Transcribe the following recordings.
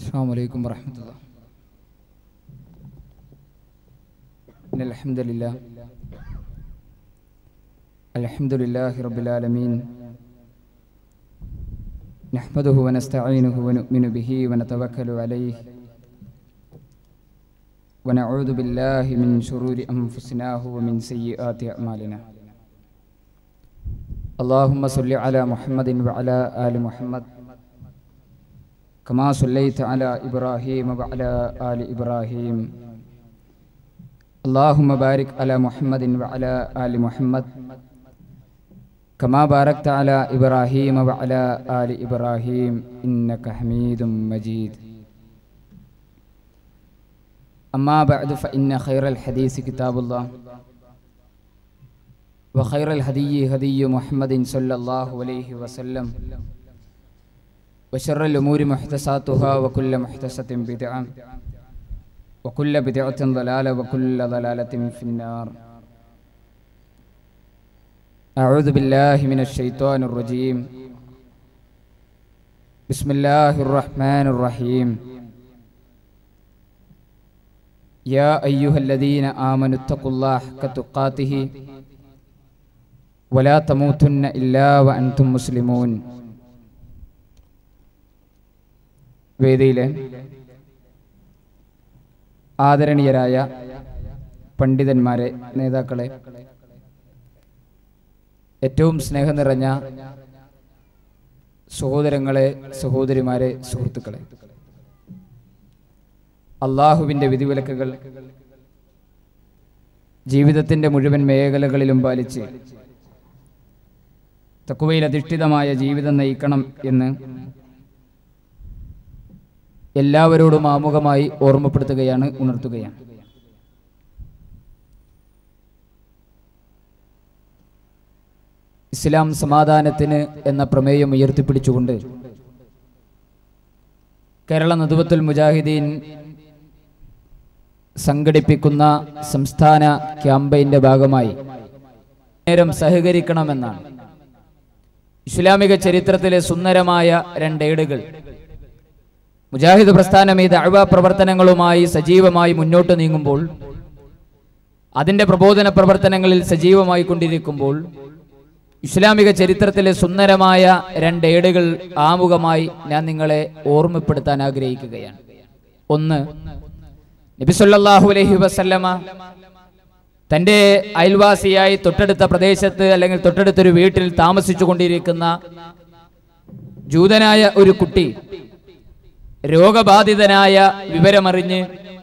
السلام عليكم ورحمة الله إن الحمد لله الحمد لله رب العالمين نحمده ونستعينه ونؤمن به ونتوكل عليه ونعوذ بالله من شرور أنفسنا ومن سيئات أعمالنا اللهم صل على محمد وعلى آل محمد كما صليت على إبراهيم وعلى آل إبراهيم اللهم بارك على محمد وعلى آل محمد كما باركت على إبراهيم وعلى آل إبراهيم إنك حميد مجيد أما بعد فإن خير الحديث كتاب الله وخير الهدي هدي محمد صلى الله عليه وسلم وشر الأمور محدثاتها وكل محدثة بدعة وكل بدعة ضلالة وكل ضلالة في النار أعوذ بالله من الشيطان الرجيم بسم الله الرحمن الرحيم يا أيها الذين آمنوا اتقوا الله حق تقاته ولا تموتن إلا وأنتم مسلمون വേദിയിലെ ആദരണീയരായ പണ്ഡിതന്മാരെ നേതാക്കളെ ഏറ്റവും സ്നേഹം നിറഞ്ഞ സഹോദരങ്ങളെ സഹോദരിമാരെ സുഹൃത്തുക്കളെ അള്ളാഹുവിൻ്റെ വിധിവിലക്കുകൾ ജീവിതത്തിൻ്റെ മുഴുവൻ മേഖലകളിലും പാലിച്ച് തക്കുവയിൽ അധിഷ്ഠിതമായ ജീവിതം നയിക്കണം എന്ന് എല്ലാവരോടും ആമുഖമായി ഓർമ്മപ്പെടുത്തുകയാണ് ഉണർത്തുകയാണ് ഇസ്ലാം സമാധാനത്തിന് എന്ന പ്രമേയം ഉയർത്തിപ്പിടിച്ചുകൊണ്ട് കേരള നദുവത്തുൽ മുജാഹിദീൻ സംഘടിപ്പിക്കുന്ന സംസ്ഥാന ക്യാമ്പയിന്റെ ഭാഗമായി നേരം സഹകരിക്കണമെന്നാണ് ഇസ്ലാമിക ചരിത്രത്തിലെ സുന്ദരമായ രണ്ടേടുകൾ മുജാഹിദ് പ്രസ്ഥാനം ഈ ദഅവ പ്രവർത്തനങ്ങളുമായി സജീവമായി മുന്നോട്ട് നീങ്ങുമ്പോൾ അതിൻ്റെ പ്രബോധന പ്രവർത്തനങ്ങളിൽ സജീവമായി കൊണ്ടിരിക്കുമ്പോൾ ഇസ്ലാമിക ചരിത്രത്തിലെ സുന്ദരമായ രണ്ടേടുകൾ ആമുഖമായി ഞാൻ നിങ്ങളെ ഓർമ്മപ്പെടുത്താൻ ആഗ്രഹിക്കുകയാണ് ഒന്ന് നബിസൊല്ലാഹു അലൈഹി വസല്ലമ തൻ്റെ അയൽവാസിയായി തൊട്ടടുത്ത പ്രദേശത്ത് അല്ലെങ്കിൽ തൊട്ടടുത്തൊരു വീട്ടിൽ താമസിച്ചു കൊണ്ടിരിക്കുന്ന ജൂതനായ ഒരു കുട്ടി രോഗബാധിതനായ വിവരമറിഞ്ഞ്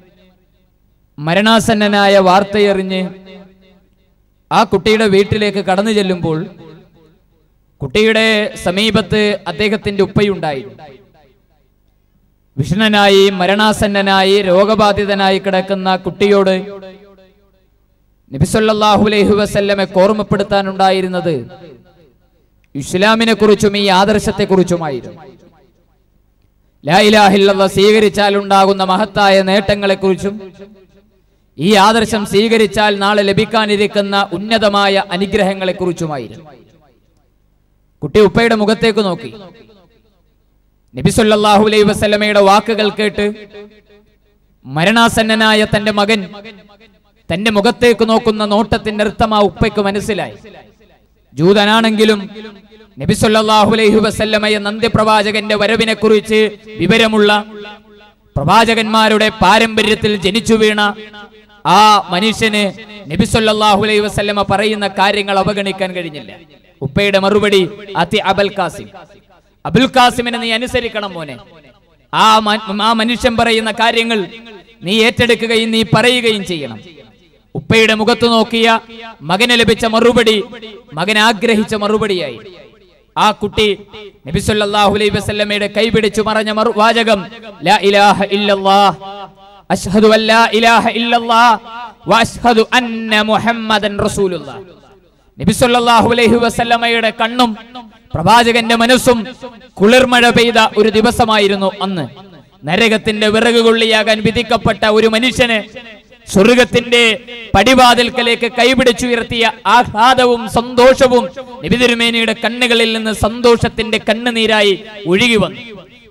മരണാസന്നനായ വാർത്തയറിഞ്ഞ് ആ കുട്ടിയുടെ വീട്ടിലേക്ക് കടന്നു ചെല്ലുമ്പോൾ കുട്ടിയുടെ സമീപത്ത് അദ്ദേഹത്തിന്റെ ഉപ്പയുണ്ടായിരുന്നു വിഷ്ണനായി മരണാസന്നനായി രോഗബാധിതനായി കിടക്കുന്ന കുട്ടിയോട് നബിസൊല്ലാഹു അലൈഹി വസല്ലമെ ഓർമ്മപ്പെടുത്താനുണ്ടായിരുന്നത് ഇസ്ലാമിനെ കുറിച്ചും ഈ ആദർശത്തെ കുറിച്ചുമായിരുന്നു ലായിലാഹില്ല സ്വീകരിച്ചാൽ ഉണ്ടാകുന്ന മഹത്തായ നേട്ടങ്ങളെക്കുറിച്ചും ഈ ആദർശം സ്വീകരിച്ചാൽ നാളെ ലഭിക്കാനിരിക്കുന്ന ഉന്നതമായ അനുഗ്രഹങ്ങളെക്കുറിച്ചുമായിരുന്നു കുട്ടി ഉപ്പയുടെ മുഖത്തേക്ക് നോക്കി നബിസൊല്ലാഹു അലൈ വസ്ലമയുടെ വാക്കുകൾ കേട്ട് മരണാസന്നനായ തന്റെ മകൻ തന്റെ മുഖത്തേക്ക് നോക്കുന്ന നോട്ടത്തിന്റെ അർത്ഥം ആ ഉപ്പയ്ക്ക് മനസ്സിലായി ജൂതനാണെങ്കിലും നബിസൊല്ലാഹു അലൈഹി വസല്ലമയ നന്ദിപ്രവാചകന്റെ വരവിനെ കുറിച്ച് വിവരമുള്ള പ്രവാചകന്മാരുടെ പാരമ്പര്യത്തിൽ ജനിച്ചു വീണ ആ മനുഷ്യന് നബിസൊല്ലാഹു അലൈഹി വസല്ലമ പറയുന്ന കാര്യങ്ങൾ അവഗണിക്കാൻ കഴിഞ്ഞില്ല ഉപ്പയുടെ മറുപടി അതി അബൽ കാസിം അബുൽ കാസിമിനെ നീ അനുസരിക്കണം മോനെ ആ ആ മനുഷ്യൻ പറയുന്ന കാര്യങ്ങൾ നീ ഏറ്റെടുക്കുകയും നീ പറയുകയും ചെയ്യണം ഉപ്പയുടെ മുഖത്ത് നോക്കിയ മകന് ലഭിച്ച മറുപടി മകൻ ആഗ്രഹിച്ച മറുപടിയായി ആ കുട്ടി നബിസല്ലാഹു അലൈഹി വസല്ലമയുടെ കൈപിടിച്ചു മറഞ്ഞ വാചകം ലാ ഇലാഹ ഇല്ലല്ലാഹ് അഷ്ഹദു അല്ലാ ഇലാഹ ഇല്ലല്ലാഹ് വഅഷ്ഹദു അന്ന മുഹമ്മദൻ റസൂലുള്ളാഹ് നബിസല്ലാഹു അലൈഹി വസല്ലമയുടെ കണ്ണും പ്രവാചകന്റെ മനസ്സും കുളിർമഴ പെയ്ത ഒരു ദിവസമായിരുന്നു അന്ന് നരകത്തിന്റെ വിറക് കൊള്ളിയാകാൻ വിധിക്കപ്പെട്ട ഒരു മനുഷ്യന് സ്വർഗത്തിന്റെ പടിവാതിൽക്കലേക്ക് കൈപിടിച്ചുയർത്തിയ ആഹ്ലാദവും സന്തോഷവും നബിതിരുമേനിയുടെ കണ്ണുകളിൽ നിന്ന് സന്തോഷത്തിന്റെ കണ്ണുനീരായി ഒഴുകി വന്നു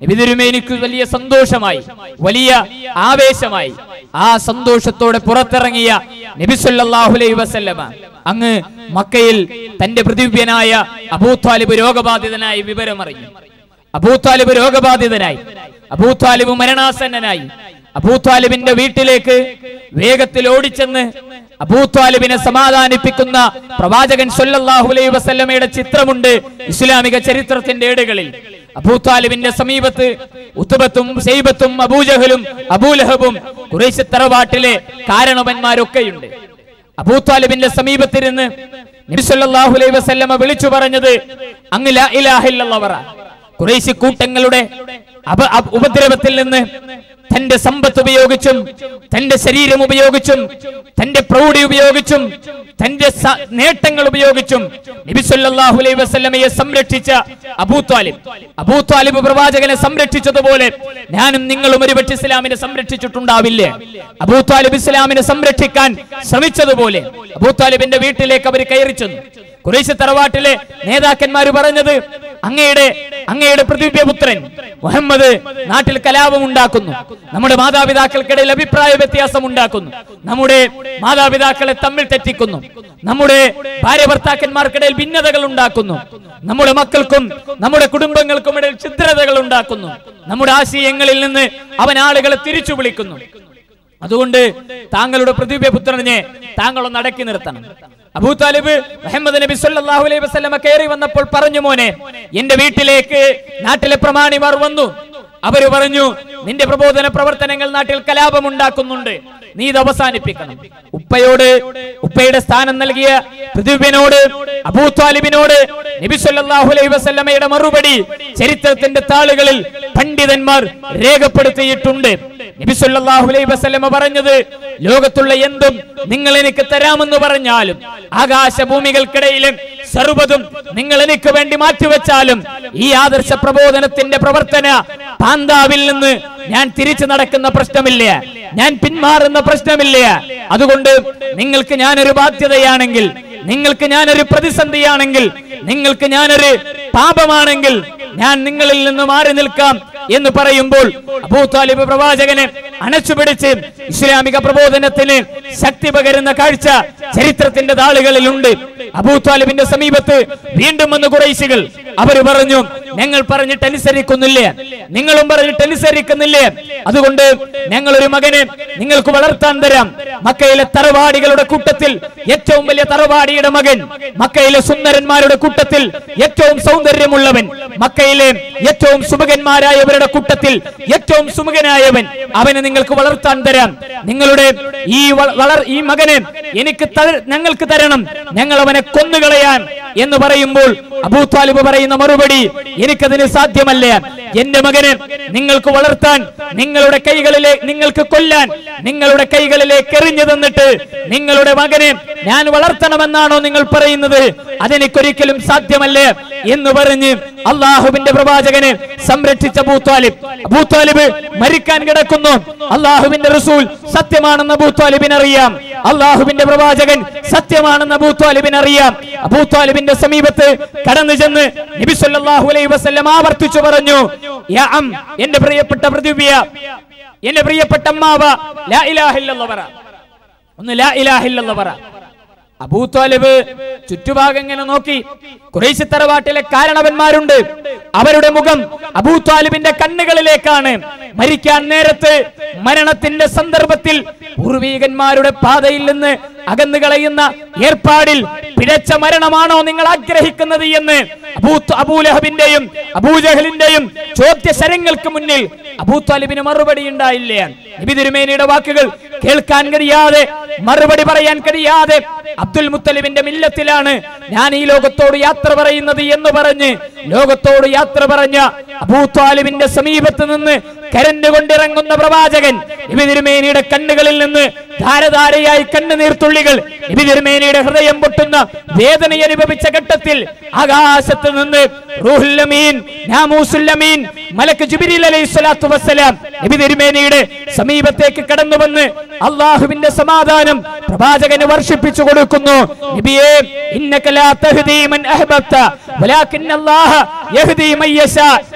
നബി തിരുമേനിക്ക് വലിയ സന്തോഷമായി വലിയ ആവേശമായി ആ സന്തോഷത്തോടെ പുറത്തിറങ്ങിയ നബി സല്ലല്ലാഹു അലൈഹി വസല്ലമ അങ്ങ് മക്കയിൽ തന്റെ പ്രതിവ്യനായ അബൂത്വാലിബ് രോഗബാധിതനായി വിവരമറിഞ്ഞു അബൂത്വാലിബ് രോഗബാധിതനായി അബൂത്വാലിബ് മരണാസന്നനായി അബൂത്വാലിബിന്റെ വീട്ടിലേക്ക് വേഗത്തിൽ ഓടിച്ചെന്ന് അബൂത്വാലിബിനെ സമാധാനിപ്പിക്കുന്ന പ്രവാചകൻ സല്ലല്ലാഹു അലൈഹി വസല്ലമയുടെ ചിത്രമുണ്ട് ഇസ്ലാമിക ചരിത്രത്തിന്റെ ഏടുകളിൽ അബൂത്വാലിബിന്റെ സമീപത്ത് ഉത്തുബത്തും സൈബത്തും അബൂജഹലും അബൂലഹബും കുറേശ്ശി തറവാട്ടിലെ കാരണവന്മാരൊക്കെയുണ്ട് അബൂത്വാലിബിന്റെ സമീപത്തിരുന്ന് നബി സല്ലല്ലാഹു അലൈഹി വസല്ലമ വിളിച്ചു പറഞ്ഞത് അങ്ങ് ലാ ഇലാഹ ഇല്ലല്ലാഹ് പറ കുറേശ്ശി കൂട്ടങ്ങളുടെ അപ- അപ- ഉപദ്രവത്തിൽ നിന്ന് തന്റെ സമ്പത്ത് ഉപയോഗിച്ചും തന്റെ ശരീരം ഉപയോഗിച്ചും തന്റെ പ്രൗഢി ഉപയോഗിച്ചും തന്റെ സ- നേട്ടങ്ങൾ ഉപയോഗിച്ചും നബി സല്ലല്ലാഹു അലൈഹി വസല്ലമയെ സംരക്ഷിച്ച അബൂ ത്വാലിബ് അബൂ ത്വാലിബ് പ്രവാചകനെ സംരക്ഷിച്ചതുപോലെ ഞാനും നിങ്ങളും ഒരുപക്ഷെ ഇസ്ലാമിനെ സംരക്ഷിച്ചിട്ടുണ്ടാവില്ലേ അബൂ ത്വാലിബ് ഇസ്ലാമിനെ സംരക്ഷിക്കാൻ ശ്രമിച്ചതുപോലെ അബൂ ത്വാലിബിന്റെ വീട്ടിലേക്ക് അവർ കയറി ചെന്നു കുറേശ്ശി തറവാട്ടിലെ നേതാക്കന്മാർ പറഞ്ഞത് അങ്ങയുടെ അങ്ങയുടെ പ്രതിഭ്യപുത്രൻ മുഹമ്മദ് നാട്ടിൽ കലാപം ഉണ്ടാക്കുന്നു നമ്മുടെ മാതാപിതാക്കൾക്കിടയിൽ അഭിപ്രായ വ്യത്യാസം ഉണ്ടാക്കുന്നു നമ്മുടെ മാതാപിതാക്കളെ തമ്മിൽ തെറ്റിക്കുന്നു നമ്മുടെ ഭാര്യ ഭർത്താക്കന്മാർക്കിടയിൽ ഭിന്നതകൾ ഉണ്ടാക്കുന്നു നമ്മുടെ മക്കൾക്കും നമ്മുടെ കുടുംബങ്ങൾക്കും ഇടയിൽ ഛിദ്രതകൾ ഉണ്ടാക്കുന്നു നമ്മുടെ ആശയങ്ങളിൽ നിന്ന് അവൻ ആളുകളെ തിരിച്ചു വിളിക്കുന്നു അതുകൊണ്ട് താങ്കളുടെ പ്രതിഭ്യപുത്രനെ താങ്കളൊന്ന് അടക്കി നിർത്തണം അബൂ താലിബ് മുഹമ്മദ് നബി സല്ലല്ലാഹു അലൈഹി വസല്ലമ കയറി വന്നപ്പോൾ പറഞ്ഞു മോനെ എന്റെ വീട്ടിലേക്ക് നാട്ടിലെ പ്രമാണിമാർ വന്നു അവര് പറഞ്ഞു നിന്റെ പ്രബോധന പ്രവർത്തനങ്ങൾ നാട്ടിൽ കലാപമുണ്ടാക്കുന്നുണ്ട് നീ ഇത് അവസാനിപ്പിക്കണം ഉപ്പയോട് ഉപ്പയുടെ സ്ഥാനം നൽകിയ പൃഥ്വിനോട് അബൂ താലിബിനോട് നബി സല്ലല്ലാഹു അലൈഹി വസല്ലമയുടെ മറുപടി ചരിത്രത്തിന്റെ താളുകളിൽ പണ്ഡിതന്മാർ രേഖപ്പെടുത്തിയിട്ടുണ്ട് നബി സല്ലല്ലാഹു അലൈഹി വസല്ലമ പറഞ്ഞത് ലോകത്തുള്ള എന്തും നിങ്ങൾ എനിക്ക് തരാമെന്ന് പറഞ്ഞാലും ആകാശഭൂമികൾക്കിടയിലും സർവ്വതും നിങ്ങൾ എനിക്ക് വേണ്ടി മാറ്റിവെച്ചാലും ഈ ആദർശ പ്രബോധനത്തിന്റെ പ്രവർത്തന പാന്താവിൽ നിന്ന് ഞാൻ തിരിച്ചു നടക്കുന്ന പ്രശ്നമില്ല ഞാൻ പിന്മാറുന്ന പ്രശ്നമില്ല അതുകൊണ്ട് നിങ്ങൾക്ക് ഞാനൊരു ബാധ്യതയാണെങ്കിൽ നിങ്ങൾക്ക് ഞാനൊരു പ്രതിസന്ധിയാണെങ്കിൽ നിങ്ങൾക്ക് ഞാനൊരു പാപമാണെങ്കിൽ ഞാൻ നിങ്ങളിൽ നിന്ന് മാറി നിൽക്കാം എന്ന് പറയുമ്പോൾ അബൂ താലിബ് പ്രവാചകനെ അണച്ചുപിടിച്ച് ഇസ്ലാമിക പ്രബോധനത്തിന് ശക്തി പകരുന്ന കാഴ്ച ചരിത്രത്തിന്റെ താളുകളിലുണ്ട് അബൂ താലിബിന്റെ സമീപത്ത് വീണ്ടും വന്ന് കുറേശികൾ അവര് പറഞ്ഞു ഞങ്ങൾ പറഞ്ഞിട്ട് അനുസരിക്കുന്നില്ലേ നിങ്ങളും പറഞ്ഞിട്ട് അനുസരിക്കുന്നില്ലേ അതുകൊണ്ട് ഞങ്ങൾ ഒരു മകനെ നിങ്ങൾക്ക് വളർത്താൻ തരാം മക്കയിലെ തറവാടികളുടെ കൂട്ടത്തിൽ ഏറ്റവും വലിയ തറവാടിയുടെ മകൻ മക്കയിലെ സുന്ദരന്മാരുടെ കൂട്ടത്തിൽ ഏറ്റവും സൗന്ദര്യമുള്ളവൻ മക്കയിലെ ഏറ്റവും സുമുഖന്മാരായവരുടെ കൂട്ടത്തിൽ ഏറ്റവും സുമുഖനായവൻ അവനെ നിങ്ങൾക്ക് വളർത്താൻ തരാം നിങ്ങളുടെ ഈ വള- വളർ ഈ മകനെ എനിക്ക് ത- ഞങ്ങൾക്ക് തരണം ഞങ്ങൾ അവനെ കൊന്നുകളയാൻ എന്ന് പറയുമ്പോൾ അബൂ താലിബ് പറയുന്ന മറുപടി എനിക്കതിന് സാധ്യമല്ല എന്റെ മകനെ നിങ്ങൾക്ക് വളർത്താൻ നിങ്ങളുടെ കൈകളിലെ നിങ്ങൾക്ക് കൊല്ലാൻ നിങ്ങളുടെ കൈകളിലേക്ക് എറിഞ്ഞു തന്നിട്ട് നിങ്ങളുടെ മകനെ ഞാൻ വളർത്തണമെന്നാണോ നിങ്ങൾ പറയുന്നത് അതെനിക്കൊരിക്കലും സാധ്യമല്ല എന്ന് പറഞ്ഞ് അള്ളാഹുവിന്റെ പ്രവാചകനെ സംരക്ഷിച്ച അബൂത്വാലിബ് അബൂത്വാലിബ് മരിക്കാൻ കിടക്കുന്നു അള്ളാഹുവിന്റെ റസൂൽ സത്യമാണെന്ന് അബൂത്വാലിബിന് അറിയാം അള്ളാഹുവിന്റെ പ്രവാചകൻ സത്യമാണെന്ന് അബൂത്വാലിബിന് അറിയാം അബൂത്വാലിബിന്റെ സമീപത്ത് കടന്നു ചെന്ന് നബി സല്ലല്ലാഹു അലൈഹി വസല്ലം ആവർത്തിച്ചു പറഞ്ഞു യാ അം എന്റെ പ്രിയപ്പെട്ട പൃഥ്വിയ എന്റെ പ്രിയപ്പെട്ട അമ്മാവ ലാ ഇലാഹ ഇല്ലല്ലാഹ് പറ ഒന്ന് ലാ ഇലാഹ ഇല്ലല്ലാഹ് പറ അബൂത്വാലിബ് ചുറ്റുഭാഗം ഇങ്ങനെ നോക്കി കുറേശ്ശി തറവാട്ടിലെ കാരണവന്മാരുണ്ട് അവരുടെ മുഖം അബൂത്വാലിബിന്റെ കണ്ണുകളിലേക്കാണ് മരിക്കാൻ നേരത്ത് മരണത്തിന്റെ സന്ദർഭത്തിൽ പൂർവീകന്മാരുടെ പാതയിൽ നിന്ന് അകന്നു കളയുന്ന ഏർപ്പാടിൽ പിഴച്ച മരണമാണോ നിങ്ങൾ ആഗ്രഹിക്കുന്നത് എന്ന് അബൂ അബൂലഹബിന്റെയും അബൂജഹലിന്റെയും ചോദ്യശരങ്ങൾക്ക് മുന്നിൽ അബൂത്വാലിബിന് മറുപടി ഉണ്ടായില്ല നബി തിരുമേനിയുടെ വാക്കുകൾ കേൾക്കാൻ കഴിയാതെ മറുപടി പറയാൻ കഴിയാതെ അബ്ദുൽ മുത്തലിബിന്റെ മില്ലത്തിലാണ് ഞാൻ ഈ ലോകത്തോട് യാത്ര പറയുന്നത് എന്ന് പറഞ്ഞ് ലോകത്തോട് യാത്ര പറഞ്ഞ അബൂത്വാലിബിന്റെ സമീപത്ത് നിന്ന് കരഞ്ഞുകൊണ്ടിറങ്ങുന്ന പ്രവാചകൻ നബി തിരുമേനിയുടെ കണ്ണുകളിൽ നിന്ന് ധാരധാരയായി കണ്ണുനീർത്തുള്ളികൾ നബി തിരുമേനിയുടെ ഹൃദയം പൊട്ടുന്ന വേദന അനുഭവിച്ച ഘട്ടത്തിൽ ആകാശത്ത് നിന്ന് റൂഹുൽ അമീൻ നാമൂസുൽ അമീൻ മലക്ക് ജിബ്രീൽ അലൈഹി സ്വലാത്തു വസ്സലാം നബി തിരുമേനിയുടെ സമീപത്തേക്ക് കടന്നു വന്ന് അള്ളാഹുവിന്റെ സമാധാനം പ്രവാചകന് വർഷിപ്പിച്ചു കൊടുക്കുന്നു നബിയെ ഇന്നക ലാ തഹ്ദീ മൻ അഹ്ബബ്ത വലാകിൻ അല്ലാഹ യഹ്ദീ മൻ യശാ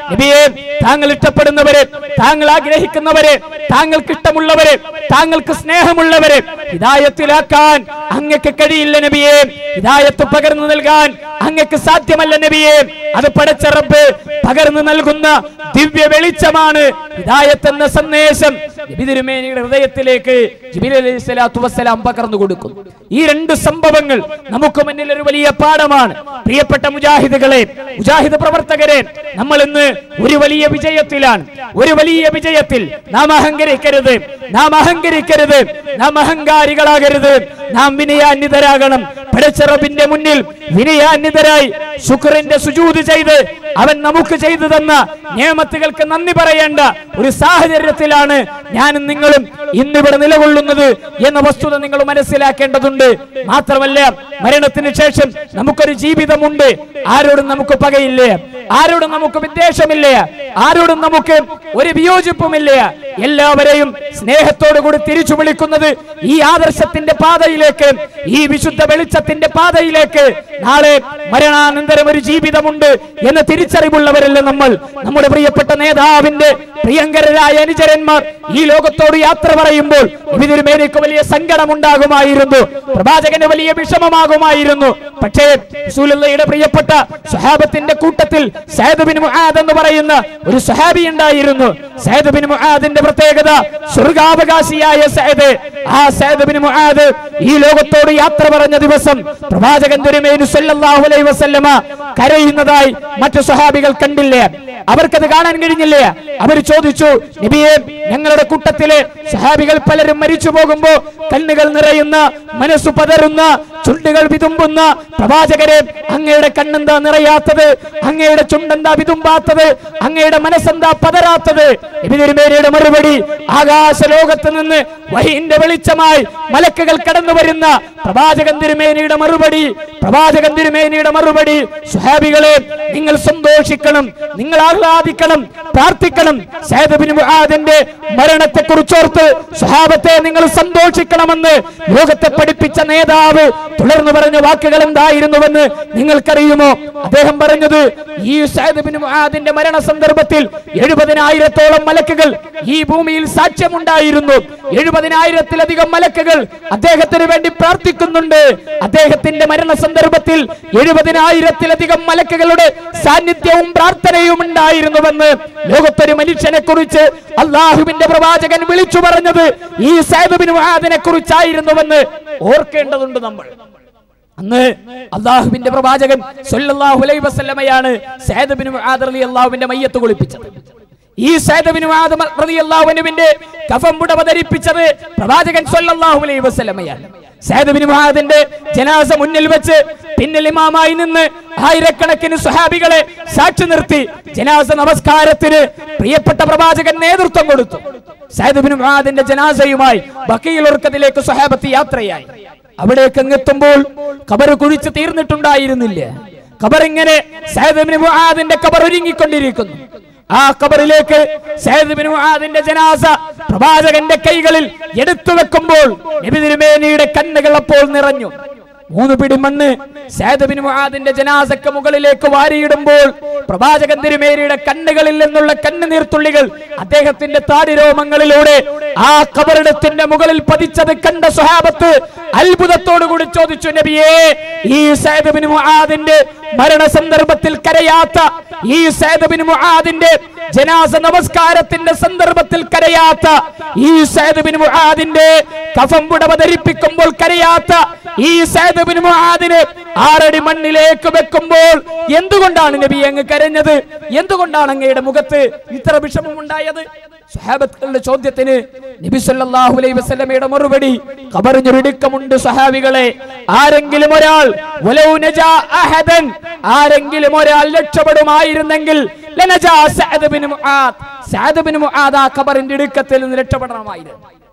നബിയെ താങ്കൾ ഇഷ്ടപ്പെടുന്നവരെ താങ്കൾ ആഗ്രഹിക്കുന്നവരെ താങ്കൾക്ക് ഇഷ്ടമുള്ളവരെ താങ്കൾക്ക് സ്നേഹമുള്ളവരെ ഹിദായത്തിലാക്കാൻ അങ്ങക്ക് കഴിയില്ല നബിയെ ഹിദായത്ത് പകർന്നു നൽകാൻ അങ്ങക്ക് സാധ്യമല്ല നബിയെ അത് പടച്ച റബ്ബ് പകർന്നു നൽകുന്ന ദിവ്യ വെളിച്ചമാണ് ഹിദായത്ത് എന്ന സന്ദേശം നബി തിരുമേനിയുടെ ഹൃദയത്തിലേക്ക് ജിബിൽ അലൈഹി സ്വലാത്തു വസ്സലാം പകർന്നു കൊടുക്കും ഈ രണ്ട് സംഭവങ്ങൾ നമുക്ക് മുന്നിൽ ഒരു വലിയ പാഠമാണ് പ്രിയപ്പെട്ട മുജാഹിദുകളെ മുജാഹിദ് പ്രവർത്തകരെ നമ്മൾ ഇന്ന് ഒരു വലിയ വിജയത്തിലാണ് ഒരു വലിയ വിജയത്തിൽ നാം അഹങ്കരിക്കരുത് നാം അഹങ്കരിക്കരുത് നാം അഹങ്കാരികളാകരുത് നാം വിനയാന്വിതരാകണം പടച്ചറബിന്റെ മുന്നിൽ വിനയാന്വിതരായി ശുക്രന്റെ സുജൂത് ചെയ്ത് അവൻ നമുക്ക് ചെയ്തു തന്ന നിയമത്തുകൾക്ക് നന്ദി പറയേണ്ട ഒരു സാഹചര്യത്തിലാണ് ഞാനും നിങ്ങളും ഇന്നിവിടെ നിലകൊള്ളുന്നത് എന്ന വസ്തുത നിങ്ങൾ മനസ്സിലാക്കേണ്ടതുണ്ട് മാത്രമല്ല മരണത്തിന് ശേഷം നമുക്കൊരു ജീവിതമുണ്ട് ആരോടും നമുക്ക് പകയില്ല ആരോടും നമുക്ക് വിദ്വേഷമില്ല ആരോടും നമുക്ക് ഒരു വിയോജിപ്പുമില്ല എല്ലാവരെയും സ്നേഹത്തോടു കൂടി തിരിച്ചു വിളിക്കുന്നത് ഈ ആദർശത്തിന്റെ പാതയിലേക്ക് ഈ വിശുദ്ധ വെളിച്ചത്തിന്റെ പാതയിലേക്ക് നാളെ മരണാനന്തരം ഒരു ജീവിതമുണ്ട് എന്ന തിരിച്ചറിവുള്ളവരല്ല നമ്മൾ നമ്മുടെ പ്രിയപ്പെട്ട നേതാവിന്റെ പ്രിയങ്കരരായ അനുചരന്മാർ ഈ ലോകത്തോട് യാത്ര പറയുമ്പോൾ ഇതിരുമേനിക്ക് വലിയ സങ്കടമുണ്ടാകുമായിരുന്നു പ്രവാചകന് വലിയ വിഷമമാകുമായിരുന്നു പക്ഷേ റസൂലുള്ളാഹിയുടെ പ്രിയപ്പെട്ട സ്വഹാബത്തിന്റെ കൂട്ടത്തിൽ സയ്യിദ് ബിൻ മുആദ് എന്ന് പറയുന്ന ഒരു സ്വഹാബി ഉണ്ടായിരുന്നു സയ്യിദ് ബിൻ മുആദിന്റെ പ്രത്യേകത സ്വർഗാവകാശിയായ സയ്യിദ് ആ സയ്യിദ് ബിൻ മുആദ് ഈ ലോകത്തോട് യാത്ര പറഞ്ഞ ദിവസം പ്രവാചകൻ തിരുമേനി സല്ലല്ലാഹു അലൈഹി വസല്ലമ കരയുന്നതായി മറ്റു സ്വഹാബികൾ കണ്ടില്ല അവർക്കത് കാണാൻ കഴിഞ്ഞില്ല അവർ ചോദിച്ചു നബിയെ ഞങ്ങളുടെ കൂട്ടത്തിലെ സഹാബികൾ പലരും മരിച്ചു പോകുമ്പോ കണ്ണുകൾ നിറയുന്ന മനസ്സു പതറുന്ന ചുണ്ടുകൾ വിതുമ്പുന്ന പ്രവാചകരെ അങ്ങയുടെ കണ്ണെന്താ നിറയാത്തത് അങ്ങയുടെ ചുണ്ടെന്താ വിതുമ്പാത്തത് അങ്ങയുടെ മനസ്സെന്താ പതരാത്തത് ഇതിരുമേനയുടെ മറുപടി ആകാശ ലോകത്ത് നിന്ന് വഹിന്റെ വെളിച്ചമായി മലക്കുകൾ കടന്നു വരുന്ന പ്രവാചകൻ തിരുമേനിയുടെ മറുപടി പ്രവാചകൻ തിരുമേനിയുടെ മറുപടി സുഹാബികളെ നിങ്ങൾ സന്തോഷിക്കണം നിങ്ങൾ ആഹ്ലാദിക്കണം പ്രാർത്ഥിക്കണം സൈദബിന് മുആദിന്റെ മരണത്തെ കുറിച്ചോർത്ത് സുഹാബത്തെ നിങ്ങൾ സന്തോഷിക്കണമെന്ന് ലോകത്തെ പഠിപ്പിച്ച നേതാവ് തുടർന്ന് പറഞ്ഞ വാക്കുകൾ എന്തായിരുന്നുവെന്ന് നിങ്ങൾക്കറിയുമോ അദ്ദേഹം പറഞ്ഞത് ഈ സൈദബിന് മുആദിന്റെ മരണ സന്ദർഭത്തിൽ എഴുപതിനായിരത്തോളം മലക്കുകൾ ഈ ഭൂമിയിൽ സാക്ഷ്യമുണ്ടായിരുന്നു എഴുപതിനായിരത്തിലധികം മലക്കുകൾ അദ്ദേഹത്തിന് വേണ്ടി പ്രാർത്ഥിക്കുന്നുണ്ട് അദ്ദേഹത്തിന്റെ മരണ സന്ദർഭത്തിൽ എഴുപതിനായിരത്തിലധികം മലക്കുകളുടെ സാന്നിധ്യവും പ്രാർത്ഥനയും ഉണ്ടായിരുന്നുവെന്ന് ലോകത്തൊരു മനുഷ്യനെ കുറിച്ച് അള്ളാഹുവിന്റെ പ്രവാചകൻ വിളിച്ചു പറഞ്ഞത് ഈ സൈദബിന് മുആദിനെ കുറിച്ചായിരുന്നുവെന്ന് ഓർക്കേണ്ടതുണ്ട് നമ്മൾ അന്ന് അള്ളാഹുവിന്റെ പ്രവാചകൻ സല്ലല്ലാഹു അലൈഹി വസല്ലമയാണ് സയ്യിദ് ബിൻ മുആദ് റളിയല്ലാഹുവിന്റെ മയ്യത്ത് കുളിപ്പിച്ചത് ഈ സയ്യിദ് ബിൻ മുആദ് റളിയല്ലാഹു അൻഹുവിന്റെ കഫം പുടവ ധരിപ്പിച്ചത് പ്രവാചകൻ സല്ലല്ലാഹു അലൈഹി വസല്ലമയാണ് സയ്യിദ് ബിൻ മുആദിന്റെ ജനാസ മുന്നിൽ വെച്ച് പിന്നിൽ ഇമാമായി നിന്ന് ആയിരക്കണക്കിന് സ്വഹാബികളെ സാക്ഷി നിർത്തി ജനാസ നമസ്കാരത്തിന് പ്രിയപ്പെട്ട പ്രവാചകൻ നേതൃത്വം കൊടുത്തു സയ്യിദ് ബിൻ മുആദിന്റെ ജനാസയുമായി ബക്കീൽ ഉർക്കത്തിലേക്ക് സ്വഹാബത്ത് യാത്രയായി അവിടേക്ക് എത്തുമ്പോൾ കബർ കുഴിച്ച് തീർന്നിട്ടുണ്ടായിരുന്നില്ല കബർ ഇങ്ങനെ സയ്യിദ് ഇബ്നു മുആദിന്റെ കബർ ഒരുങ്ങിക്കൊണ്ടിരിക്കുന്നു ആ കബറിലേക്ക് സയ്യിദ് ഇബ്നു മുആദിന്റെ ജനാസ പ്രവാചകന്റെ കൈകളിൽ എടുത്തു വെക്കുമ്പോൾ നബി തിരുമേനിയുടെ കണ്ണുകൾ അപ്പോൾ നിറഞ്ഞു മൂന്ന് പിടി മണ്ണ് സയ്യിദ് ഇബ്നു മുആദിന്റെ ജനാസക്ക് മുകളിലേക്ക് വാരിയിടുമ്പോൾ പ്രവാചകൻ തിരുമേനിയുടെ കണ്ണുകളിൽ നിന്നുള്ള കണ്ണുനീർത്തുള്ളികൾ അദ്ദേഹത്തിന്റെ താടിരോമങ്ങളിലൂടെ ആ കബറിടത്തിന്റെ മുകളിൽ പതിച്ചത് കണ്ട സ്വഹാബത്ത് അത്ഭുതത്തോടു കൂടി ചോദിച്ചു നബിയേ ഈ സയ്യിദ് ഇബ്നു മുആദിന്റെ മരണ സന്ദർഭത്തിൽ കരയാത്ത ഈ സയ്യിദ് ഇബ്നു മുആദിന്റെ ജനാസ നമസ്കാരത്തിന്റെ സന്ദർഭത്തിൽ കരയാത്ത ഈ സയ്യിദ് ഇബ്നു മുആദിന്റെ കഫം പുടവ ധരിപ്പിക്കുമ്പോൾ കരയാത്ത ഈ സയ്യിദ് ഇബ്നു മുആദിനെ ആറടി മണ്ണിലേക്ക് വെക്കുമ്പോൾ എന്തുകൊണ്ടാണ് നബി അങ്ങ് കരഞ്ഞത് എന്തുകൊണ്ടാണ് അങ്ങയുടെ മുഖത്ത് ഇത്ര വിഷമമുണ്ടായത് സ്വഹാബത്തുകളുടെ ചോദ്യത്തിന് നബി സല്ലല്ലാഹു അലൈഹി വസല്ലമയുടെ മറുപടി കബറിഞ്ഞൊരിടുക്കമുണ്ട് സ്വഹാബികളെ ആരെങ്കിലും ഒരാൾ വലൗ നജാ അഹദൻ ആരെങ്കിലും ഒരാൾ രക്ഷപ്പെടുമായിരുന്നെങ്കിൽ ലനജാ Saad bin Muadh Saad bin Muadh ആ കബറിന്റെ ഇടുക്കത്തിൽ നിന്ന് രക്ഷപ്പെടണമായിരുന്നു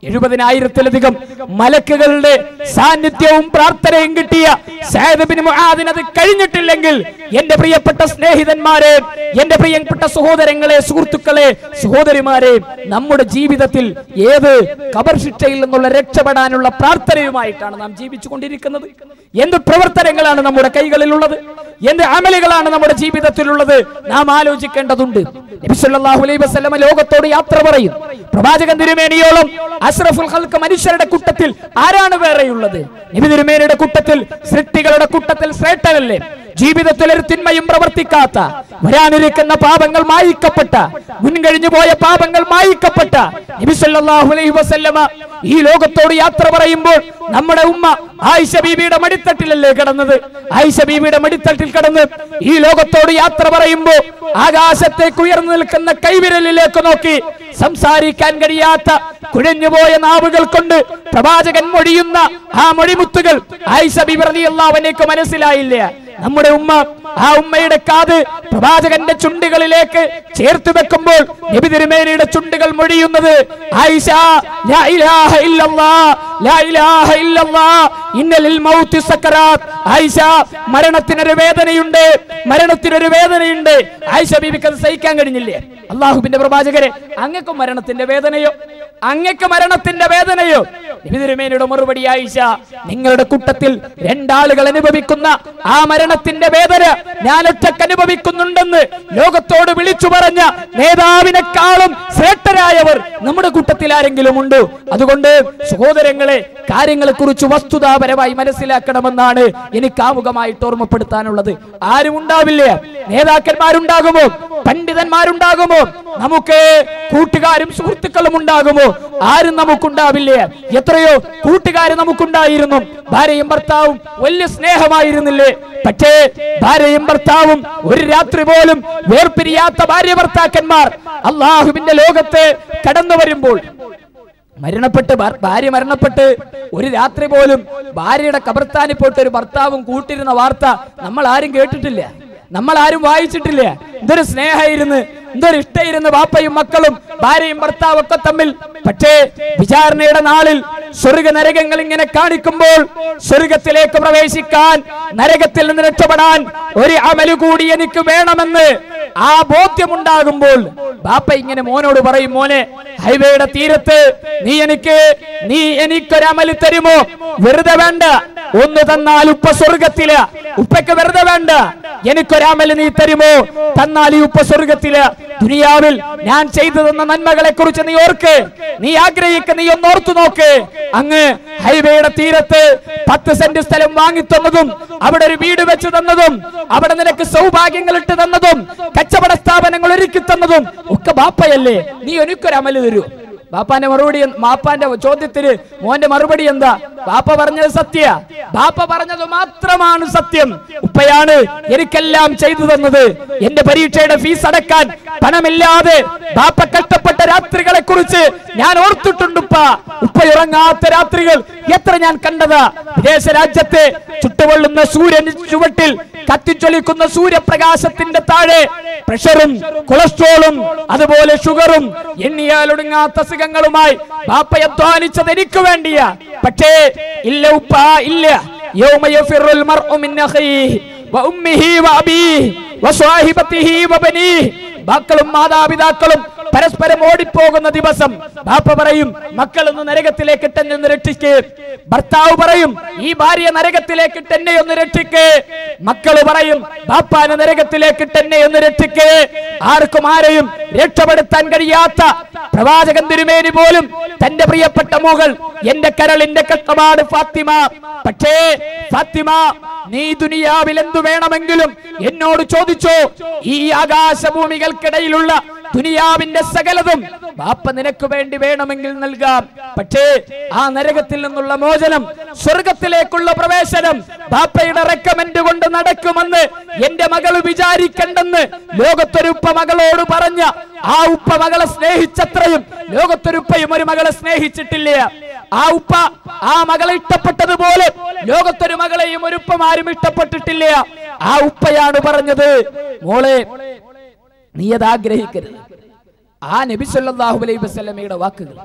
എഴുപതിനായിരത്തിലധികം മലക്കുകളുടെ സാന്നിധ്യവും പ്രാർത്ഥനയും കിട്ടിയ സഅദ് ബിൻ മുആദിന് അത് കഴിഞ്ഞിട്ടില്ലെങ്കിൽ എന്റെ പ്രിയപ്പെട്ട സ്നേഹിതന്മാരെ എന്റെ പ്രിയപ്പെട്ട സഹോദരങ്ങളെ സുഹൃത്തുക്കളെ സഹോദരിമാരെ നമ്മുടെ ജീവിതത്തിൽ ഏത് കബർ ശിക്ഷയിൽ നിന്നുള്ള രക്ഷപ്പെടാനുള്ള പ്രാർത്ഥനയുമായിട്ടാണ് നാം ജീവിച്ചു കൊണ്ടിരിക്കുന്നത് എന്ത് പ്രവർത്തനങ്ങളാണ് നമ്മുടെ കൈകളിലുള്ളത് എന്ത് അമലുകളാണ് നമ്മുടെ ജീവിതത്തിലുള്ളത് നാം ആലോചിക്കേണ്ടതുണ്ട് നബി സല്ലല്ലാഹു അലൈഹി വസല്ലമ ലോകത്തോട് യാത്ര പറയും പ്രവാചകൻ തിരുമേനിയോളം അഷ്റഫുൽ ഖൽക്ക് മനുഷ്യരുടെ കൂട്ടത്തിൽ ആരാണ് വേറെയുള്ളത് നബി തിരുമേനിയുടെ കൂട്ടത്തിൽ സൃഷ്ടികളുടെ കൂട്ടത്തിൽ ശ്രേഷ്ഠനല്ലേ ജീവിതത്തിൽ ഒരു തിന്മയും പ്രവർത്തിക്കാത്ത വരാനിരിക്കുന്ന പാപങ്ങൾ മായിക്കപ്പെട്ട മുൻകഴിഞ്ഞു പോയ പാപങ്ങൾ മായിക്കപ്പെട്ട നബി സല്ലല്ലാഹു അലൈഹി വസല്ലമ ഈ ലോകത്തോട് യാത്ര പറയുമ്പോൾ നമ്മുടെ ഉമ്മ ആയിഷ ബീബിയുടെ മടിത്തട്ടിലല്ലേ കിടന്നത് ആയിഷ ബീബിയുടെ മടിത്തട്ടിൽ കിടന്ന് ഈ ലോകത്തോട് യാത്ര പറയുമ്പോൾ ആകാശത്തേക്ക് ഉയർന്നു നിൽക്കുന്ന കൈവിരലിലേക്ക് നോക്കി സംസാരിക്കാൻ കഴിയാത്ത കുഴഞ്ഞുപോയ നാവുകൾ കൊണ്ട് പ്രവാചകൻ മൊഴിയുന്ന ആ മൊഴിമുത്തുകൾ ആയിഷ ബീബി റളിയല്ലാഹു അൻഹയ്ക്ക് മനസ്സിലായില്ല നമ്മുടെ ഉമ്മ ആ ഉമ്മയുടെ കാത് പ്രവാചകന്റെ ചുണ്ടുകളിലേക്ക് ചേർത്ത് വെക്കുമ്പോൾ നബി തിരുമേനിയുടെ ചുണ്ടുകൾ മൊഴിയുന്നത് ആയിഷ ലാ ഇലാഹ ഇല്ലല്ലാ ലാ ഇലാഹ ഇല്ലല്ലാ ഇന്നലിൽ മൗത്തി സക്കറാത്ത് ആയിഷ മരണത്തിനൊരു വേദനയുണ്ട് മരണത്തിനൊരു വേദനയുണ്ട് ആയിഷ ബീബിക്ക് അത് സഹിക്കാൻ കഴിഞ്ഞില്ലേ അള്ളാഹുബിന്റെ പ്രവാചകരെ അങ്ങക്ക് മരണത്തിന്റെ വേദനയോ അങ്ങക്ക് മരണത്തിന്റെ വേദനയോ നബി തിരുമേനിയുടെ മറുപടി ആയിഷ നിങ്ങളുടെ കൂട്ടത്തിൽ രണ്ടാളുകൾ അനുഭവിക്കുന്ന ആ മരണത്തിന്റെ വേദന ഞാൻ ഒറ്റക്ക് അനുഭവിക്കുന്നുണ്ടെന്ന് ലോകത്തോട് വിളിച്ചു പറഞ്ഞ നേതാവിനെക്കാളും ശ്രേഷ്ഠരായവർ നമ്മുടെ കൂട്ടത്തിൽ ആരെങ്കിലും ഉണ്ടോ അതുകൊണ്ട് സഹോദരങ്ങളെ കാര്യങ്ങളെ കുറിച്ച് വസ്തുതാപരമായി മനസ്സിലാക്കണമെന്നാണ് എനിക്ക് ആമുഖമായിട്ട് ഓർമ്മപ്പെടുത്താനുള്ളത് ആരും ഉണ്ടാവില്ല നേതാക്കന്മാരുണ്ടാകുമോ പണ്ഡിതന്മാരുണ്ടാകുമോ നമുക്ക് കൂട്ടുകാരും സുഹൃത്തുക്കളും ഉണ്ടാകുമോ ആരും നമുക്കുണ്ടാവില്ല എത്രയോ കൂട്ടുകാർ നമുക്കുണ്ടായിരുന്നു ഭാര്യയും ഭർത്താവും വലിയ സ്നേഹമായിരുന്നില്ലേ പക്ഷേ ഭാര്യയും ഭർത്താവും ഒരു രാത്രി പോലും വേർപിരിയാത്ത ഭാര്യ ഭർത്താക്കന്മാർ അള്ളാഹുവിന്റെ ലോകത്ത് കടന്നു വരുമ്പോൾ മരണപ്പെട്ട് ഭർ- ഭാര്യ മരണപ്പെട്ട് ഒരു രാത്രി പോലും ഭാര്യയുടെ കബർത്താനിൽ പോയിട്ട് ഒരു ഭർത്താവും കൂട്ടിരുന്ന വാർത്ത നമ്മൾ ആരും കേട്ടിട്ടില്ല നമ്മൾ ആരും വായിച്ചിട്ടില്ല എന്തൊരു സ്നേഹമായിരുന്നു എന്തൊരു ഇഷ്ടമായിരുന്നു ബാപ്പയും മക്കളും ഭാര്യയും ഭർത്താവും ഒക്കെ തമ്മിൽ പക്ഷേ വിചാരണയുടെ നാളിൽ സ്വർഗ നരകങ്ങൾ ഇങ്ങനെ കാണിക്കുമ്പോൾ സ്വർഗത്തിലേക്ക് പ്രവേശിക്കാൻ നരകത്തിൽ നിന്ന് രക്ഷപ്പെടാൻ ഒരു അമല് കൂടി എനിക്ക് വേണമെന്ന് ആ ബോധ്യമുണ്ടാകുമ്പോൾ ബാപ്പ ഇങ്ങനെ മോനോട് പറയും മോനെ ഹൈവേയുടെ തീരത്ത് നീ എനിക്ക് നീ എനിക്കൊരമല് തരുമോ വെറുതെ വേണ്ട ഒന്ന് തന്നാൽ ഉപ്പ സ്വർഗത്തില് ഉപ്പയ്ക്ക് വെറുതെ വേണ്ട എനിക്കൊരമല് നീ തരുമോ തന്നാൽ ഈ ഉപ്പ സ്വർഗത്തില് ദുനിയാവിൽ ഞാൻ ചെയ്തു തന്ന നന്മകളെ കുറിച്ച് നീ ഓർക്ക് നീ ആഗ്രഹിക്കുന്ന നീ ഒന്ന് ഓർത്തു നോക്ക് അങ്ങ് ഹൈവേയുടെ തീരത്ത് പത്ത് സെന്റ് സ്ഥലം വാങ്ങി തന്നതും അവിടെ ഒരു വീട് വെച്ച് തന്നതും അവിടെ നിനക്ക് സൗഭാഗ്യങ്ങൾ ഇട്ട് തന്നതും കച്ചവട സ്ഥാപനങ്ങൾ ഒരുക്കി തന്നതും ഒക്കെ ബാപ്പയല്ലേ നീ എനിക്കൊരു അമല് തരൂ ബാപ്പാന്റെ മറുപടി എന്ത്- ബാപ്പാന്റെ ചോദ്യത്തിന് മോന്റെ മറുപടി എന്താ ബാപ്പ പറഞ്ഞത് സത്യ ബാപ്പ പറഞ്ഞത് മാത്രമാണ് സത്യം ഉപ്പയാണ് എനിക്കെല്ലാം ചെയ്തു തന്നത് എന്റെ പരീക്ഷയുടെ ഫീസ് അടക്കാൻ പണമില്ലാതെ ബാപ്പ കഷ്ടപ്പെട്ട രാത്രികളെ കുറിച്ച് ഞാൻ ഓർത്തിട്ടുണ്ടുപ്പ ഉപ്പ ഉറങ്ങാത്ത രാത്രികൾ എത്ര ഞാൻ കണ്ടതാ വിദേശ രാജ്യത്തെ ചുട്ടുപൊള്ളുന്ന സൂര്യൻ ചുവട്ടിൽ കത്തിച്ചൊലിക്കുന്ന സൂര്യപ്രകാശത്തിന്റെ താഴെ പ്രഷറും കൊളസ്ട്രോളും അതുപോലെ ഷുഗറും എണ്ണിയാലൊടുങ്ങാത്ത അസുഖങ്ങളുമായി ബാപ്പ അധ്വാനിച്ചത് എനിക്ക് വേണ്ടിയാ പക്ഷേ ഇല്ല ഉപ്പ ഇല്ല യൗമ യഫിറുൽ മർഉ മിൻ അഖീഹി വഉമ്മിഹി വഅബീഹി വസ്വാഹിബത്തിഹി വബനീഹി മക്കളും മാതാപിതാക്കളും പരസ്പരം ഓടിപ്പോകുന്ന ദിവസം ബാപ്പ പറയും മക്കൾ ഒന്ന് നരകത്തിലേക്ക് ഇട്ടെന്നെ ഒന്ന് രക്ഷിക്ക് ഭർത്താവ് പറയും ഈ ഭാര്യ നരകത്തിലേക്ക് ഇട്ടെന്നെ ഒന്ന് രക്ഷിക്ക് മക്കൾ പറയും ബാപ്പാന് നരകത്തിലേക്ക് ഇട്ടെന്നെ ഒന്ന് രക്ഷിക്ക് ആർക്കും ആരെയും രക്ഷപ്പെടുത്താൻ കഴിയാത്ത പ്രവാചകൻ തിരുമേനി പോലും തന്റെ പ്രിയപ്പെട്ട മകൾ എന്റെ കരളിന്റെ കഷ്ടപാട് ഫാത്തിമ പക്ഷേ ഫാത്തിമ നീ ദുനിയാവിൽ എന്തു വേണമെങ്കിലും എന്നോട് ചോദിച്ചോ ഈ ആകാശഭൂമികൾക്കിടയിലുള്ള ദുനിയാവിന്റെ സകലതും ബാപ്പ നിനക്ക് വേണ്ടി വേണമെങ്കിൽ നൽകാം പക്ഷേ ആ നരകത്തിൽ നിന്നുള്ള മോചനം സ്വർഗത്തിലേക്കുള്ള പ്രവേശനം ബാപ്പയുടെ റെക്കമെന്റ് കൊണ്ട് നടക്കുമെന്ന് എന്റെ മകൾ വിചാരിക്കണ്ടെന്ന് ലോകത്തൊരുപ്പ മകളോട് പറഞ്ഞ ആ ഉപ്പ മകളെ സ്നേഹിച്ചത്രയും ലോകത്തൊരുപ്പയും ഒരു മകളെ സ്നേഹിച്ചിട്ടില്ല ആ ഉപ്പ ആ മകളെ ഇഷ്ടപ്പെട്ടതുപോലെ ലോകത്തൊരു മകളെയും ഒരു ഉപ്പമാരും ഇഷ്ടപ്പെട്ടിട്ടില്ല ആ ഉപ്പയാണ് പറഞ്ഞത് മോളെ നീ അത് ആഗ്രഹിക്കരുത് ആ നബി സല്ലല്ലാഹു അലൈഹി വസല്ലമയുടെ വാക്കുകൾ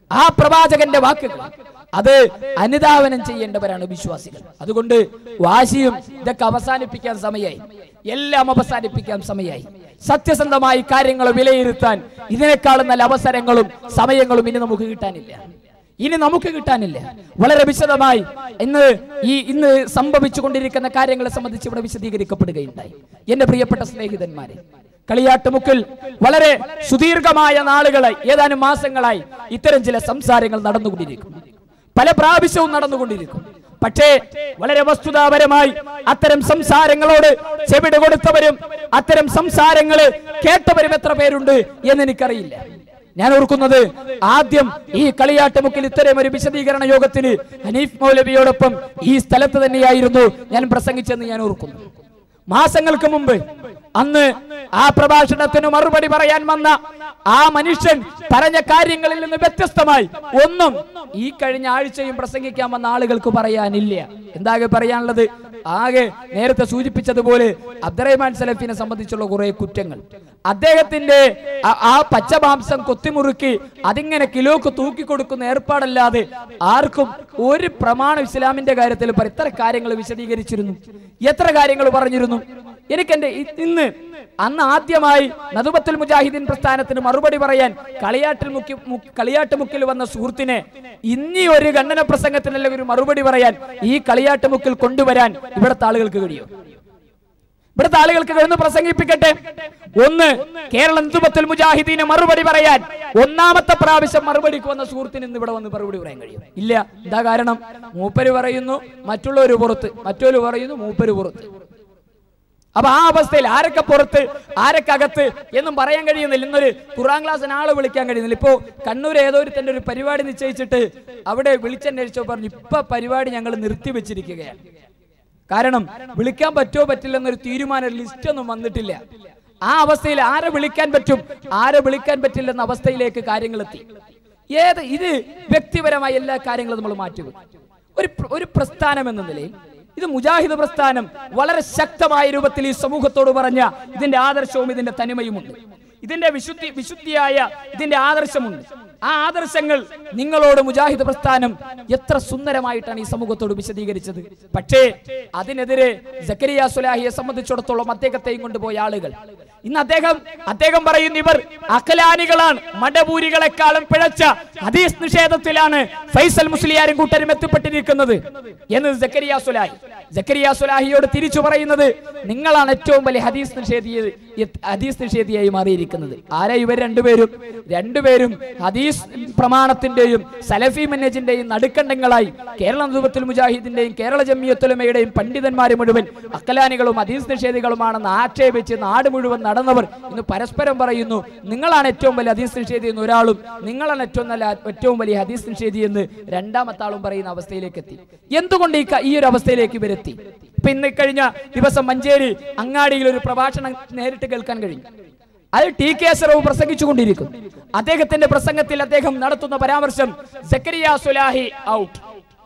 ആ പ്രവാചകന്റെ വാക്കുകൾ അത് അനുധാവനം ചെയ്യേണ്ടവരാണ് വിശ്വാസികൾ അതുകൊണ്ട് വാശിയും ഇതൊക്കെ അവസാനിപ്പിക്കാൻ സമയമായി എല്ലാം അവസാനിപ്പിക്കാൻ സമയമായി സത്യസന്ധമായി കാര്യങ്ങൾ വിലയിരുത്താൻ ഇതിനേക്കാളും നല്ല അവസരങ്ങളും സമയങ്ങളും ഇനി നമുക്ക് കിട്ടാനില്ല ഇനി നമുക്ക് കിട്ടാനില്ല വളരെ വിശദമായി ഇന്ന് ഈ ഇന്ന് സംഭവിച്ചുകൊണ്ടിരിക്കുന്ന കാര്യങ്ങളെ സംബന്ധിച്ച് ഇവിടെ വിശദീകരിക്കപ്പെടുകയുണ്ടായി എന്റെ പ്രിയപ്പെട്ട സ്നേഹിതന്മാരെ കളിയാട്ടുമുക്കിൽ വളരെ സുദീർഘമായ നാളുകളായി ഏതാനും മാസങ്ങളായി ഇത്തരം ചില സംസാരങ്ങൾ നടന്നുകൊണ്ടിരിക്കും പല പ്രാവശ്യവും നടന്നുകൊണ്ടിരിക്കും പക്ഷേ വളരെ വസ്തുതാപരമായി അത്തരം സംസാരങ്ങളോട് ചെവിട് കൊടുത്തവരും അത്തരം സംസാരങ്ങള് കേട്ടവരും എത്ര പേരുണ്ട് എന്ന് എനിക്കറിയില്ല ഞാൻ ഓർക്കുന്നത് ആദ്യം ഈ കളിയാട്ടുമുക്കിൽ ഇത്തരം ഒരു വിശദീകരണ യോഗത്തിന് ഹനീഫ് മൗലവിയോടൊപ്പം ഈ സ്ഥലത്ത് തന്നെയായിരുന്നു ഞാൻ പ്രസംഗിച്ചെന്ന് ഞാൻ ഓർക്കുന്നു മാസങ്ങൾക്ക് മുമ്പ് അന്ന് ആ പ്രഭാഷണത്തിന് മറുപടി പറയാൻ വന്ന ആ മനുഷ്യൻ പറഞ്ഞ കാര്യങ്ങളിൽ നിന്ന് വ്യത്യസ്തമായി ഒന്നും ഈ കഴിഞ്ഞ ആഴ്ചയും പ്രസംഗിക്കാൻ വന്ന ആളുകൾക്ക് പറയാനില്ല എന്താകെ പറയാനുള്ളത് ആകെ നേരത്തെ സൂചിപ്പിച്ചതുപോലെ അബ്ദുറഹ്മാൻ സലഫിനെ സംബന്ധിച്ചുള്ള കുറെ കുറ്റങ്ങൾ അദ്ദേഹത്തിന്റെ ആ- ആ പച്ചമാംസം കൊത്തിമുറുക്കി അതിങ്ങനെ കിലോക്ക് തൂക്കി കൊടുക്കുന്ന ഏർപ്പാടല്ലാതെ ആർക്കും ഒരു പ്രമാണം ഇസ്ലാമിന്റെ കാര്യത്തിൽ പറ- എത്ര കാര്യങ്ങൾ വിശദീകരിച്ചിരുന്നു എത്ര കാര്യങ്ങൾ പറഞ്ഞിരുന്നു എനിക്കെന്റെ ഇ- ഇന്ന് അന്ന് ആദ്യമായി നദുബത്തുൽ മുജാഹിദീൻ പ്രസ്ഥാനത്തിന് മറുപടി പറയാൻ കളിയാട്ടിൽ മുക്കി മു- കളിയാട്ട് മുക്കിൽ വന്ന സുഹൃത്തിനെ ഇനി ഒരു ഖണ്ഡന പ്രസംഗത്തിനല്ല ഒരു മറുപടി പറയാൻ ഈ കളിയാട്ട് മുക്കിൽ കൊണ്ടുവരാൻ ഇവിടുത്തെ ആളുകൾക്ക് കഴിയും ഇവിടുത്തെ ആളുകൾക്ക് കഴിയുന്ന പ്രസംഗിപ്പിക്കട്ടെ ഒന്ന് കേരള ഹിന്ദുബത്തുൽ മുജാഹിദീന് മറുപടി പറയാൻ ഒന്നാമത്തെ പ്രാവശ്യം മറുപടിക്ക് വന്ന സുഹൃത്തിന് ഇന്ന് ഇവിടെ വന്ന് മറുപടി പറയാൻ കഴിയും ഇല്ല എന്താ കാരണം മൂപ്പര് പറയുന്നു മറ്റുള്ളവര് പുറത്ത് മറ്റൊരു പറയുന്നു മൂപ്പര് പുറത്ത് അപ്പൊ ആ അവസ്ഥയിൽ ആരൊക്കെ പുറത്ത് ആരൊക്കെ അകത്ത് എന്നും പറയാൻ കഴിയുന്നില്ല ഇന്നൊരു ഖുറാൻ ക്ലാസ്സിന് ആളെ വിളിക്കാൻ കഴിയുന്നില്ല ഇപ്പോ കണ്ണൂർ ഏതോ ഒരു തന്റെ ഒരു പരിപാടി നിശ്ചയിച്ചിട്ട് അവിടെ വിളിച്ചന്വേഷിച്ചോ പറഞ്ഞു ഇപ്പൊ പരിപാടി ഞങ്ങൾ നിർത്തിവെച്ചിരിക്കുകയാണ് കാരണം വിളിക്കാൻ പറ്റുമോ പറ്റില്ല എന്നൊരു തീരുമാനം ലിസ്റ്റ് ഒന്നും വന്നിട്ടില്ല ആ അവസ്ഥയിൽ ആരെ വിളിക്കാൻ പറ്റും ആരെ വിളിക്കാൻ പറ്റില്ല എന്ന അവസ്ഥയിലേക്ക് കാര്യങ്ങൾ എത്തി ഏത് ഇത് വ്യക്തിപരമായ എല്ലാ കാര്യങ്ങളും നമ്മൾ മാറ്റുക ഒരു പ്ര- ഒരു പ്രസ്ഥാനം എന്ന നിലയിൽ ഇത് മുജാഹിദ് പ്രസ്ഥാനം വളരെ ശക്തമായ രൂപത്തിൽ ഈ സമൂഹത്തോട് പറഞ്ഞ ഇതിന്റെ ആദർശവും ഇതിന്റെ തനിമയുമുണ്ട് ഇതിന്റെ വിശുദ്ധി വിശുദ്ധിയായ ഇതിന്റെ ആദർശമുണ്ട് ആ ആദർശങ്ങൾ നിങ്ങളോട് മുജാഹിദ് പ്രസ്ഥാനം എത്ര സുന്ദരമായിട്ടാണ് ഈ സമൂഹത്തോട് വിശദീകരിച്ചത് പക്ഷേ അതിനെതിരെ ജക്കരിയ സുലാഹിയെ സംബന്ധിച്ചിടത്തോളം അദ്ദേഹത്തെയും കൊണ്ടുപോയ ആളുകൾ ഇന്ന് അദ്ദേഹം അദ്ദേഹം പറയുന്നു ഇവർ അഖലാനികളാണ് മടപൂരികളെക്കാളും പിഴച്ച ഹദീസ് നിഷേധത്തിലാണ് ഫൈസൽ മുസ്ലിയാരും കൂട്ടരും എത്തിപ്പെട്ടിരിക്കുന്നത് എന്ന് ജക്കരിയ സുലാഹി ജക്കരിയ സുലാഹിയോട് തിരിച്ചു പറയുന്നത് നിങ്ങളാണ് ഏറ്റവും വലിയ ഹദീസ് നിഷേധിയ ഹദീസ് നിഷേധിയായി മാറിയിരിക്കുന്നത് ആരാ ഇവർ രണ്ടുപേരും രണ്ടുപേരും ഹദീസ് പ്രമാണത്തിന്റെയും സലഫി മനേജിന്റെയും നടുക്കണ്ടങ്ങളായി കേരള നദുബത്തുൽ മുജാഹിദിന്റെയും കേരള ജമിയത്തുലമയുടെയും പണ്ഡിതന്മാരെ മുഴുവൻ അക്കലാനികളും ഹദീസ് നിഷേധികളുമാണെന്ന് ആക്ഷേപിച്ച് നാട് മുഴുവൻ നടന്നവർ ഇന്ന് പരസ്പരം പറയുന്നു നിങ്ങളാണ് ഏറ്റവും വലിയ ഹദീസ് നിഷേധി എന്ന് ഒരാളും നിങ്ങളാണ് ഏറ്റവും നല്ല ഏറ്റവും വലിയ ഹദീസ് നിഷേധി എന്ന് രണ്ടാമത്തെ ആളും പറയുന്ന അവസ്ഥയിലേക്ക് എത്തി എന്തുകൊണ്ട് ഈ ക- ഈ ഒരു അവസ്ഥയിലേക്ക് ഇവരെത്തി ഇപ്പൊ ഇന്ന് കഴിഞ്ഞ ദിവസം മഞ്ചേരി അങ്ങാടിയിൽ ഒരു പ്രഭാഷണം നേരിട്ട് കേൾക്കാൻ കഴിഞ്ഞു അത് ടി കെ സറവ് പ്രസംഗിച്ചുകൊണ്ടിരിക്കും അദ്ദേഹത്തിന്റെ പ്രസംഗത്തിൽ അദ്ദേഹം നടത്തുന്ന പരാമർശം സക്കരിയ സുലാഹി ഔട്ട്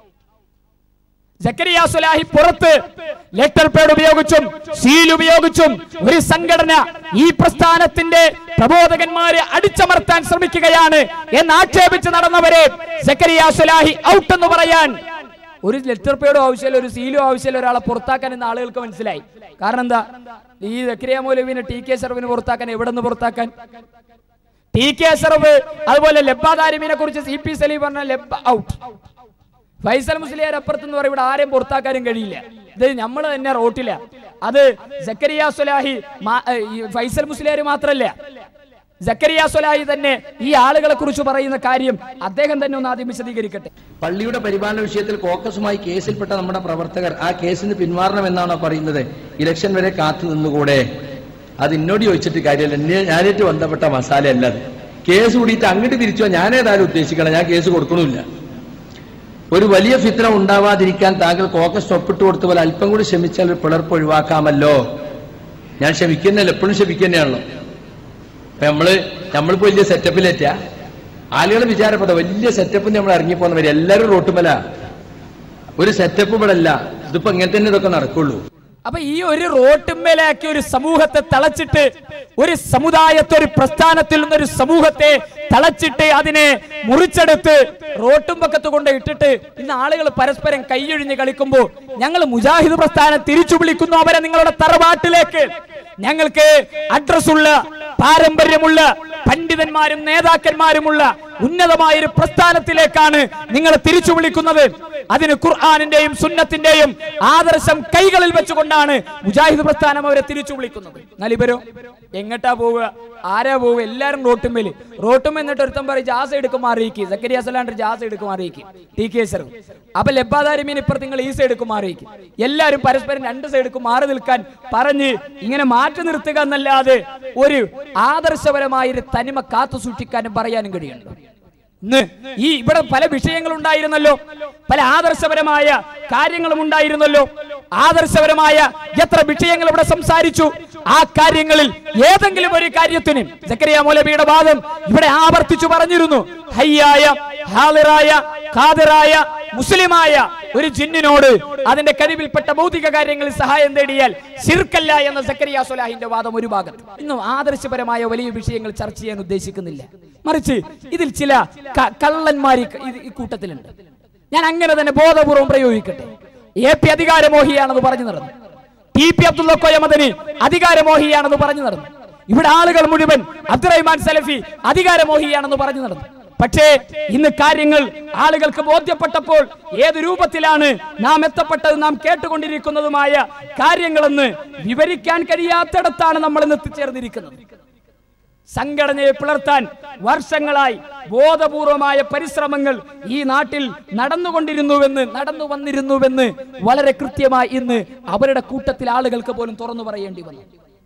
ജക്കരിയ സുലാഹി പുറത്ത് ലെറ്റർ പേഡ് ഉപയോഗിച്ചും സീൽ ഉപയോഗിച്ചും ഒരു സംഘടന ഈ പ്രസ്ഥാനത്തിന്റെ പ്രബോധകന്മാരെ അടിച്ചമർത്താൻ ശ്രമിക്കുകയാണ് എന്ന് ആക്ഷേപിച്ച് നടന്നവരെ ജക്കരിയ സുലാഹി ഔട്ട് എന്ന് പറയാൻ ഒരു ലെറ്റർ പേഡോ ആവശ്യമില്ല ഒരു സീലോ ആവശ്യമില്ല ഒരാളെ പുറത്താക്കാൻ എന്ന ആളുകൾക്ക് മനസ്സിലായി കാരണം എന്താ ഈ ജക്കരിയ മൗലവിനെ ടി കെ സർവിന് പുറത്താക്കാൻ എവിടെ നിന്ന് പുറത്താക്കാൻ ടി കെ സർവ് അതുപോലെ ലബ്ബാദാരിമിനെ കുറിച്ച് സി പി സലീം പറഞ്ഞ ലബ്ബ ഔട്ട് ഫൈസൽ മുസ്ലിയാർ അപ്പുറത്ത് എന്ന് പറയും ഇവിടെ ആരെയും പുറത്താക്കാനും കഴിയില്ല ഇത് നമ്മൾ തന്നെ റോട്ടില്ല അത് ജക്കരിയ സുലാഹി മാ- ഏ, ഈ ഫൈസൽ മുസ്ലിയാർ മാത്രല്ല ജക്കരിയ സുലാഹി തന്നെ ഈ ആളുകളെ കുറിച്ച് പറയുന്ന കാര്യം അദ്ദേഹം തന്നെ ഒന്ന് ആദ്യം വിശദീകരിക്കട്ടെ പള്ളിയുടെ പരിപാലന വിഷയത്തിൽ കോക്കസുമായി കേസിൽപ്പെട്ട നമ്മുടെ പ്രവർത്തകർ ആ കേസിന് പിന്മാറണമെന്നാണോ പറയുന്നത് ഇലക്ഷൻ വരെ കാത്തു നിന്നുകൂടെ അത് എന്നോട് ചോദിച്ചിട്ട് കാര്യമല്ല എന്നെ ഞാനേറ്റ് ബന്ധപ്പെട്ട മസാല അല്ല അത് കേസ് കൂടിയിട്ട് അങ്ങോട്ട് തിരിച്ചോ ഞാനേതായാലും ഉദ്ദേശിക്കണം ഞാൻ കേസ് കൊടുക്കണമില്ല ഒരു വലിയ ഫിത്ര ഉണ്ടാവാതിരിക്കാൻ താങ്കൾ കോക്കസ് ഒപ്പിട്ട് കൊടുത്ത പോലെ അല്പം കൂടി ക്ഷമിച്ചാൽ ഒരു പിളർപ്പ് ഒഴിവാക്കാമല്ലോ ഞാൻ ക്ഷമിക്കുന്നല്ല എപ്പോഴും ക്ഷമിക്കുന്നതാണല്ലോ അപ്പൊ നമ്മള് നമ്മളിപ്പോ വലിയ സെറ്റപ്പിലേറ്റാ ആളുകൾ വിചാരപ്പെട്ട വലിയ സെറ്റപ്പിന് നമ്മൾ ഇറങ്ങിപ്പോന്നവര് എല്ലാവരും റോട്ടുമല ഒരു സെറ്റപ്പ് ഇവിടെ അല്ല ഇതിപ്പോ ഇങ്ങനെ തന്നെ ഇതൊക്കെ നടക്കുള്ളൂ അപ്പൊ ഈ ഒരു റോട്ടുമ്മേലാക്കി ഒരു സമൂഹത്തെ തളച്ചിട്ട് ഒരു സമുദായത്തെ ഒരു പ്രസ്ഥാനത്തിൽ നിന്നൊരു സമൂഹത്തെ തളച്ചിട്ട് അതിനെ മുറിച്ചെടുത്ത് റോട്ടും പക്കത്ത് കൊണ്ട് ഇട്ടിട്ട് ഇന്ന് ആളുകൾ പരസ്പരം കൈയൊഴിഞ്ഞ് കളിക്കുമ്പോൾ ഞങ്ങൾ മുജാഹിദ് പ്രസ്ഥാനം തിരിച്ചു വിളിക്കുന്നു അവരെ നിങ്ങളുടെ തറവാട്ടിലേക്ക് ഞങ്ങൾക്ക് അഡ്രസ്സുള്ള പാരമ്പര്യമുള്ള പണ്ഡിതന്മാരും നേതാക്കന്മാരുമുള്ള ഉന്നതമായ ഒരു പ്രസ്ഥാനത്തിലേക്കാണ് നിങ്ങൾ തിരിച്ചു വിളിക്കുന്നത് അതിന് ഖുർആാനിന്റെയും സുന്നത്തിന്റെയും ആദർശം കൈകളിൽ വെച്ചുകൊണ്ടാണ് മുജാഹിദ് പ്രസ്ഥാനം അവരെ തിരിച്ചു വിളിക്കുന്നത് എന്നാൽ ഇവരോ എങ്ങട്ടാ പോവുക ആരാ പോവുക എല്ലാരും റോട്ടുമ്മേല് റോട്ടുമ്മ എന്നിട്ട് ഒരുത്തം പറയും ജാസ എടുക്കും അറിയിക്കി സക്കരിയ സലാണ്ട് ജാസ എടുക്കും അറിയിക്കി ടി കെ സർ അപ്പൊ ലബ്ബാദാരിമീൻ ഇപ്പുറത്ത് നിങ്ങൾ ഈ സൈഡ് എടുക്കും അറിയിക്കും എല്ലാരും പരസ്പരം രണ്ട് സൈഡുക്കും മാറി നിൽക്കാൻ പറഞ്ഞ് ഇങ്ങനെ മാറ്റി നിർത്തുക എന്നല്ലാതെ ഒരു ആദർശപരമായ ഒരു തനിമ കാത്തു സൂക്ഷിക്കാനും പറയാനും കഴിയുന്നുണ്ട് ഇന്ന് ഈ ഇവിടെ പല വിഷയങ്ങൾ ഉണ്ടായിരുന്നല്ലോ പല ആദർശപരമായ കാര്യങ്ങളും ഉണ്ടായിരുന്നല്ലോ ആദർശപരമായ എത്ര വിഷയങ്ങൾ ഇവിടെ സംസാരിച്ചു ആ കാര്യങ്ങളിൽ ഏതെങ്കിലും ഒരു കാര്യത്തിന് ജക്കരിയ മൗലവിയുടെ വാദം ഇവിടെ ആവർത്തിച്ചു പറഞ്ഞിരുന്നു ഹയ്യായ ഹാളിറായ ഖാദിറായ മുസ്ലിമായ ഒരു ജിന്നിനോട് അതിന്റെ കഴിവിൽപ്പെട്ട ഭൗതിക കാര്യങ്ങളിൽ സഹായം തേടിയാൽ ശിർക്കല്ല എന്ന സക്കരിയ സുലാഹിന്റെ വാദം ഒരു ഭാഗത്ത് ഇന്നും ആദർശപരമായ വലിയ വിഷയങ്ങൾ ചർച്ച ചെയ്യാൻ ഉദ്ദേശിക്കുന്നില്ല മറിച്ച് ഇതിൽ ചില ക- കള്ളന്മാർ ഈ- ഈ- ഈ കൂട്ടത്തിലുണ്ട് ഞാൻ അങ്ങനെ തന്നെ ബോധപൂർവം പ്രയോഗിക്കട്ടെ എ പി അധികാരമോഹിയാണെന്ന് പറഞ്ഞു നടന്നു ടി പി അബ്ദുള്ള കൊയമദനി അധികാരമോഹിയാണെന്ന് പറഞ്ഞു നടന്നു ഇവിടെ ആളുകൾ മുഴുവൻ അബ്ദുറഹ്മാൻ സലഫി അധികാരമോഹിയാണെന്ന് പറഞ്ഞു നടന്നു പക്ഷേ ഇന്ന് കാര്യങ്ങൾ ആളുകൾക്ക് ബോധ്യപ്പെട്ടപ്പോൾ ഏത് രൂപത്തിലാണ് നാം എത്തപ്പെട്ടത് നാം കേട്ടുകൊണ്ടിരിക്കുന്നതുമായ കാര്യങ്ങളെന്ന് വിവരിക്കാൻ കഴിയാത്തിടത്താണ് നമ്മൾ ഇന്ന് എത്തിച്ചേർന്നിരിക്കുന്നത് സംഘടനയെ പിളർത്താൻ വർഷങ്ങളായി ബോധപൂർവമായ പരിശ്രമങ്ങൾ ഈ നാട്ടിൽ നടന്നുകൊണ്ടിരുന്നുവെന്ന് നടന്നു വന്നിരുന്നുവെന്ന് വളരെ കൃത്യമായി ഇന്ന് അവരുടെ കൂട്ടത്തിൽ ആളുകൾക്ക് പോലും തുറന്നു പറയേണ്ടി വന്നു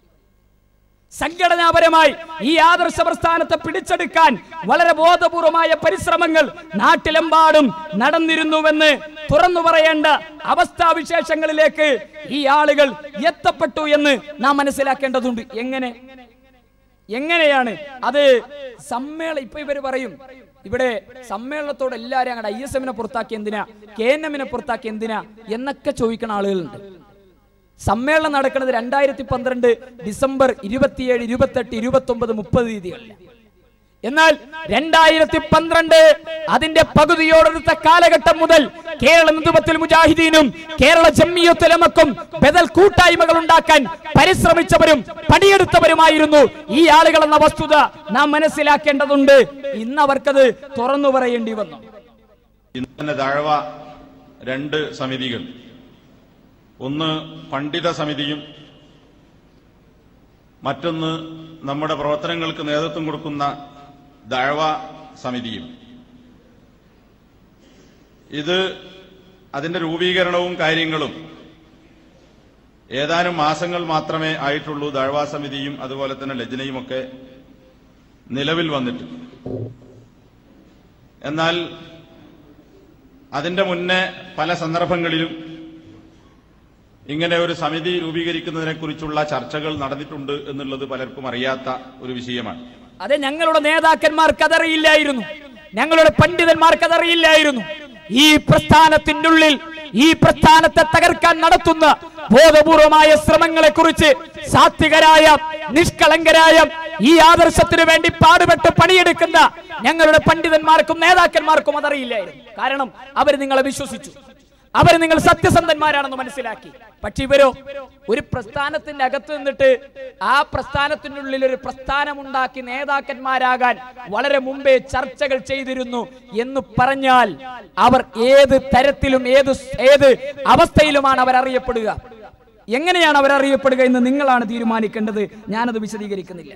സംഘടനാപരമായി ഈ ആദർശ പ്രസ്ഥാനത്തെ പിടിച്ചെടുക്കാൻ വളരെ ബോധപൂർവമായ പരിശ്രമങ്ങൾ നാട്ടിലെമ്പാടും നടന്നിരുന്നുവെന്ന് തുറന്നു പറയേണ്ട അവസ്ഥാവിശേഷങ്ങളിലേക്ക് ഈ ആളുകൾ എത്തപ്പെട്ടു എന്ന് നാം മനസ്സിലാക്കേണ്ടതുണ്ട് എങ്ങനെ എങ്ങനെയാണ് അത് സമ്മേള ഇപ്പൊ ഇവര് പറയും ഇവിടെ സമ്മേളനത്തോട് എല്ലാവരും അങ്ങോട്ട് ഐ എസ് എമ്മിനെ പുറത്താക്കി എന്തിനാ കെ എൻ എമ്മിനെ പുറത്താക്കി എന്തിനാ എന്നൊക്കെ ചോദിക്കുന്ന ആളുകളുണ്ട് സമ്മേളനം നടക്കുന്നത് രണ്ടായിരത്തി പന്ത്രണ്ട് ഡിസംബർ ഇരുപത്തിയേഴ് ഇരുപത്തെട്ട് ഇരുപത്തി ഒമ്പത് മുപ്പത് തീയതികളിൽ എന്നാൽ രണ്ടായിരത്തി പന്ത്രണ്ട് അതിന്റെ പകുതിയോടടുത്ത കാലഘട്ടം മുതൽ കേരള നേതൃത്വത്തിൽ മുജാഹിദീനും കേരള ജമ്മിയത്തുലമക്കും ബദൽ കൂട്ടായ്മകൾ ഉണ്ടാക്കാൻ പരിശ്രമിച്ചവരും പണിയെടുത്തവരുമായിരുന്നു ഈ ആളുകൾ എന്ന വസ്തുത നാം മനസ്സിലാക്കേണ്ടതുണ്ട് ഇന്ന് അവർക്കത് തുറന്നു പറയേണ്ടി വന്നു ഇന്ന് തന്നെ താഴ്വ രണ്ട് സമിതികൾ ഒന്ന് പണ്ഡിത സമിതിയും മറ്റൊന്ന് നമ്മുടെ പ്രവർത്തനങ്ങൾക്ക് നേതൃത്വം കൊടുക്കുന്ന ദഴവ സമിതിയും ഇത് അതിന്റെ രൂപീകരണവും കാര്യങ്ങളും ഏതാനും മാസങ്ങൾ മാത്രമേ ആയിട്ടുള്ളൂ ദഴവ സമിതിയും അതുപോലെ തന്നെ ലജ്നയും ഒക്കെ നിലവിൽ വന്നിട്ട് എന്നാൽ അതിന്റെ മുന്നേ പല സന്ദർഭങ്ങളിലും ഇങ്ങനെ ഒരു സമിതി രൂപീകരിക്കുന്നതിനെ കുറിച്ചുള്ള ചർച്ചകൾ നടന്നിട്ടുണ്ട് എന്നുള്ളത് പലർക്കും അറിയാത്ത ഒരു വിഷയമാണ് അതെ ഞങ്ങളുടെ നേതാക്കന്മാർക്ക് അതറിയില്ലായിരുന്നു ഞങ്ങളുടെ പണ്ഡിതന്മാർക്ക് അതറിയില്ലായിരുന്നു ഈ പ്രസ്ഥാനത്തിന്റെ ഉള്ളിൽ ഈ പ്രസ്ഥാനത്തെ തകർക്കാൻ നടത്തുന്ന ബോധപൂർവമായ ശ്രമങ്ങളെ കുറിച്ച് സാത്വികരായ നിഷ്കളങ്കരായ ഈ ആദർശത്തിന് വേണ്ടി പാടുപെട്ട് പണിയെടുക്കുന്ന ഞങ്ങളുടെ പണ്ഡിതന്മാർക്കും നേതാക്കന്മാർക്കും അതറിയില്ലായിരുന്നു കാരണം അവർ നിങ്ങളെ വിശ്വസിച്ചു അവർ നിങ്ങൾ സത്യസന്ധന്മാരാണെന്ന് മനസ്സിലാക്കി പക്ഷെ ഇവരോ ഒരു പ്രസ്ഥാനത്തിന്റെ അകത്ത് നിന്നിട്ട് ആ പ്രസ്ഥാനത്തിനുള്ളിൽ ഒരു പ്രസ്ഥാനമുണ്ടാക്കി നേതാക്കന്മാരാകാൻ വളരെ മുമ്പേ ചർച്ചകൾ ചെയ്തിരുന്നു എന്ന് പറഞ്ഞാൽ അവർ ഏത് തരത്തിലും ഏത് ഏത് അവസ്ഥയിലുമാണ് അവർ അറിയപ്പെടുക എങ്ങനെയാണ് അവർ അറിയപ്പെടുക എന്ന് നിങ്ങളാണ് തീരുമാനിക്കേണ്ടത് ഞാനത് വിശദീകരിക്കുന്നില്ല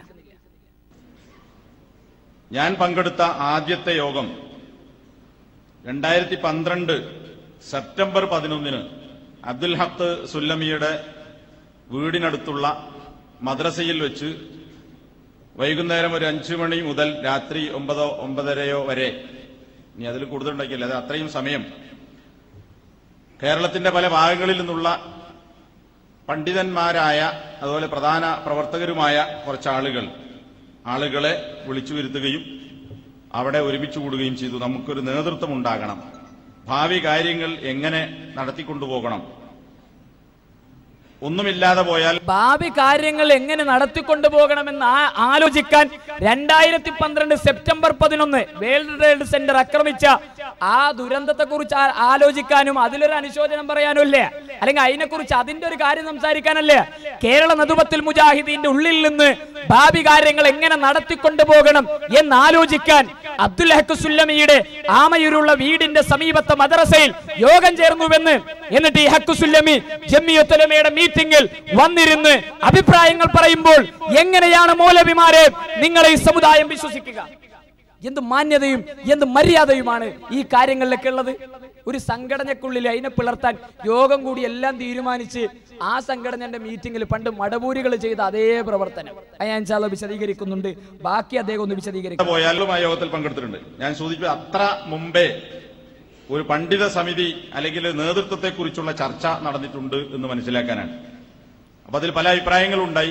ഞാൻ പങ്കെടുത്ത ആദ്യത്തെ യോഗം രണ്ടായിരത്തി പന്ത്രണ്ട് സെപ്റ്റംബർ പതിനൊന്നിന് അബ്ദുൽ ഹത്ത് സുല്ലമിയുടെ വീടിനടുത്തുള്ള മദ്രസയിൽ വെച്ച് വൈകുന്നേരം ഒരു അഞ്ചു മണി മുതൽ രാത്രി ഒമ്പതോ ഒമ്പതരയോ വരെ ഇനി അതിൽ കൂടുതൽ ഉണ്ടാക്കിയില്ല അത് അത്രയും സമയം കേരളത്തിന്റെ പല ഭാഗങ്ങളിൽ നിന്നുള്ള പണ്ഡിതന്മാരായ അതുപോലെ പ്രധാന പ്രവർത്തകരുമായ കുറച്ച് ആളുകൾ ആളുകളെ വിളിച്ചു വരുത്തുകയും അവിടെ ഒരുമിച്ച് കൂടുകയും ചെയ്തു നമുക്കൊരു നേതൃത്വം ഉണ്ടാകണം ഭാവി കാര്യങ്ങൾ എങ്ങനെ നടത്തിക്കൊണ്ടുപോകണം ഒന്നുമില്ലാതെ പോയാൽ ഭാവി കാര്യങ്ങൾ എങ്ങനെ നടത്തിക്കൊണ്ടു പോകണമെന്ന് ആ- ആലോചിക്കാൻ രണ്ടായിരത്തി പന്ത്രണ്ട് സെപ്റ്റംബർ പതിനൊന്ന് വേൾഡ് ട്രേഡ് സെന്റർ ആക്രമിച്ച ആ ദുരന്തത്തെ കുറിച്ച് ആലോചിക്കാനും അതിലൊരു അനുശോചനം പറയാനും അല്ലേ അല്ലെങ്കിൽ അതിനെക്കുറിച്ച് അതിന്റെ ഒരു കാര്യം സംസാരിക്കാനല്ലേ കേരള നദുബത്തിൽ മുജാഹിദീന്റെ ഉള്ളിൽ നിന്ന് ഭാവി കാര്യങ്ങൾ എങ്ങനെ നടത്തിക്കൊണ്ടു പോകണം എന്ന് ആലോചിക്കാൻ അബ്ദുൽ ഹക്ക് സുല്ലമിയുടെ ആമയൂരുള്ള വീടിന്റെ സമീപത്തെ മദ്രസയിൽ യോഗം ചേർന്നുവെന്ന് എന്നിട്ട് ഈ ഹക്കു സുല്ലമി ജമ്മിയുത്തലമയുടെ മീറ്റിംഗിൽ വന്നിരുന്ന് അഭിപ്രായങ്ങൾ പറയുമ്പോൾ എങ്ങനെയാണ് മൗലവിമാരെ നിങ്ങളെ ഈ സമുദായം വിശ്വസിക്കുക എന്ത് മാന്യതയും എന്ത് മര്യാദയുമാണ് ഈ കാര്യങ്ങളിലൊക്കെ ഉള്ളത് ഒരു സംഘടനക്കുള്ളിൽ അതിനെ പിളർത്താൻ യോഗം കൂടി എല്ലാം തീരുമാനിച്ച് ആ സംഘടനയുടെ മീറ്റിംഗിൽ പണ്ട് മടവൂരികൾ ചെയ്ത അതേ പ്രവർത്തനം അത് ഞാൻ ചാലോ വിശദീകരിക്കുന്നുണ്ട് ബാക്കി അദ്ദേഹം ഒന്ന് വിശദീകരിക്കും പോയാലും ആ യോഗത്തിൽ പങ്കെടുത്തിട്ടുണ്ട് ഞാൻ സൂചിപ്പിച്ച അത്ര മുമ്പേ ഒരു പണ്ഡിത സമിതി അല്ലെങ്കിൽ നേതൃത്വത്തെ കുറിച്ചുള്ള ചർച്ച നടന്നിട്ടുണ്ട് എന്ന് മനസ്സിലാക്കാനാണ് അപ്പൊ അതിൽ പല അഭിപ്രായങ്ങളും ഉണ്ടായി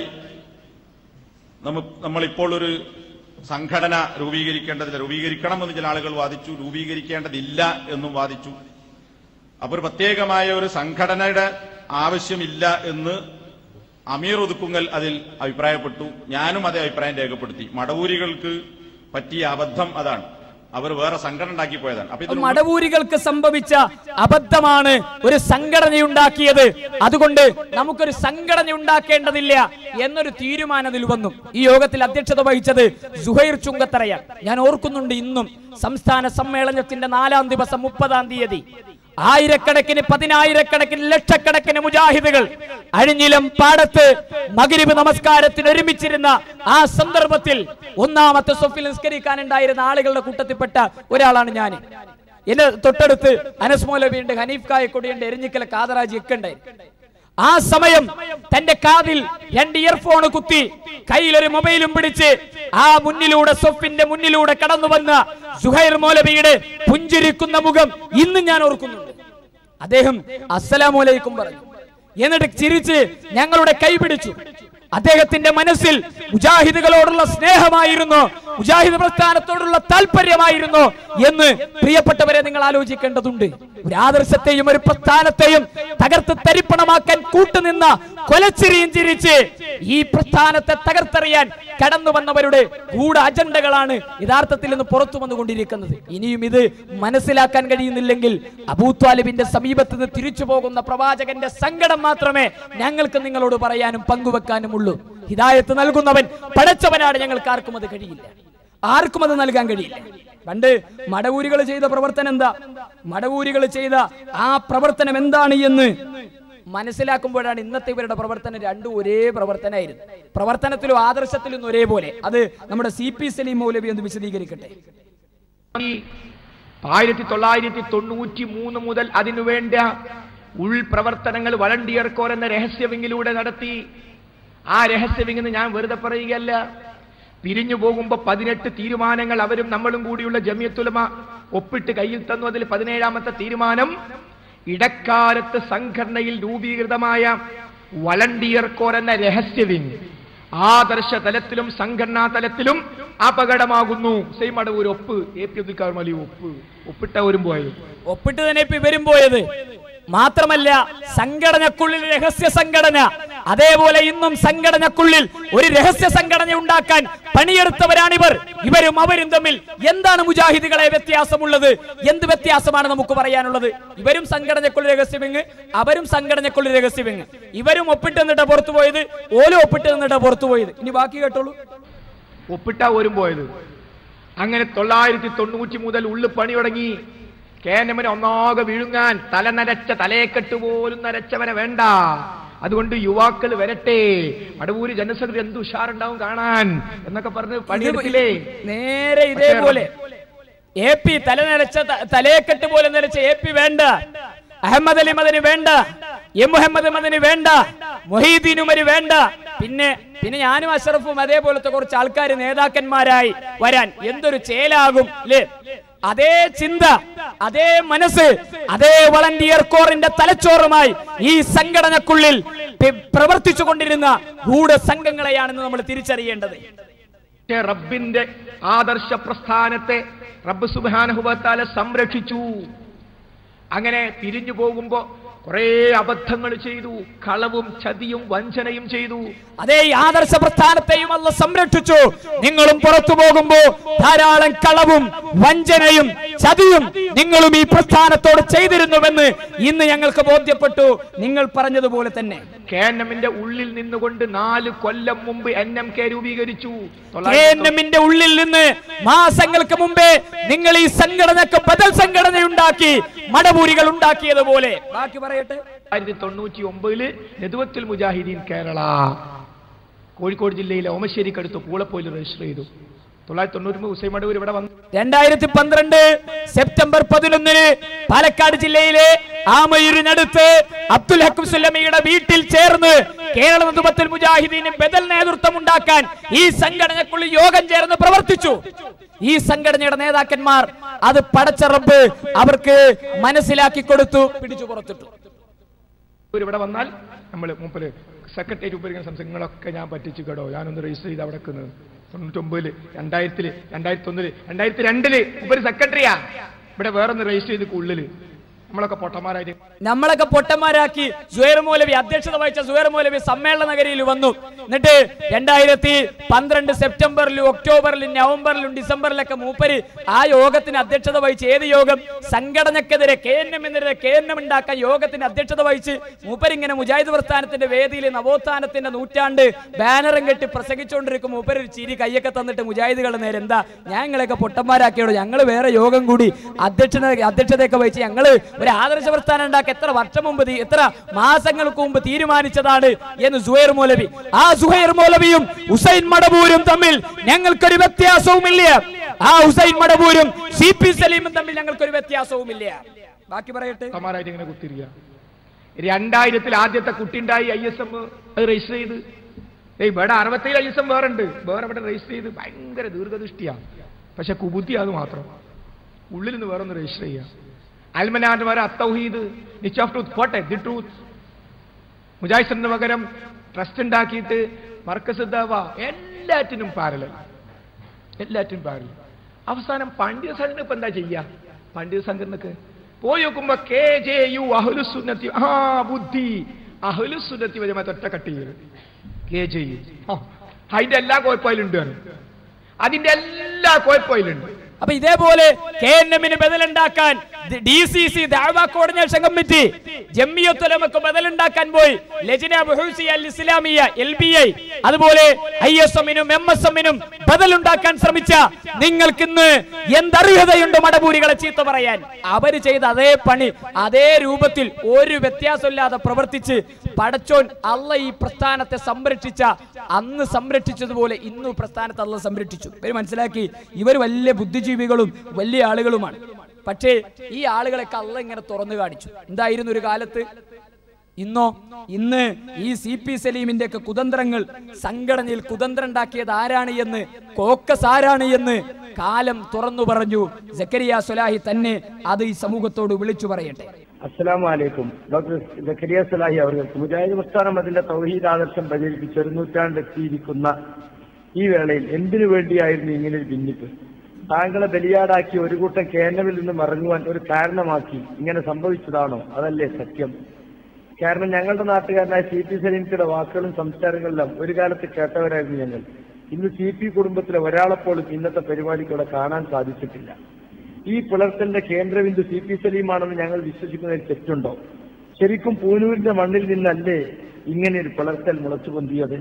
നമ്മ നമ്മളിപ്പോൾ ഒരു സംഘടന രൂപീകരിക്കേണ്ടതില്ല രൂപീകരിക്കണം എന്ന് ചില ആളുകൾ വാദിച്ചു രൂപീകരിക്കേണ്ടതില്ല എന്നും വാദിച്ചു അപ്പൊ ഒരു പ്രത്യേകമായ ഒരു സംഘടനയുടെ ആവശ്യമില്ല എന്ന് അമീർ ഒതുക്കുങ്ങൽ അതിൽ അഭിപ്രായപ്പെട്ടു ഞാനും അതേ അഭിപ്രായം രേഖപ്പെടുത്തി മടവൂരികൾക്ക് പറ്റിയ അബദ്ധം അതാണ് അവർ വേറെ സംഘടന ഉണ്ടാക്കി പോയതാണ് അപ്പൊ ഇതിന് മടവൂരികൾക്ക് സംഭവിച്ച അബദ്ധമാണ് ഒരു സംഘടനയുണ്ടാക്കിയത് അതുകൊണ്ട് നമുക്കൊരു സംഘടന ഉണ്ടാക്കേണ്ടതില്ല എന്നൊരു തീരുമാനം അതിൽ വന്നു ഈ യോഗത്തിൽ അധ്യക്ഷത വഹിച്ചത് സുഹൈർ ചുങ്കത്തറയാണ് ഞാൻ ഓർക്കുന്നുണ്ട് ഇന്നും സംസ്ഥാന സമ്മേളനത്തിന്റെ നാലാം ദിവസം മുപ്പതാം തീയതി ആയിരക്കണക്കിന് പതിനായിരക്കണക്കിന് ലക്ഷക്കണക്കിന് മുജാഹിദുകൾ അഴിഞ്ഞിലം പാടത്ത് മകരിബ് നമസ്കാരത്തിന് ഒരുമിച്ചിരുന്ന ആ സന്ദർഭത്തിൽ ഒന്നാമത്തെ സൊഫിൽ നിസ്കരിക്കാനുണ്ടായിരുന്ന ആളുകളുടെ കൂട്ടത്തിൽപ്പെട്ട ഒരാളാണ് ഞാൻ എന്റെ തൊട്ടടുത്ത് അനസ് മൗലവിയുണ്ട് ഹനീഫ് കായക്കൊടിയുണ്ട് എരിഞ്ഞിക്കല കാതറാജി ഒക്കെ ഉണ്ടായി ആ സമയം തന്റെ കാതിൽ രണ്ട് ഇയർഫോൺ കുത്തി കയ്യിലൊരു മൊബൈലും പിടിച്ച് ആ മുന്നിലൂടെ സൊഫിന്റെ മുന്നിലൂടെ കടന്നു വന്ന സുഹൈർ മൗലവിയുടെ പുഞ്ചിരിക്കുന്ന മുഖം ഇന്ന് ഞാൻ ഓർക്കുന്നുണ്ട് അദ്ദേഹം അസ്സലാമലൈക്കും പറഞ്ഞു എന്നിട്ട് ചിരിച്ച് ഞങ്ങളുടെ കൈ പിടിച്ചു അദ്ദേഹത്തിന്റെ മനസ്സിൽ മുജാഹിദുകളോടുള്ള സ്നേഹമായിരുന്നു മുജാഹിദ് പ്രസ്ഥാനത്തോടുള്ള താല്പര്യമായിരുന്നു എന്ന് പ്രിയപ്പെട്ടവരെ നിങ്ങൾ ആലോചിക്കേണ്ടതുണ്ട് ഒരു ആദർശത്തെയും ഒരു പ്രസ്ഥാനത്തെയും തകർത്ത് തരിപ്പണമാക്കാൻ കൂട്ടുനിന്ന കൊലച്ചിരിയും ചിരിച്ച് ഈ പ്രസ്ഥാനത്തെ തകർത്തെറിയാൻ കടന്നു വന്നവരുടെ ഗൂഢ അജണ്ടകളാണ് യഥാർത്ഥത്തിൽ ഇന്ന് പുറത്തു വന്നുകൊണ്ടിരിക്കുന്നത് ഇനിയും ഇത് മനസ്സിലാക്കാൻ കഴിയുന്നില്ലെങ്കിൽ അബൂത്വാലിബിന്റെ സമീപത്ത് നിന്ന് തിരിച്ചു പോകുന്ന പ്രവാചകന്റെ സങ്കടം മാത്രമേ ഞങ്ങൾക്ക് നിങ്ങളോട് പറയാനും പങ്കുവെക്കാനും ഉള്ളൂ ഹിദായത്ത് നൽകുന്നവൻ പടച്ചവനാണ് ഞങ്ങൾക്ക് ആർക്കും അത് കഴിയില്ല ആർക്കും അത് നൽകാൻ കഴിയില്ല പണ്ട് മടവൂരികൾ ചെയ്ത പ്രവർത്തനം എന്താ മടവൂരികൾ ചെയ്ത ആ പ്രവർത്തനം എന്താണ് എന്ന് മനസ്സിലാക്കുമ്പോഴാണ് ഇന്നത്തെ ഇവരുടെ പ്രവർത്തനം രണ്ടും ഒരേ പ്രവർത്തനമായിരുന്നു പ്രവർത്തനത്തിലും ആദർശത്തിലും ഒരേപോലെ അത് നമ്മുടെ സി പി സലീം മൗലവി ഒന്ന് വിശദീകരിക്കട്ടെ ആയിരത്തി തൊള്ളായിരത്തി തൊണ്ണൂറ്റി മൂന്ന് മുതൽ അതിനുവേണ്ട ഉൾപ്രവർത്തനങ്ങൾ വളണ്ടിയർ കോർ എന്ന രഹസ്യ വിങ്ങിലൂടെ നടത്തി ആ രഹസ്യ വിങ്ങെന്ന് ഞാൻ വെറുതെ പറയുകയല്ല പിരിഞ്ഞു പോകുമ്പോ പതിനെട്ട് തീരുമാനങ്ങൾ അവരും നമ്മളും കൂടിയുള്ള ജമിയത്തുലമ ഒപ്പിട്ട് കയ്യിൽ തന്നു അതിൽ പതിനേഴാമത്തെ തീരുമാനം ഇടക്കാലത്ത് സംഘടനയിൽ രൂപീകൃതമായ വളണ്ടിയർ കോർ എന്ന രഹസ്യ വിങ് ആദർശ തലത്തിലും സംഘടനാ തലത്തിലും അപകടമാകുന്നു സെയിം അടവൂർ ഒപ്പ് എ പി അബ്ദുൽ കാർ മലി ഒപ്പ് ഒപ്പിട്ട വരും പോയത് ഒപ്പിട്ട് തന്നെ ഇപ്പൊ ഇവരും പോയത് മാത്രമല്ല സംഘടനക്കുള്ളിൽ രഹസ്യ സംഘടന അതേപോലെ ഇന്നും സംഘടനക്കുള്ളിൽ ഒരു രഹസ്യ സംഘടന ഉണ്ടാക്കാൻ പണിയെടുത്തവരാണിവർ ഇവരും അവരും തമ്മിൽ എന്താണ് മുജാഹിദുകളെ വ്യത്യാസമുള്ളത് എന്ത് വ്യത്യാസമാണ് നമുക്ക് പറയാനുള്ളത് ഇവരും സംഘടനക്കുള്ളിൽ രഹസ്യവിങ് അവരും സംഘടനക്കുള്ളിൽ രഹസ്യവിങ് ഇവരും ഒപ്പിട്ട് നിന്നിട്ട് പുറത്തു പോയത് ഓലും ഒപ്പിട്ട് നിന്നിട്ട് പുറത്തു പോയത് ഇനി ബാക്കി കേട്ടോളൂ ഒപ്പിട്ട വരും പോയത് അങ്ങനെ തൊള്ളായിരത്തി തൊണ്ണൂറ്റി മുതൽ ഉള്ളു പണി തുടങ്ങി കേനമനെ ഒന്നാകെ വിഴുങ്ങാൻ തല നരച്ച തലയെക്കെട്ട് പോലും നരച്ചവനെ വേണ്ട അതുകൊണ്ട് യുവാക്കൾ വരട്ടെ അടവൂര് ജനസംഖ്യ എന്ത് ഉഷാറുണ്ടാവും കാണാൻ എന്നൊക്കെ പറഞ്ഞ് പണിയെടുത്തില്ലേ നേരെ ഇതേപോലെ എ പി തല നിലച്ച ത- തലയെക്കെട്ട് പോലെ നിലച്ച എ പി വേണ്ട അഹമ്മദ് അലി മദന് വേണ്ട എം മുഹമ്മദ് മദന് വേണ്ട മൊഹീദ്ദീൻ ഉമര് വേണ്ട പിന്നെ പിന്നെ ഞാനും അഷറഫും അതേപോലത്തെ കുറച്ച് ആൾക്കാർ നേതാക്കന്മാരായി വരാൻ എന്തൊരു ചേലാകും അല്ലേ അതേ ചിന്ത അതേ മനസ്സ് അതേ വളണ്ടിയർ കോറിന്റെ തലച്ചോറുമായി ഈ സംഘടനക്കുള്ളിൽ പി- പ്രവർത്തിച്ചു കൊണ്ടിരുന്ന ഗൂഢസംഘങ്ങളെയാണെന്ന് നമ്മൾ തിരിച്ചറിയേണ്ടത് പക്ഷേ റബ്ബിന്റെ ആദർശ പ്രസ്ഥാനത്തെ റബ്ബ് സുബാനഹുബത്താല സംരക്ഷിച്ചു അങ്ങനെ തിരിഞ്ഞു പോകുമ്പോ കുറെ അബദ്ധങ്ങൾ ചെയ്തു കളവും ചതിയും വഞ്ചനയും ചെയ്തു അതേ ഈ ആദർശ പ്രസ്ഥാനത്തെയും അല്ല സംരക്ഷിച്ചു നിങ്ങളും പുറത്തു പോകുമ്പോ ധാരാളം കളവും വഞ്ചനയും ചതിയും നിങ്ങളും ഈ പ്രസ്ഥാനത്തോട് ചെയ്തിരുന്നുവെന്ന് ഇന്ന് ഞങ്ങൾക്ക് ബോധ്യപ്പെട്ടു നിങ്ങൾ പറഞ്ഞതുപോലെ തന്നെ കെ എൻ എമ്മിന്റെ ഉള്ളിൽ നിന്നുകൊണ്ട് നാല് കൊല്ലം മുമ്പ് എൻ എം കെ രൂപീകരിച്ചു KNM-ന്റെ ഉള്ളിൽ നിന്ന് മാസങ്ങൾക്ക് മുമ്പേ നിങ്ങൾ ഈ സംഘടനക്ക് ബദൽ സംഘടന ഉണ്ടാക്കി മടപൂരികൾ ഉണ്ടാക്കിയതുപോലെ ബാക്കി പറയട്ടെ ആയിരത്തി തൊണ്ണൂറ്റി ഒമ്പതില് നെതുവത്തുൽ മുജാഹിദീൻ കേരള കോഴിക്കോട് ജില്ലയിലെ ഓമശ്ശേരിക്കടുത്ത് പൂളപ്പോയിൽ രജിസ്റ്റർ ചെയ്തു തൊള്ളായിരത്തി തൊണ്ണൂറ്റി ഹുസൈൻ മടവൂർ ഇവിടെ വന്നു രണ്ടായിരത്തി പന്ത്രണ്ട് സെപ്റ്റംബർ പതിനൊന്നിന് പാലക്കാട് ജില്ലയിലെ ആമയൂരിനടുത്ത് അബ്ദുൽ ഹക്കും സുല്ലമിയുടെ വീട്ടിൽ ചേർന്ന് കേരള നദുബത്തുൽ മുജാഹിദീന് ബദൽ നേതൃത്വം ഉണ്ടാക്കാൻ ഈ സംഘടനക്കുള്ളിൽ യോഗം ചേർന്ന് പ്രവർത്തിച്ചു ഈ സംഘടനയുടെ നേതാക്കന്മാർ അത് പടച്ച റബ്ബ് അവർക്ക് മനസ്സിലാക്കി കൊടുത്തു പിടിച്ചു പുറത്തിട്ടു ഇവർ ഇവിടെ വന്നാൽ നമ്മൾ മൂപ്പര് സെക്രട്ടേറിയറ്റ് ഉപരിക്കുന്ന സംശയങ്ങളൊക്കെ ഞാൻ പറ്റിച്ചു കേടോ ഞാനൊന്ന് രജിസ്റ്റർ ചെയ്ത് അവിടെ നിൽക്കുന്നത് തൊണ്ണൂറ്റൊമ്പതില് രണ്ടായിരത്തില് രണ്ടായിരത്തി ഒന്നില് രണ്ടായിരത്തി രണ്ടില് ഉപരി സെക്രട്ടറിയാ ഇവിടെ വേറൊന്ന് രജിസ്റ്റർ ചെയ്ത് ഉള്ളില് നമ്മളൊക്കെ പൊട്ടന്മാരായിട്ട് നമ്മളൊക്കെ പൊട്ടന്മാരാക്കി സുഹേർ മൗലവി അധ്യക്ഷത വഹിച്ച സുഹേർ മൗലവി സമ്മേളന നഗരിയിൽ വന്നു എന്നിട്ട് രണ്ടായിരത്തി പന്ത്രണ്ട് സെപ്റ്റംബറിലും ഒക്ടോബറിലും നവംബറിലും ഡിസംബറിലൊക്കെ മൂപ്പര് ആ യോഗത്തിന് അധ്യക്ഷത വഹിച്ച് ഏത് യോഗം സംഘടനക്കെതിരെ കെ എൻ എമ്മിനെതിരെ കെ എൻ എം ഉണ്ടാക്കാൻ യോഗത്തിന് അധ്യക്ഷത വഹിച്ച് മൂപ്പര് ഇങ്ങനെ മുജാഹിദ് പ്രസ്ഥാനത്തിന്റെ വേദിയിൽ നവോത്ഥാനത്തിന്റെ നൂറ്റാണ്ട് ബാനറും കെട്ടി പ്രസംഗിച്ചുകൊണ്ടിരിക്കും മൂപ്പര് ഒരു ചിരി കയ്യൊക്കെ തന്നിട്ട് മുജാഹിദുകളുടെ നേരെ എന്താ ഞങ്ങളെയൊക്കെ പൊട്ടന്മാരാക്കിയോളൂ ഞങ്ങൾ വേറെ യോഗം കൂടി അധ്യക്ഷത അധ്യക്ഷതയൊക്കെ വഹിച്ച് ഞങ്ങൾ ഒരു ആദർശ പ്രസ്ഥാനം ഉണ്ടാക്കി എത്ര വർഷം മുമ്പ് തീ- എത്ര മാസങ്ങൾക്ക് മുമ്പ് തീരുമാനിച്ചതാണ് എന്ന് സുഹൈർ മൗലവി ആ സുഹൈർ മൗലവിയും ഹുസൈൻ മടബൂരും തമ്മിൽ ഞങ്ങൾക്കൊരു വ്യത്യാസവുമില്ല ആ ഹുസൈൻ മടബൂരും സി പി സലീമും തമ്മിൽ ഞങ്ങൾക്കൊരു വ്യത്യാസവുമില്ല ബാക്കി പറയട്ടെ പൊട്ടന്മാരായിട്ട് ഇങ്ങനെ കുത്തിരിക്കുക രണ്ടായിരത്തിൽ ആദ്യത്തെ കുട്ടി ഉണ്ടായി ഐ എസ് എം അത് രജിസ്റ്റർ ചെയ്ത് ഏയ് ഇവിടെ അറുപത്തേഴ് ഐ എസ് എം വേറെ ഉണ്ട് വേറെ ഇവിടെ രജിസ്റ്റർ ചെയ്ത് ഭയങ്കര ദീർഘദൃഷ്ടിയാണ് പക്ഷെ കുബുദ്ധി അത് മാത്രം ഉള്ളിൽ നിന്ന് വേറെ ഒന്ന് രജിസ്റ്റർ ചെയ്യാം അൽമനാന്റെ അത്തൗഹീദ് നിച്ച് ഓഫ് ട്രൂത്ത് പോട്ടെ ദി ട്രൂത്ത് മുജാഹിദിന് പകരം ട്രസ്റ്റ് ഉണ്ടാക്കിയിട്ട് മർക്കസ് ദവ എല്ലാറ്റിനും പാരല എല്ലാറ്റിനും പാരല അവസാനം പണ്ഡിത സംഘടന ഇപ്പൊ എന്താ ചെയ്യാ പണ്ഡിത സംഘടനക്ക് പോയി നോക്കുമ്പോ കെ ജെ യു അഹുലുസുന്നത്തി ആ ബുദ്ധി അഹുലുസുന്നത്തി വരുമ്പോ ഒറ്റ കട്ട് ചെയ്യരുത് കെ ജെ യു അതിന്റെ എല്ലാ കുഴപ്പയിലുണ്ട് അതിന്റെ എല്ലാ കുഴപ്പയിലുണ്ട് അപ്പൊ ഇതേപോലെ കെ എൻ എമ്മിന് ബദലുണ്ടാക്കാൻ ഡി സി സി ദാവ കോർഡിനേഷൻ കമ്മിറ്റി ജമ്മിയത്തുലമക്ക് ബദലുണ്ടാക്കാൻ പോയി ലജ്ന ബുഹൂസി അൽ ഇസ്ലാമിയ എൽ ബി ഐ അതുപോലെ ഐ എസ് എമ്മിനും എം എസ് എമ്മിനും ബദലുണ്ടാക്കാൻ ശ്രമിച്ച നിങ്ങൾക്കിന്ന് എന്തർഹതയുണ്ട് മടപൂരികളെ ചീത്ത പറയാൻ അവര് ചെയ്ത അതേ പണി അതേ രൂപത്തിൽ ഒരു വ്യത്യാസമില്ലാതെ പ്രവർത്തിച്ച് പടച്ചോൻ അല്ല ഈ പ്രസ്ഥാനത്തെ സംരക്ഷിച്ച അന്ന് സംരക്ഷിച്ചതുപോലെ ഇന്ന് പ്രസ്ഥാനത്തെ അല്ല സംരക്ഷിച്ചു ഇവർ മനസ്സിലാക്കി ഇവർ വലിയ ബുദ്ധിജീവികളും വലിയ ആളുകളുമാണ് പക്ഷേ ഈ ആളുകളൊക്കെ അല്ല ഇങ്ങനെ തുറന്നു കാണിച്ചു എന്തായിരുന്നു ഒരു കാലത്ത് ഇന്നോ ഇന്ന് ഈ സി പി സലീമിന്റെ ഒക്കെ കുതന്ത്രങ്ങൾ സംഘടനയിൽ കുതന്ത്രം ഉണ്ടാക്കിയത് ആരാണ് എന്ന് കോക്കസ് ആരാണ് എന്ന് കാലം തുറന്നു പറഞ്ഞു ജക്കരിയ സുലാഹി തന്നെ അത് ഈ സമൂഹത്തോട് വിളിച്ചു പറയട്ടെ അസ്സലാമു അലൈക്കും ഡോക്ടർ ജക്കരിയ സലാഹി അവർക്ക് മുജാഹിദ് പ്രസ്ഥാനം അതിന്റെ തൗഹീദ് ആദർശം പ്രചരിപ്പിച്ച് ഒരു നൂറ്റാണ്ടെത്തിയിരിക്കുന്ന ഈ വേളയിൽ എന്തിനു വേണ്ടിയായിരുന്നു ഇങ്ങനെ ഒരു ഭിന്നിപ്പ് താങ്കളെ ബലിയാടാക്കി ഒരു കൂട്ടം കേന്ദ്രമിൽ നിന്ന് മറങ്ങുവാൻ ഒരു കാരണമാക്കി ഇങ്ങനെ സംഭവിച്ചതാണോ അതല്ലേ സത്യം കാരണം ഞങ്ങളുടെ നാട്ടുകാരനായ സി പി സലീംസിയുടെ വാക്കുകളും സംസ്കാരങ്ങളെല്ലാം ഒരു കാലത്ത് കേട്ടവരായിരുന്നു ഞങ്ങൾ ഇന്ന് സി പി കുടുംബത്തിലെ ഒരാളെപ്പോലും ഇന്നത്തെ പരിപാടിക്കൂടെ കാണാൻ സാധിച്ചിട്ടില്ല ഈ പുലർത്തലിന്റെ കേന്ദ്രബിന്ദു സി പി സലീമാണെന്ന് ഞങ്ങൾ വിശ്വസിക്കുന്നതിൽ തെറ്റുണ്ടോ ശരിക്കും പൂനൂരിന്റെ മണ്ണിൽ നിന്നല്ലേ ഇങ്ങനെ ഒരു പുലർത്തൽ മുളച്ചു പൊന്തിയത്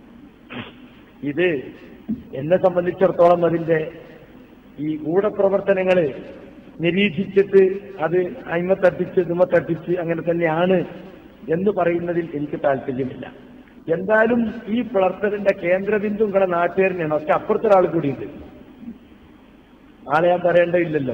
ഇത് എന്നെ സംബന്ധിച്ചിടത്തോളം അതിന്റെ ഈ ഗൂഢപ്രവർത്തനങ്ങള് നിരീക്ഷിച്ചിട്ട് അത് അയിമ തട്ടിച്ച് ഇതുമ തട്ടിച്ച് അങ്ങനെ തന്നെയാണ് എന്ന് പറയുന്നതിൽ എനിക്ക് താല്പര്യമില്ല എന്തായാലും ഈ പുലർത്തലിന്റെ കേന്ദ്രബിന്ദു നിങ്ങളെ നാട്ടുകാരനെയാണ് ഒക്കെ അപ്പുറത്തൊരാൾ കൂടിയുണ്ട് ആളെ ഞാൻ പറയേണ്ടതില്ലല്ലോ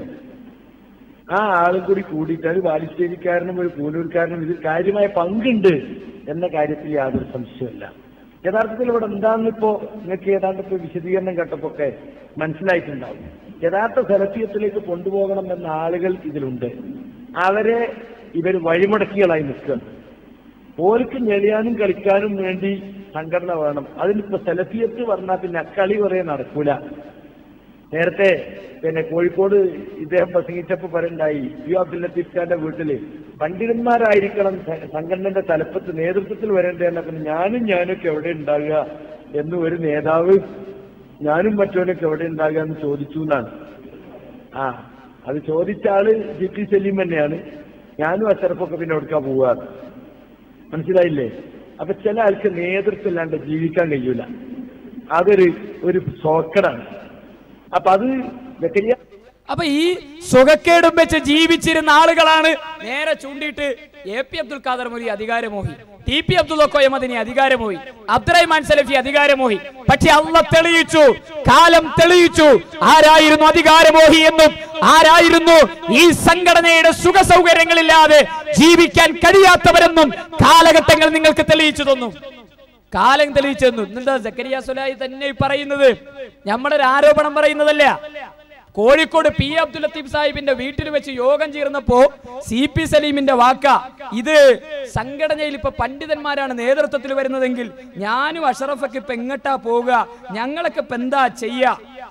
ആ ആളും കൂടി കൂടിയിട്ട് ഒരു ബാലുശ്ശേരിക്കാരനും ഒരു പൂനൂർക്കാരനും ഇതിൽ കാര്യമായ പങ്കുണ്ട് എന്ന കാര്യത്തിൽ യാതൊരു സംശയമില്ല യഥാർത്ഥത്തിൽ ഇവിടെ എന്താണെന്ന് ഇപ്പോ നിങ്ങൾക്ക് ഏതാണ്ട് ഇപ്പോ വിശദീകരണം കേട്ടപ്പോ ഒക്കെ മനസ്സിലായിട്ടുണ്ടാവും യഥാർത്ഥ സെലഫിയത്തിലേക്ക് കൊണ്ടുപോകണം എന്ന ആളുകൾ ഇതിലുണ്ട് അവരെ ഇവർ വഴിമുടക്കികളായി നിൽക്കുക ഓർക്ക് ഞെളിയാനും കളിക്കാനും വേണ്ടി സംഘടന വേണം അതിനിപ്പോ സെലഫിയത്ത് പറഞ്ഞാൽ പിന്നെ അക്കളി കുറേ നടക്കൂല നേരത്തെ പിന്നെ കോഴിക്കോട് ഇദ്ദേഹം പ്രസംഗിച്ചപ്പോ പറയുണ്ടായി യു അബ്ദുൽ ലത്തീഫ് ഖാന്റെ വീട്ടില് പണ്ഡിതന്മാരായിരിക്കണം സ- സംഘടനയുടെ തലപ്പത്ത് നേതൃത്വത്തിൽ വരേണ്ടതെന്ന പിന്നെ ഞാനും ഞാനൊക്കെ എവിടെ ഉണ്ടാകുക എന്ന് ഒരു നേതാവ് ഞാനും മറ്റവനൊക്കെ എവിടെ ഉണ്ടാകുക എന്ന് ചോദിച്ചു എന്നാണ് ആ അത് ചോദിച്ച ആള് ജി പി സലീം തന്നെയാണ് ഞാനും അച്ചറപ്പൊക്കെ പിന്നെ എടുക്കാൻ പോവാറ് മനസ്സിലായില്ലേ അപ്പൊ ചില ആൾക്ക് നേതൃത്വം ഇല്ലാണ്ട് ജീവിക്കാൻ കഴിയൂല അതൊരു ഒരു സോക്കടാണ് അപ്പൊ അത് വെക്കരിയ അപ്പൊ ഈ സുഖക്കേടും വെച്ച് ജീവിച്ചിരുന്ന ആളുകളാണ് നേരെ ചൂണ്ടിയിട്ട് എ പി അബ്ദുൽ ഖാദർ മൊഴി അധികാരമോഹി ടി പി അബ്ദുൽ കൊയമദിനി അധികാരമോഹി അബ്ദുറഹ്മാൻ സലഫി അധികാരമോഹി പക്ഷെ അള്ള തെളിയിച്ചു കാലം തെളിയിച്ചു ആരായിരുന്നു അധികാരമോഹി എന്നും ആരായിരുന്നു ഈ സംഘടനയുടെ സുഖ സൗകര്യങ്ങളില്ലാതെ ജീവിക്കാൻ കഴിയാത്തവരെന്നും കാലഘട്ടങ്ങൾ നിങ്ങൾക്ക് തെളിയിച്ചു തന്നു കാലം തെളിയിച്ചു തന്നു ഇന്നെന്താ സക്കരിയ സുലായി തന്നെ ഈ പറയുന്നത് നമ്മുടെ ഒരു ആരോപണം പറയുന്നതല്ല കോഴിക്കോട് പി എ അബ്ദുൽ ലത്തീഫ് സാഹിബിന്റെ വീട്ടിൽ വെച്ച് യോഗം ചേർന്നപ്പോ സി പി സലീമിന്റെ വാക്ക ഇത് സംഘടനയിൽ ഇപ്പൊ പണ്ഡിതന്മാരാണ് നേതൃത്വത്തിൽ വരുന്നതെങ്കിൽ ഞാനും അഷറഫൊക്കെ ഇപ്പൊ എങ്ങട്ടാ പോവുക ഞങ്ങളൊക്കെ ഇപ്പൊ എന്താ ചെയ്യാ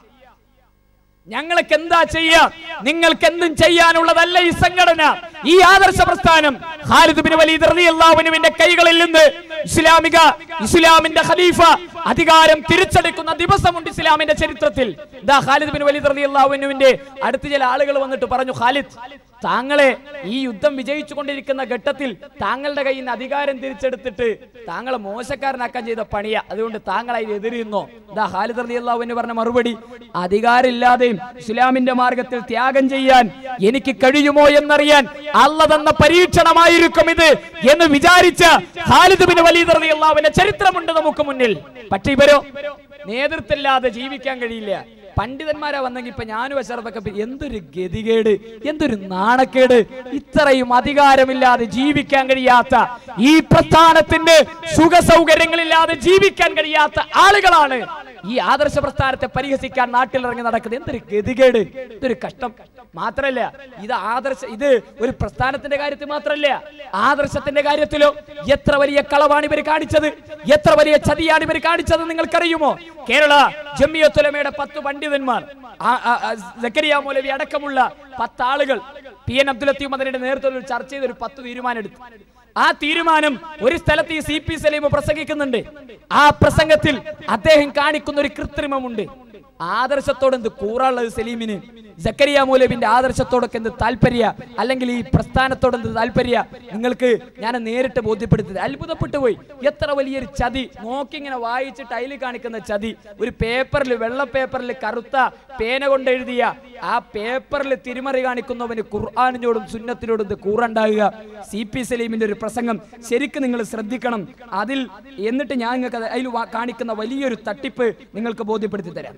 ഞങ്ങൾക്ക് എന്താ ചെയ്യാ നിങ്ങൾക്ക് എന്തും ചെയ്യാനുള്ളതല്ല ഈ സംഘടന ഈ ആദർശ പ്രസ്ഥാനം ഖാലിദ് ബിൻ വലീദ് റളിയല്ലാഹുവിന്റെ കൈകളിൽ നിന്ന് ഇസ്ലാമിക ഇസ്ലാമിന്റെ ഖലീഫ അധികാരം തിരിച്ചെടുക്കുന്ന ദിവസമുണ്ട് ഇസ്ലാമിന്റെ ചരിത്രത്തിൽ ദാ ഖാലിദ് ബിൻ വലീദ് റളിയല്ലാഹുവിന്റെ അടുത്ത് ചില ആളുകൾ വന്നിട്ട് പറഞ്ഞു ഖാലിദ് താങ്കളെ ഈ യുദ്ധം വിജയിച്ചു കൊണ്ടിരിക്കുന്ന ഘട്ടത്തിൽ താങ്കളുടെ കയ്യിൽ നിന്ന് അധികാരം തിരിച്ചെടുത്തിട്ട് താങ്കളെ മോശക്കാരനാക്കാൻ ചെയ്ത പണിയ അതുകൊണ്ട് താങ്കൾ അതിൽ എതിരിയുന്നോ ഇതാ ഖാലിദ് റളിയല്ലാഹു എന്ന് പറഞ്ഞ മറുപടി അധികാരമില്ലാതെയും ഇസ്ലാമിന്റെ മാർഗത്തിൽ ത്യാഗം ചെയ്യാൻ എനിക്ക് കഴിയുമോ എന്നറിയാൻ അല്ല തന്ന പരീക്ഷണമായിരിക്കും ഇത് എന്ന് വിചാരിച്ച ഖാലിദ് ബിൻ വലീദ് റളിയല്ലാഹുവിന്റെ ചരിത്രമുണ്ട് നമുക്ക് മുന്നിൽ പക്ഷെ ഇവരോ നേതൃത്വമില്ലാതെ ജീവിക്കാൻ കഴിയില്ല പണ്ഡിതന്മാരാ വന്നെങ്കിൽ ഇപ്പൊ ഞാനും അഷറഫൊക്കെ ഇപ്പൊ എന്തൊരു ഗതികേട് എന്തൊരു നാണക്കേട് ഇത്രയും അധികാരമില്ലാതെ ജീവിക്കാൻ കഴിയാത്ത ഈ പ്രസ്ഥാനത്തിന്റെ സുഖ സൗകര്യങ്ങളില്ലാതെ ജീവിക്കാൻ കഴിയാത്ത ആളുകളാണ് ഈ ആദർശ പ്രസ്ഥാനത്തെ പരിഹസിക്കാൻ നാട്ടിലിറങ്ങി നടക്കുന്നത് എന്തൊരു ഗതികേട് ഇതൊരു കഷ്ടം മാത്രല്ല ഇത് ആദർശ ഇത് ഒരു പ്രസ്ഥാനത്തിന്റെ കാര്യത്തിൽ മാത്രല്ല ആദർശത്തിന്റെ കാര്യത്തിലോ എത്ര വലിയ കളവാണ് ഇവർ കാണിച്ചത് എത്ര വലിയ ചതിയാണ് ഇവർ കാണിച്ചത് നിങ്ങൾക്കറിയുമോ കേരള ജമിയത്തുലമയുടെ പത്ത് പണ്ഡിതന്മാർ ആ- ആ- ആ സക്കരിയ മൗലവി അടക്കമുള്ള പത്ത് ആളുകൾ പി എൻ അബ്ദുൽ ലത്തീഫ് മദനിയുടെ നേതൃത്വത്തിൽ ഒരു ചർച്ച ചെയ്ത് ഒരു പത്ത് തീരുമാനം എടുത്തു ആ തീരുമാനം ഒരു സ്ഥലത്ത് ഈ സി പി സലീം പ്രസംഗിക്കുന്നുണ്ട് ആ പ്രസംഗത്തിൽ അദ്ദേഹം കാണിക്കുന്ന ഒരു കൃത്രിമമുണ്ട് ആദർശത്തോട് എന്ത് കൂറാനുള്ളത് സലീമിന് ജക്കരിയ മൗലവിന്റെ ആദർശത്തോടൊക്കെ എന്ത് താല്പര്യ അല്ലെങ്കിൽ ഈ പ്രസ്ഥാനത്തോട് എന്ത് താല്പര്യ നിങ്ങൾക്ക് ഞാൻ നേരിട്ട് ബോധ്യപ്പെടുത്തത് അത്ഭുതപ്പെട്ടു പോയി എത്ര വലിയൊരു ചതി നോക്കി ഇങ്ങനെ വായിച്ചിട്ട് അതിൽ കാണിക്കുന്ന ചതി ഒരു പേപ്പറിൽ വെള്ള പേപ്പറിൽ കറുത്ത പേന കൊണ്ട് എഴുതിയ ആ പേപ്പറിൽ തിരിമറി കാണിക്കുന്നവന് ഖുർആാനിനോടും സുന്നത്തിനോടും ഇത് കൂറുണ്ടാകുക സി പി സലീമിന്റെ ഒരു പ്രസംഗം ശരിക്കും നിങ്ങൾ ശ്രദ്ധിക്കണം അതിൽ എന്നിട്ട് ഞാൻ നിങ്ങൾക്ക് അത് അതിൽ വാ- കാണിക്കുന്ന വലിയൊരു തട്ടിപ്പ് നിങ്ങൾക്ക് ബോധ്യപ്പെടുത്തി തരാം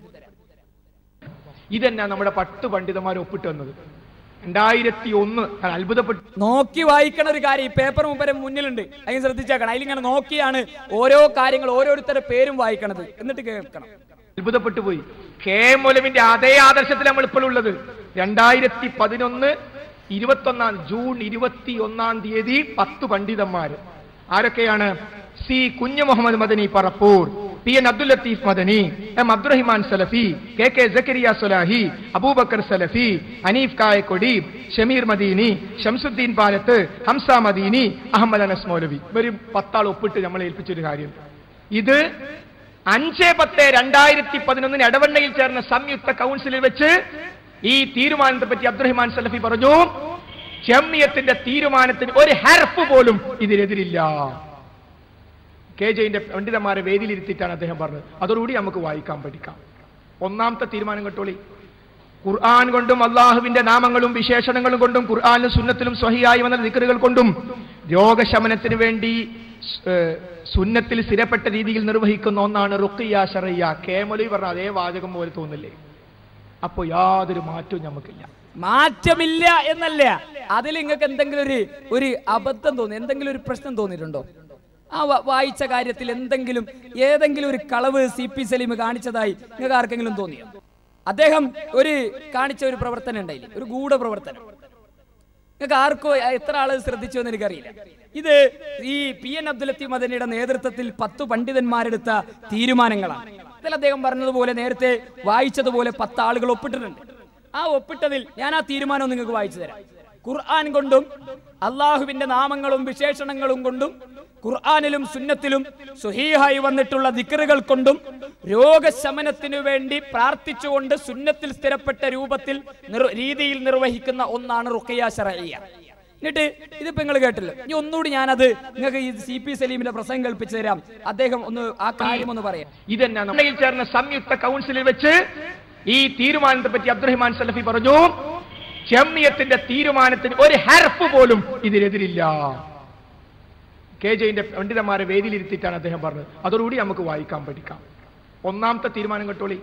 ഇതന്നെ നമ്മുടെ പത്ത് പണ്ഡിതന്മാർ ഒപ്പിട്ട് വന്നത് രണ്ടായിരത്തി ഒന്ന് ഞാൻ അത്ഭുതപ്പെട്ടു നോക്കി വായിക്കണ ഒരു കാര്യം ഈ പേപ്പർ മുമ്പേ മുന്നിലുണ്ട് അതിന് ശ്രദ്ധിച്ചേക്കണം അതിലിങ്ങനെ നോക്കിയാണ് ഓരോ കാര്യങ്ങൾ ഓരോരുത്തരുടെ പേരും വായിക്കണത് എന്നിട്ട് കേൾക്കണം അത്ഭുതപ്പെട്ടു പോയി കെ എം മൗലവിന്റെ അതേ ആദർശത്തിൽ നമ്മൾ ഇപ്പോൾ ഉള്ളത് രണ്ടായിരത്തി പതിനൊന്ന് ഇരുപത്തൊന്നാം ജൂൺ ഇരുപത്തി ഒന്നാം തീയതി പത്ത് പണ്ഡിതന്മാര് ആരൊക്കെയാണ് C Kunju Muhammad Madani Parappur P N Abdul Latheef Madani M Abdurahiman Salafi K K Zakariya Swalahi Abubakar Salafi Aneef Kayakkodi Shameer Madeeni Shamsuddin Palath Hamza Madeeni Ahmed Anas Moulavi ഇവര് പത്താൾ ഒപ്പിട്ട് നമ്മളെ ഏൽപ്പിച്ചൊരു കാര്യം ഇത് അഞ്ച് പത്ത് രണ്ടായിരത്തി പതിനൊന്നിന് എടവണ്ണയിൽ ചേർന്ന സംയുക്ത കൗൺസിലിൽ വെച്ച് ഈ തീരുമാനത്തെ പറ്റി അബ്ദുറഹിമാൻ സലഫി പറഞ്ഞു ജമ്മിയത്തിന്റെ തീരുമാനത്തിന് ഒരു ഹർഫ് പോലും ഇതിനെതിരില്ല കെ ജെയിന്റെ പണ്ഡിതന്മാരെ വേദിയിലിരുത്തിയിട്ടാണ് അദ്ദേഹം പറഞ്ഞത് അതോടുകൂടി നമുക്ക് വായിക്കാൻ പഠിക്കാം ഒന്നാമത്തെ തീരുമാനം കേട്ടോളി ഖുർആൻ കൊണ്ടും അള്ളാഹുവിന്റെ നാമങ്ങളും വിശേഷണങ്ങളും കൊണ്ടും ഖുർആാനും സുന്നത്തിലും സ്വഹിയായി വന്ന ദിക്കറുകൾ കൊണ്ടും രോഗശമനത്തിന് വേണ്ടി സ്- ഏഹ് സുന്നത്തിൽ സ്ഥിരപ്പെട്ട രീതിയിൽ നിർവഹിക്കുന്ന ഒന്നാണ് റുക്കിയ ഷറയ്യ കേമലി പറഞ്ഞ അതേ വാചകം പോലെ തോന്നില്ലേ അപ്പോ യാതൊരു മാറ്റവും നമുക്കില്ല മാറ്റമില്ല എന്നല്ല അതിൽ നിങ്ങൾക്ക് എന്തെങ്കിലും ഒരു ഒരു അബദ്ധം തോന്നി എന്തെങ്കിലും ഒരു പ്രശ്നം തോന്നിയിട്ടുണ്ടോ ആ വ- വായിച്ച കാര്യത്തിൽ എന്തെങ്കിലും ഏതെങ്കിലും ഒരു കളവ് സി പി സലീം കാണിച്ചതായി നിങ്ങൾക്ക് ആർക്കെങ്കിലും തോന്നിയോ അദ്ദേഹം ഒരു കാണിച്ച ഒരു പ്രവർത്തനം ഉണ്ടായില്ലേ ഒരു ഗൂഢപ്രവർത്തനം നിങ്ങൾക്ക് ആർക്കോ എത്ര ആള് ശ്രദ്ധിച്ചു എന്ന് എനിക്കറിയില്ല ഇത് ഈ പി എൻ അബ്ദുൽ ലത്തീഫ് മദനിയുടെ നേതൃത്വത്തിൽ പത്ത് പണ്ഡിതന്മാരെടുത്ത തീരുമാനങ്ങളാണ് ഇതിൽ അദ്ദേഹം പറഞ്ഞതുപോലെ നേരത്തെ വായിച്ചതുപോലെ പത്ത് ആളുകൾ ഒപ്പിട്ടിട്ടുണ്ട് ആ ഒപ്പിട്ടതിൽ ഞാൻ ആ തീരുമാനം നിങ്ങൾക്ക് വായിച്ചു തരാം ഖുർആൻ കൊണ്ടും അള്ളാഹുവിന്റെ നാമങ്ങളും വിശേഷണങ്ങളും കൊണ്ടും ഖുർആാനിലും സുന്നത്തിലും സുഹീഹായി വന്നിട്ടുള്ള ദിക്കറുകൾ കൊണ്ടും രോഗശമനത്തിനു വേണ്ടി പ്രാർത്ഥിച്ചുകൊണ്ട് സുന്നത്തിൽ സ്ഥിരപ്പെട്ട രൂപത്തിൽ നിർ- രീതിയിൽ നിർവഹിക്കുന്ന ഒന്നാണ് റുഖിയ ശറയ്യ എന്നിട്ട് ഇതിപ്പോ നിങ്ങൾ കേട്ടില്ല ഇനി ഒന്നുകൂടി ഞാനത് നിങ്ങൾക്ക് ഈ സി പി സലീമിന്റെ പ്രസംഗം കൽപ്പിച്ചു തരാം അദ്ദേഹം ഒന്ന് ആ കാര്യം ഒന്ന് പറയാം ഇതെന്നാണ് നമ്മയിൽ ചേർന്ന സംയുക്ത കൗൺസിലിൽ വെച്ച് ഈ തീരുമാനത്തെ പറ്റി അബ്ദുറഹിമാൻ സലഫി പറഞ്ഞു ജമ്മിയത്തിന്റെ തീരുമാനത്തിന് ഒരു ഹർഫ് പോലും ഇതിനെതിരില്ല കെ ജെയിന്റെ പണ്ഡിതന്മാരെ വേദിയിലിരുത്തിയിട്ടാണ് അദ്ദേഹം പറഞ്ഞത് അതോടുകൂടി നമുക്ക് വായിക്കാൻ പഠിക്കാം ഒന്നാമത്തെ തീരുമാനം കേട്ടോളി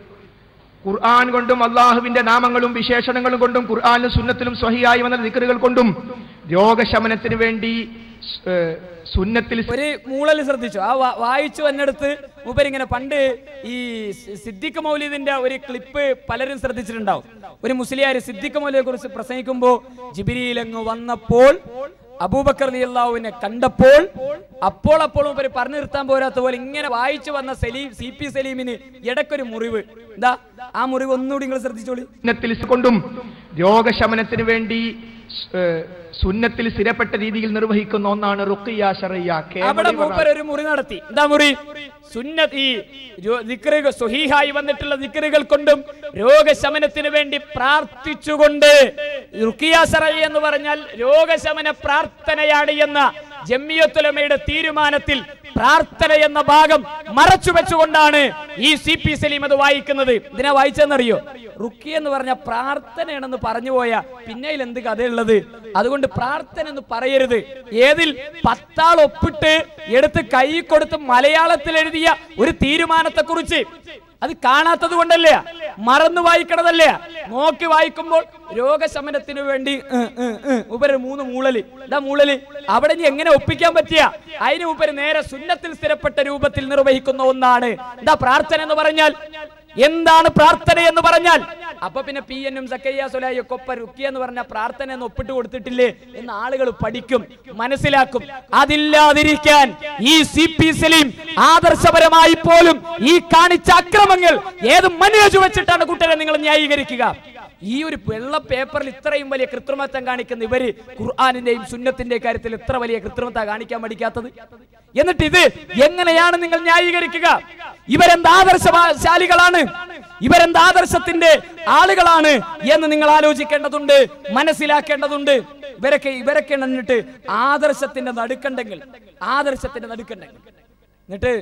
ഖുർആൻ കൊണ്ടും അള്ളാഹുവിന്റെ നാമങ്ങളും വിശേഷണങ്ങളും കൊണ്ടും ഖുർആാനിലും സുന്നത്തിലും സ്വഹിയായി വന്ന ദിക്കറുകൾ കൊണ്ടും രോഗശമനത്തിന് വേണ്ടി ഏ, സുന്നത്തിൽ ഒരു മൂളൽ ശ്രദ്ധിച്ചു ആ വാ- വായിച്ചു വന്നെടുത്ത് മൂപ്പരിങ്ങനെ പണ്ട് ഈ സി- സിദ്ദിഖ് മൗലീദിന്റെ ഒരു ക്ലിപ്പ് പലരും ശ്രദ്ധിച്ചിട്ടുണ്ടാവും ഒരു മുസ്ലിയാർ സിദ്ദിഖ് മൗലിയെ കുറിച്ച് പ്രസംഗിക്കുമ്പോ ജിബിരിയിൽ അങ്ങ് വന്നപ്പോൾ അബൂബക്കർ അള്ളാഹുവിനെ കണ്ടപ്പോൾ അപ്പോൾ അപ്പോൾ മൂപ്പര് പറഞ്ഞു നിർത്താൻ പോരാത്ത പോലെ ഇങ്ങനെ വായിച്ചു വന്ന സലീം സി പി സലീമിന് ഇടയ്ക്കൊരു മുറിവ് എന്താ ആ മുറിവ് ഒന്നുകൂടി നിങ്ങൾ ശ്രദ്ധിച്ചോളി സുന്നത്തിൽ കൊണ്ടും രോഗശമനത്തിന് വേണ്ടി ഏ, സുന്നത്തിൽ സ്ഥിരപ്പെട്ട രീതിയിൽ നിർവഹിക്കുന്ന ഒന്നാണ് റുക്കിയ ഷറിയ അവിടെ മൂപ്പർ ഒരു മുറി നടത്തി എന്താ മുറി സുന്നത്ത് ഈ രോ- ദിക്റുകൾ സുഹീഹായി വന്നിട്ടുള്ള ദിക്റുകൾ കൊണ്ടും രോഗശമനത്തിന് വേണ്ടി പ്രാർത്ഥിച്ചുകൊണ്ട് റുക്കിയ സറൈ എന്ന് പറഞ്ഞാൽ രോഗശമന പ്രാർത്ഥനയാണ് എന്ന ജമ്മിയത്തുലമയുടെ തീരുമാനത്തിൽ പ്രാർത്ഥന എന്ന ഭാഗം മറച്ചു വെച്ചുകൊണ്ടാണ് ഈ സി പി സലീം അത് വായിക്കുന്നത് ഇതിനെ വായിച്ചെന്നറിയോ റുക്കി എന്ന് പറഞ്ഞ പ്രാർത്ഥനയാണെന്ന് പറഞ്ഞു പോയ പിന്നെ അതിൽ എന്ത് കഥയുള്ളത് അതുകൊണ്ട് പ്രാർത്ഥന എന്ന് പറയരുത് ഏതിൽ പത്താൾ ഒപ്പിട്ട് എടുത്ത് കൈ കൊടുത്ത് മലയാളത്തിൽ എഴുതിയ ഒരു തീരുമാനത്തെ കുറിച്ച് അത് കാണാത്തത് കൊണ്ടല്ലേ മറന്നു വായിക്കണതല്ലേ നോക്കി വായിക്കുമ്പോൾ രോഗശമനത്തിന് വേണ്ടി ഉം, ഉം, ഉം, ഉപരി മൂന്ന് മൂളല് ഇതാ മൂളല് അവിടെ ഇനി എങ്ങനെ ഒപ്പിക്കാൻ പറ്റിയ അതിന് ഉപരി നേരെ സുന്നത്തിൽ സ്ഥിരപ്പെട്ട രൂപത്തിൽ നിർവഹിക്കുന്ന ഒന്നാണ് എന്താ പ്രാർത്ഥന എന്ന് പറഞ്ഞാൽ എന്താണ് പ്രാർത്ഥന എന്ന് പറഞ്ഞാൽ അപ്പൊ പിന്നെ പി എന്നും സക്കയ്യ സുലായി ഒക്കെ ഒപ്പ റുക്കിയ എന്ന് പറഞ്ഞ പ്രാർത്ഥന എന്ന് ഒപ്പിട്ട് കൊടുത്തിട്ടില്ലേ എന്ന് ആളുകൾ പഠിക്കും മനസ്സിലാക്കും അതില്ലാതിരിക്കാൻ ഈ സി പി സലീം ആദർശപരമായി പോലും ഈ കാണിച്ച അക്രമങ്ങൾ ഏത് മനോജ് വെച്ചിട്ടാണ് കൂട്ടരെ നിങ്ങൾ ന്യായീകരിക്കുക ഈ ഒരു വെള്ള പേപ്പറിൽ ഇത്രയും വലിയ കൃത്രിമത്വം കാണിക്കുന്ന ഇവര് ഖുർആാനിന്റെയും സുന്നത്തിന്റെ കാര്യത്തിൽ ഇത്ര വലിയ കൃത്രിമത്വം കാണിക്കാൻ പഠിക്കാത്തത് എന്നിട്ട് ഇത് എങ്ങനെയാണ് നിങ്ങൾ ന്യായീകരിക്കുക ഇവരെന്ത് ആദർശശാലികളാണ് ഇവരെന്ത് ആദർശത്തിന്റെ ആളുകളാണ് എന്ന് നിങ്ങൾ ആലോചിക്കേണ്ടതുണ്ട് മനസ്സിലാക്കേണ്ടതുണ്ട് ഇവരൊക്കെ ഇവരൊക്കെ എന്നിട്ട് ആദർശത്തിന്റെ നടുക്കണ്ടെങ്കിൽ ആദർശത്തിന്റെ നടുക്കണ്ടെങ്കിൽ എന്നിട്ട്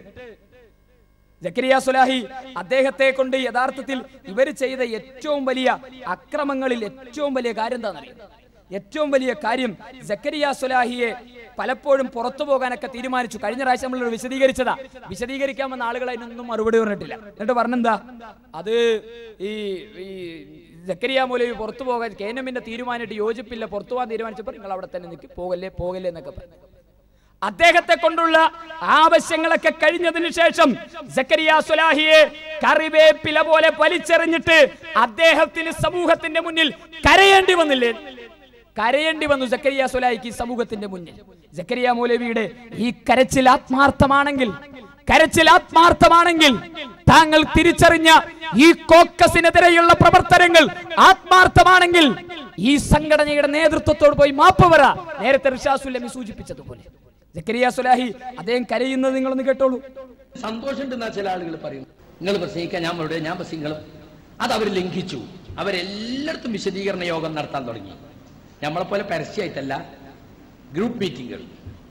ജക്കരിയ സുലാഹി അദ്ദേഹത്തെ കൊണ്ട് യഥാർത്ഥത്തിൽ ഇവർ ചെയ്ത ഏറ്റവും വലിയ അക്രമങ്ങളിൽ ഏറ്റവും വലിയ കാര്യം എന്താണെന്നറിയാം ഏറ്റവും വലിയ കാര്യം ജക്കരിയ സുലാഹിയെ പലപ്പോഴും പുറത്തു പോകാനൊക്കെ തീരുമാനിച്ചു കഴിഞ്ഞ പ്രാവശ്യം നമ്മൾ വിശദീകരിച്ചതാ വിശദീകരിക്കാൻ വന്ന ആളുകൾ അതിനൊന്നും മറുപടി പറഞ്ഞിട്ടില്ല എന്നിട്ട് പറഞ്ഞെന്താ അത് ഈ ഈ ജക്കരിയ മൗലവി പുറത്തു പോകാൻ കേനമിന്റെ തീരുമാനമായിട്ട് യോജിപ്പില്ല പുറത്തു പോകാൻ തീരുമാനിച്ചപ്പോൾ നിങ്ങൾ അവിടെ തന്നെ നിൽക്കി പോകല്ലേ പോകല്ലേ എന്നൊക്കെ പറഞ്ഞു അദ്ദേഹത്തെ കൊണ്ടുള്ള ആവശ്യങ്ങളൊക്കെ കഴിഞ്ഞതിന് ശേഷം സക്കരിയ സുലാഹിയെ കറിവേപ്പില പോലെ വലിച്ചെറിഞ്ഞിട്ട് അദ്ദേഹത്തിന് സമൂഹത്തിന്റെ മുന്നിൽ കരയേണ്ടി വന്നില്ലേ കരയേണ്ടി വന്നു സക്കരിയ സുലാഹിക്ക് ഈ സമൂഹത്തിന്റെ മുന്നിൽ സക്കരിയ മൗലവിയുടെ ഈ കരച്ചിൽ ആത്മാർത്ഥമാണെങ്കിൽ കരച്ചിൽ ആത്മാർത്ഥമാണെങ്കിൽ താങ്കൾ തിരിച്ചറിഞ്ഞ ഈ കോക്കസിനെതിരെയുള്ള പ്രവർത്തനങ്ങൾ ആത്മാർത്ഥമാണെങ്കിൽ ഈ സംഘടനയുടെ നേതൃത്വത്തോട് പോയി മാപ്പ് പറ നേരത്തെ റിഷാസുല്ലമി സൂചിപ്പിച്ചതുപോലെ ജക്കരിയ സുലാഹി അദ്ദേഹം കരയുന്നത് നിങ്ങളൊന്ന് കേട്ടോളൂ സന്തോഷമുണ്ടെന്നാ ചില ആളുകൾ പറയും നിങ്ങൾ പ്രസംഗിക്കാൻ ഞാൻ ഇവിടെ ഞാൻ പ്രസംഗിക്കണം അത് അവർ ലംഘിച്ചു അവരെല്ലായിടത്തും വിശദീകരണ യോഗം നടത്താൻ തുടങ്ങി നമ്മളെപ്പോലെ പരസ്യമായിട്ടല്ല ഗ്രൂപ്പ് മീറ്റിങ്ങുകൾ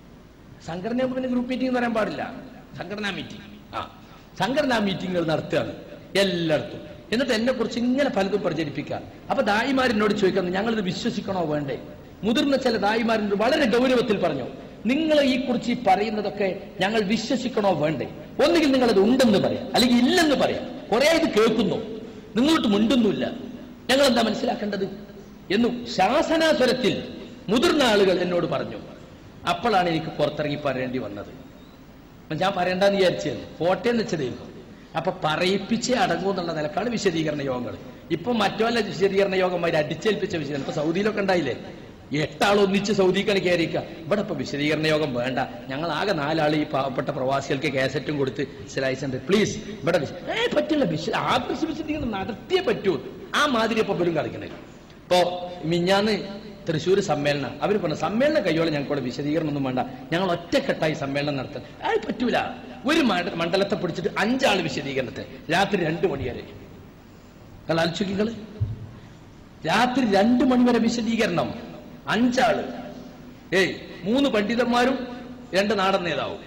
സംഘടന പിന്നെ ഗ്രൂപ്പ് മീറ്റിംഗ് എന്ന് പറയാൻ പാടില്ല സംഘടനാ മീറ്റിംഗ് ആ സംഘടനാ മീറ്റിങ്ങുകൾ നടത്തുകയാണ് എല്ലായിടത്തും എന്നിട്ട് എന്നെ കുറിച്ച് ഇങ്ങനെ പലതും പ്രചരിപ്പിക്കുക അപ്പൊ ദായിമാരെന്നോട് ചോദിക്കുന്നത് ഞങ്ങളിത് വിശ്വസിക്കണോ വേണ്ടേ മുതിർന്ന ചില ദായിമാരിനോട് വളരെ ഗൗരവത്തിൽ പറഞ്ഞു നിങ്ങൾ ഈ കുറിച്ച് ഈ പറയുന്നതൊക്കെ ഞങ്ങൾ വിശ്വസിക്കണോ വേണ്ടേ ഒന്നുകിൽ നിങ്ങൾ അത് ഉണ്ടെന്ന് പറയാം അല്ലെങ്കിൽ ഇല്ലെന്ന് പറയാം കുറെ ഇത് കേൾക്കുന്നു നിങ്ങളോട്ട് മിണ്ടുന്നില്ല ഞങ്ങൾ എന്താ മനസ്സിലാക്കേണ്ടത് എന്നും ശാസനാസ്വരത്തിൽ മുതിർന്ന ആളുകൾ എന്നോട് പറഞ്ഞു അപ്പോഴാണ് എനിക്ക് പുറത്തിറങ്ങി പറയേണ്ടി വന്നത് അപ്പൊ ഞാൻ പറയണ്ടെന്ന് വിചാരിച്ചത് പോട്ടെ എന്ന് വെച്ചതായിരുന്നു അപ്പൊ പറയിപ്പിച്ചേ അടങ്ങൂ എന്നുള്ള നിലക്കാണ് വിശദീകരണ യോഗങ്ങൾ ഇപ്പൊ മറ്റോ വിശദീകരണ യോഗം അവർ അടിച്ചേൽപ്പിച്ച വിശദീകരണം ഇപ്പൊ സൗദിയിലൊക്കെ ഉണ്ടായില്ലേ എട്ടാൾ ഒന്നിച്ച് സൗദിക്കാണ് കയറിക്കുക ഇവിടെ ഇപ്പൊ വിശദീകരണ യോഗം വേണ്ട ഞങ്ങൾ ആകെ നാലാൾ ഈ പാവപ്പെട്ട പ്രവാസികൾക്ക് കാസറ്റും കൊടുത്ത് സിലായിച്ചുണ്ട് പ്ലീസ് ഇവിടെ വിശ- ഏ പറ്റില്ല വിശ ആദർശ വിശദീകരണം നടത്തിയേ പറ്റൂ ആ മാതിരി ഇപ്പൊ ഇവരും കളിക്കണത് ഇപ്പോ മിഞ്ഞാന്ന് തൃശ്ശൂർ സമ്മേളനം അവർ പറഞ്ഞു സമ്മേളനം കഴിയോളം ഞങ്ങൾക്കൂടെ വിശദീകരണം ഒന്നും വേണ്ട ഞങ്ങൾ ഒറ്റക്കെട്ടായി സമ്മേളനം നടത്താൻ അത് പറ്റൂല ഒരു മണ്ഡ- മണ്ഡലത്തെ പിടിച്ചിട്ട് അഞ്ചാള് വിശദീകരണത്തിന് രാത്രി രണ്ട് മണി വരെ നിങ്ങൾ ആലോചിക്കുകള് രാത്രി രണ്ട് മണി വരെ വിശദീകരണം അഞ്ചാള് ഏയ് മൂന്ന് പണ്ഡിതന്മാരും രണ്ട് നാടൻ നേതാവും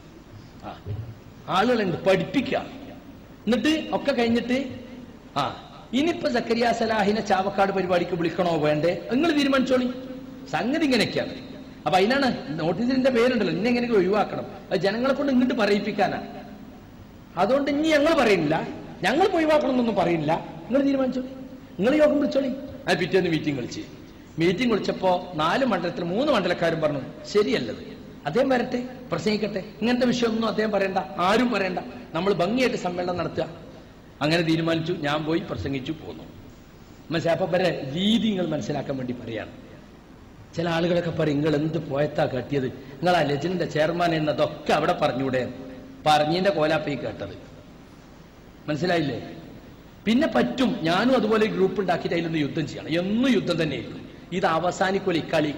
ആ ആളുകളുണ്ട് പഠിപ്പിക്കുക എന്നിട്ട് ഒക്കെ കഴിഞ്ഞിട്ട് ആ ഇനിയിപ്പോ സക്കരിയ സലാഹിനെ ചാവക്കാട് പരിപാടിക്ക് വിളിക്കണോ വേണ്ടേ നിങ്ങൾ തീരുമാനിച്ചോളി സംഗതി ഇങ്ങനെയൊക്കെയാണ് അപ്പൊ അതിനാണ് നോട്ടീസിന്റെ പേരുണ്ടല്ലോ ഇന്നെ എങ്ങനെയൊക്കെ ഒഴിവാക്കണം അത് ജനങ്ങളെ കൊണ്ട് ഇങ്ങോട്ട് പറയിപ്പിക്കാനാ അതുകൊണ്ട് ഇനി ഞങ്ങൾ പറയുന്നില്ല ഞങ്ങൾ ഒഴിവാക്കണം എന്നൊന്നും പറയുന്നില്ല നിങ്ങൾ തീരുമാനിച്ചോളി നിങ്ങൾ യോഗം വിളിച്ചോളി അത് പിറ്റേന്ന് മീറ്റിംഗ് വിളിച്ച് മീറ്റിംഗ് വിളിച്ചപ്പോ നാല് മണ്ഡലത്തിൽ മൂന്ന് മണ്ഡലക്കാരും പറഞ്ഞു ശരിയല്ലത് അദ്ദേഹം വരട്ടെ പ്രസംഗിക്കട്ടെ ഇങ്ങനത്തെ വിഷയമൊന്നും അദ്ദേഹം പറയണ്ട ആരും പറയണ്ട നമ്മൾ ഭംഗിയായിട്ട് സമ്മേളനം നടത്തുക അങ്ങനെ തീരുമാനിച്ചു ഞാൻ പോയി പ്രസംഗിച്ചു പോന്നു മനസ്സിലായി അപ്പൊ വരെ രീതി നിങ്ങൾ മനസ്സിലാക്കാൻ വേണ്ടി പറയാണ് ചില ആളുകളൊക്കെ പറയും നിങ്ങൾ എന്ത് പോയത്താ കട്ടിയത് നിങ്ങൾ ആ ലെജൻഡിന്റെ ചെയർമാൻ എന്നതൊക്കെ അവിടെ പറഞ്ഞൂടെ പറഞ്ഞതിന്റെ കോലാപ്പി കേട്ടത് മനസ്സിലായില്ലേ പിന്നെ പറ്റും ഞാനും അതുപോലെ ഒരു ഗ്രൂപ്പ് ഉണ്ടാക്കിയിട്ട് അതിലൊന്ന് യുദ്ധം ചെയ്യണം എന്നും യുദ്ധം തന്നെയായിരിക്കും ഇത് അവസാനിക്കൂല ഇക്കളി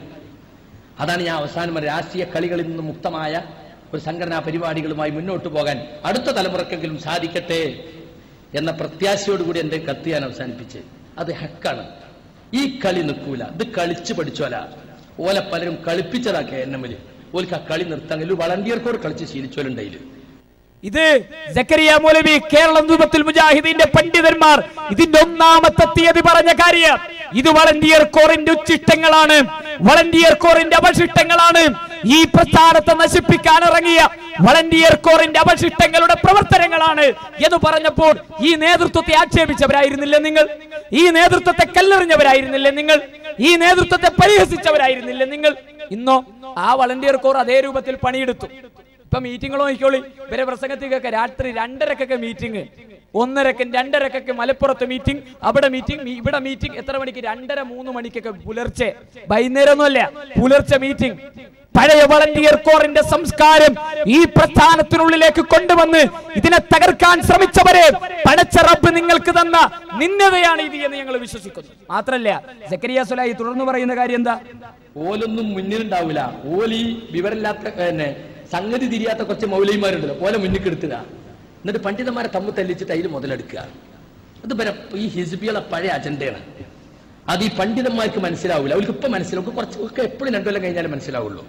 അതാണ് ഞാൻ അവസാനം പറഞ്ഞത്. രാഷ്ട്രീയ കളികളിൽ നിന്ന് മുക്തമായ ഒരു സംഘടനാ പരിപാടികളുമായി മുന്നോട്ട് പോകാൻ അടുത്ത തലമുറക്കെങ്കിലും സാധിക്കട്ടെ എന്ന പ്രത്യാശയോടുകൂടി എന്റെ കത്ത് ഞാൻ അവസാനിപ്പിച്ച് അത് ഹക്കാണ് ഈ കളി നിൽക്കൂല ഇത് കളിച്ച് പഠിച്ചോല ഓല പലരും കളിപ്പിച്ചതാ കെ എൻ എമ്മില് ഓൽക്ക് ആ കളി നിർത്താൻ ഒരു വളണ്ടിയർക്കോട് കളിച്ച് ശീലിച്ചോലുണ്ടായില് ഇത് സക്കരിയ മൗലവി കേരളം രൂപത്തിൽ മുജാഹിദീന്റെ പണ്ഡിതന്മാർ ഇതിന്റെ ഒന്നാമത്തെ തീയതി പറഞ്ഞ കാര്യം ഇത് വളണ്ടിയർ കോറിന്റെ ഉച്ചിഷ്ടങ്ങളാണ് വളണ്ടിയർ കോറിന്റെ അവശിഷ്ടങ്ങളാണ് ഈ പ്രസ്ഥാനത്തെ നശിപ്പിക്കാൻ ഇറങ്ങിയ വളണ്ടിയർ കോറിന്റെ അവശിഷ്ടങ്ങളുടെ പ്രവർത്തനങ്ങളാണ് എന്ന് പറഞ്ഞപ്പോൾ ഈ നേതൃത്വത്തെ ആക്ഷേപിച്ചവരായിരുന്നില്ലേ നിങ്ങൾ ഈ നേതൃത്വത്തെ കല്ലെറിഞ്ഞവരായിരുന്നില്ലേ നിങ്ങൾ ഈ നേതൃത്വത്തെ പരിഹസിച്ചവരായിരുന്നില്ലേ നിങ്ങൾ ഇന്നോ ആ വളണ്ടിയർ കോർ അതേ രൂപത്തിൽ പണിയെടുത്തു ഇപ്പൊ മീറ്റിങ്ങൾ നോക്കിക്കോളി ഇവരെ പ്രസംഗത്തിക്കൊക്കെ രാത്രി രണ്ടരക്കൊക്കെ മീറ്റിംഗ് ഒന്നരക്കും രണ്ടരക്കൊക്കെ മലപ്പുറത്ത് മീറ്റിംഗ് അവിടെ മീറ്റിംഗ് ഇവിടെ മീറ്റിംഗ് എത്ര മണിക്ക് രണ്ടര മൂന്ന് മണിക്കൊക്കെ പുലർച്ചെ വൈകുന്നേരം ഒന്നുമല്ല പുലർച്ചെ മീറ്റിംഗ് പഴയ വളണ്ടിയർ കോറിന്റെ സംസ്കാരം ഈ പ്രസ്ഥാനത്തിനുള്ളിലേക്ക് കൊണ്ടുവന്ന് ഇതിനെ തകർക്കാൻ ശ്രമിച്ചവരെ പടച്ച റബ്ബ് നിങ്ങൾക്ക് തന്ന നിന്നതയാണ് ഇത് എന്ന് ഞങ്ങൾ വിശ്വസിക്കുന്നു മാത്രല്ല സക്കരിയ സുലായി തുടർന്ന് പറയുന്ന കാര്യം എന്താ ഓലൊന്നും മുന്നിലുണ്ടാവില്ല ഓലി വിവരമില്ലാത്ത പിന്നെ സംഗതി തിരിയാത്ത കുറച്ച് മൗലൈമാരുണ്ടല്ലോ ഓല മുന്നിൽ എടുത്തുക എന്നിട്ട് പണ്ഡിതന്മാരെ തമ്മിൽ തല്ലിച്ചിട്ട് അതിൽ മുതലെടുക്കുക അത് വരെ ഈ ഹിസ്ബികളെ പഴയ അജണ്ടയാണ് അത് ഈ പണ്ഡിതന്മാർക്ക് മനസ്സിലാവില്ല അവർക്ക് ഇപ്പൊ മനസ്സിലാവും കുറച്ച് ഒക്കെ എപ്പോഴും രണ്ടു കൊല്ലം കഴിഞ്ഞാലേ മനസ്സിലാവുള്ളൂ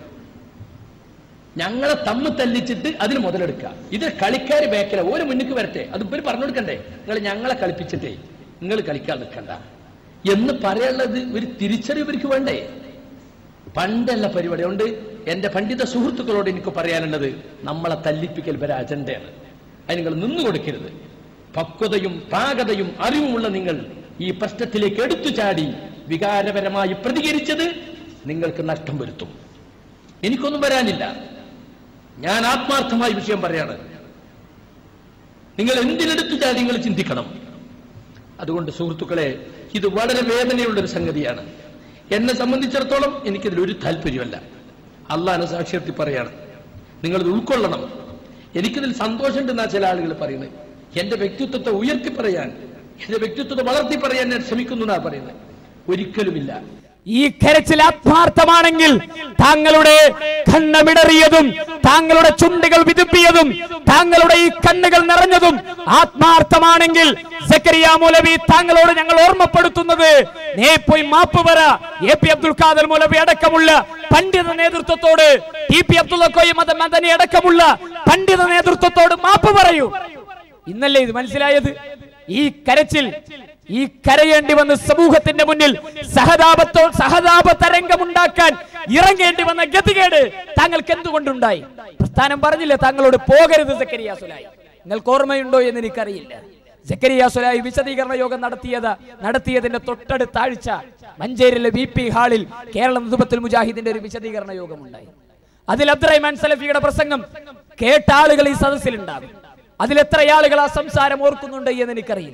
ഞങ്ങളെ തമ്മിൽ തല്ലിച്ചിട്ട് അതിന് മുതലെടുക്കുക ഇത് കളിക്കാർ ബേക്കല ഒരു മുന്നിക്ക് വരട്ടെ അത് ഇവര് പറഞ്ഞു കൊടുക്കണ്ടേ നിങ്ങൾ ഞങ്ങളെ കളിപ്പിച്ചിട്ടേ നിങ്ങൾ കളിക്കാൻ നിൽക്കണ്ട എന്ന് പറയാനുള്ളത് ഒരു തിരിച്ചറിവ് ഇവർക്ക് വേണ്ടേ പണ്ടല്ല പരിപാടി അതുകൊണ്ട് എന്റെ പണ്ഡിത സുഹൃത്തുക്കളോട് എനിക്ക് പറയാനുള്ളത് നമ്മളെ തല്ലിപ്പിക്കൽ വരെ അജണ്ടയാണ് അത് നിങ്ങൾ നിന്നു കൊടുക്കരുത് പക്വതയും പാകതയും അറിവുമുള്ള നിങ്ങൾ ഈ പ്രശ്നത്തിലേക്ക് എടുത്തു ചാടി വികാരപരമായി പ്രതികരിച്ചത് നിങ്ങൾക്ക് നഷ്ടം വരുത്തും എനിക്കൊന്നും വരാനില്ല ഞാൻ ആത്മാർത്ഥമായി വിഷയം പറയാണ് നിങ്ങൾ എന്തിനെടുത്തു ചാടി നിങ്ങൾ ചിന്തിക്കണം അതുകൊണ്ട് സുഹൃത്തുക്കളെ ഇത് വളരെ വേദനയുള്ള ഒരു സംഗതിയാണ് എന്നെ സംബന്ധിച്ചിടത്തോളം എനിക്കിതിൽ ഒരു താല്പര്യമല്ല അള്ളാഹ് സാക്ഷ്യത്തിൽ പറയാണ് നിങ്ങളിത് ഉൾക്കൊള്ളണം എനിക്കിതിൽ സന്തോഷമുണ്ടെന്നാ ചില ആളുകൾ പറയുന്നത് എന്റെ വ്യക്തിത്വത്തെ ഉയർത്തി പറയാൻ എന്റെ വ്യക്തിത്വത്തെ വളർത്തി പറയാൻ ഞാൻ ശ്രമിക്കുന്നു എന്നാ പറയുന്നത് ഒരിക്കലുമില്ല ഈ കരച്ചിൽ ആത്മാർത്ഥമാണെങ്കിൽ താങ്കളുടെ കണ്ണമിടറിയതും താങ്കളുടെ ചുണ്ടുകൾ വിതുപ്പിയതും താങ്കളുടെ ഈ കണ്ണുകൾ നിറഞ്ഞതും ആത്മാർത്ഥമാണെങ്കിൽ സക്കരിയ മൗലവി താങ്കളോട് ഞങ്ങൾ ഓർമ്മപ്പെടുത്തുന്നത് നീ പോയി മാപ്പ് പറ എ പി അബ്ദുൽ ഖാദർ മൗലവി അടക്കമുള്ള പണ്ഡിത നേതൃത്വത്തോട് ടി പി അബ്ദുൽ മത മദനി അടക്കമുള്ള പണ്ഡിത നേതൃത്വത്തോട് മാപ്പ് പറയൂ ഇന്നല്ലേ ഇത് മനസ്സിലായത് ഈ കരച്ചിൽ ഈ കരയേണ്ടി വന്ന സമൂഹത്തിന്റെ മുന്നിൽ സഹതാപത്തോ സഹതാപ തരംഗമുണ്ടാക്കാൻ ഇറങ്ങേണ്ടി വന്ന ഗതികേട് താങ്കൾക്ക് എന്തുകൊണ്ടുണ്ടായി പ്രസ്ഥാനം പറഞ്ഞില്ലേ താങ്കളോട് പോകരുത് സക്കരിയ സുലായി നിങ്ങൾക്ക് ഓർമ്മയുണ്ടോ എന്ന് എനിക്കറിയില്ല സക്കരിയ സുലായി വിശദീകരണ യോഗം നടത്തിയത് നടത്തിയതിന്റെ തൊട്ടടുത്ത ആഴ്ച മഞ്ചേരിയിലെ വി പി ഹാളിൽ കേരള നേതൃത്വത്തിൽ മുജാഹിദിന്റെ ഒരു വിശദീകരണ യോഗമുണ്ടായി അതിൽ അബ്ദുറഹ്മാൻ സലഫിയുടെ പ്രസംഗം കേട്ട ആളുകൾ ഈ സദസ്സിലുണ്ടാകും അതിൽ എത്ര ആളുകൾ ആ സംസാരം ഓർക്കുന്നുണ്ട് എന്ന് എനിക്കറിയില്ല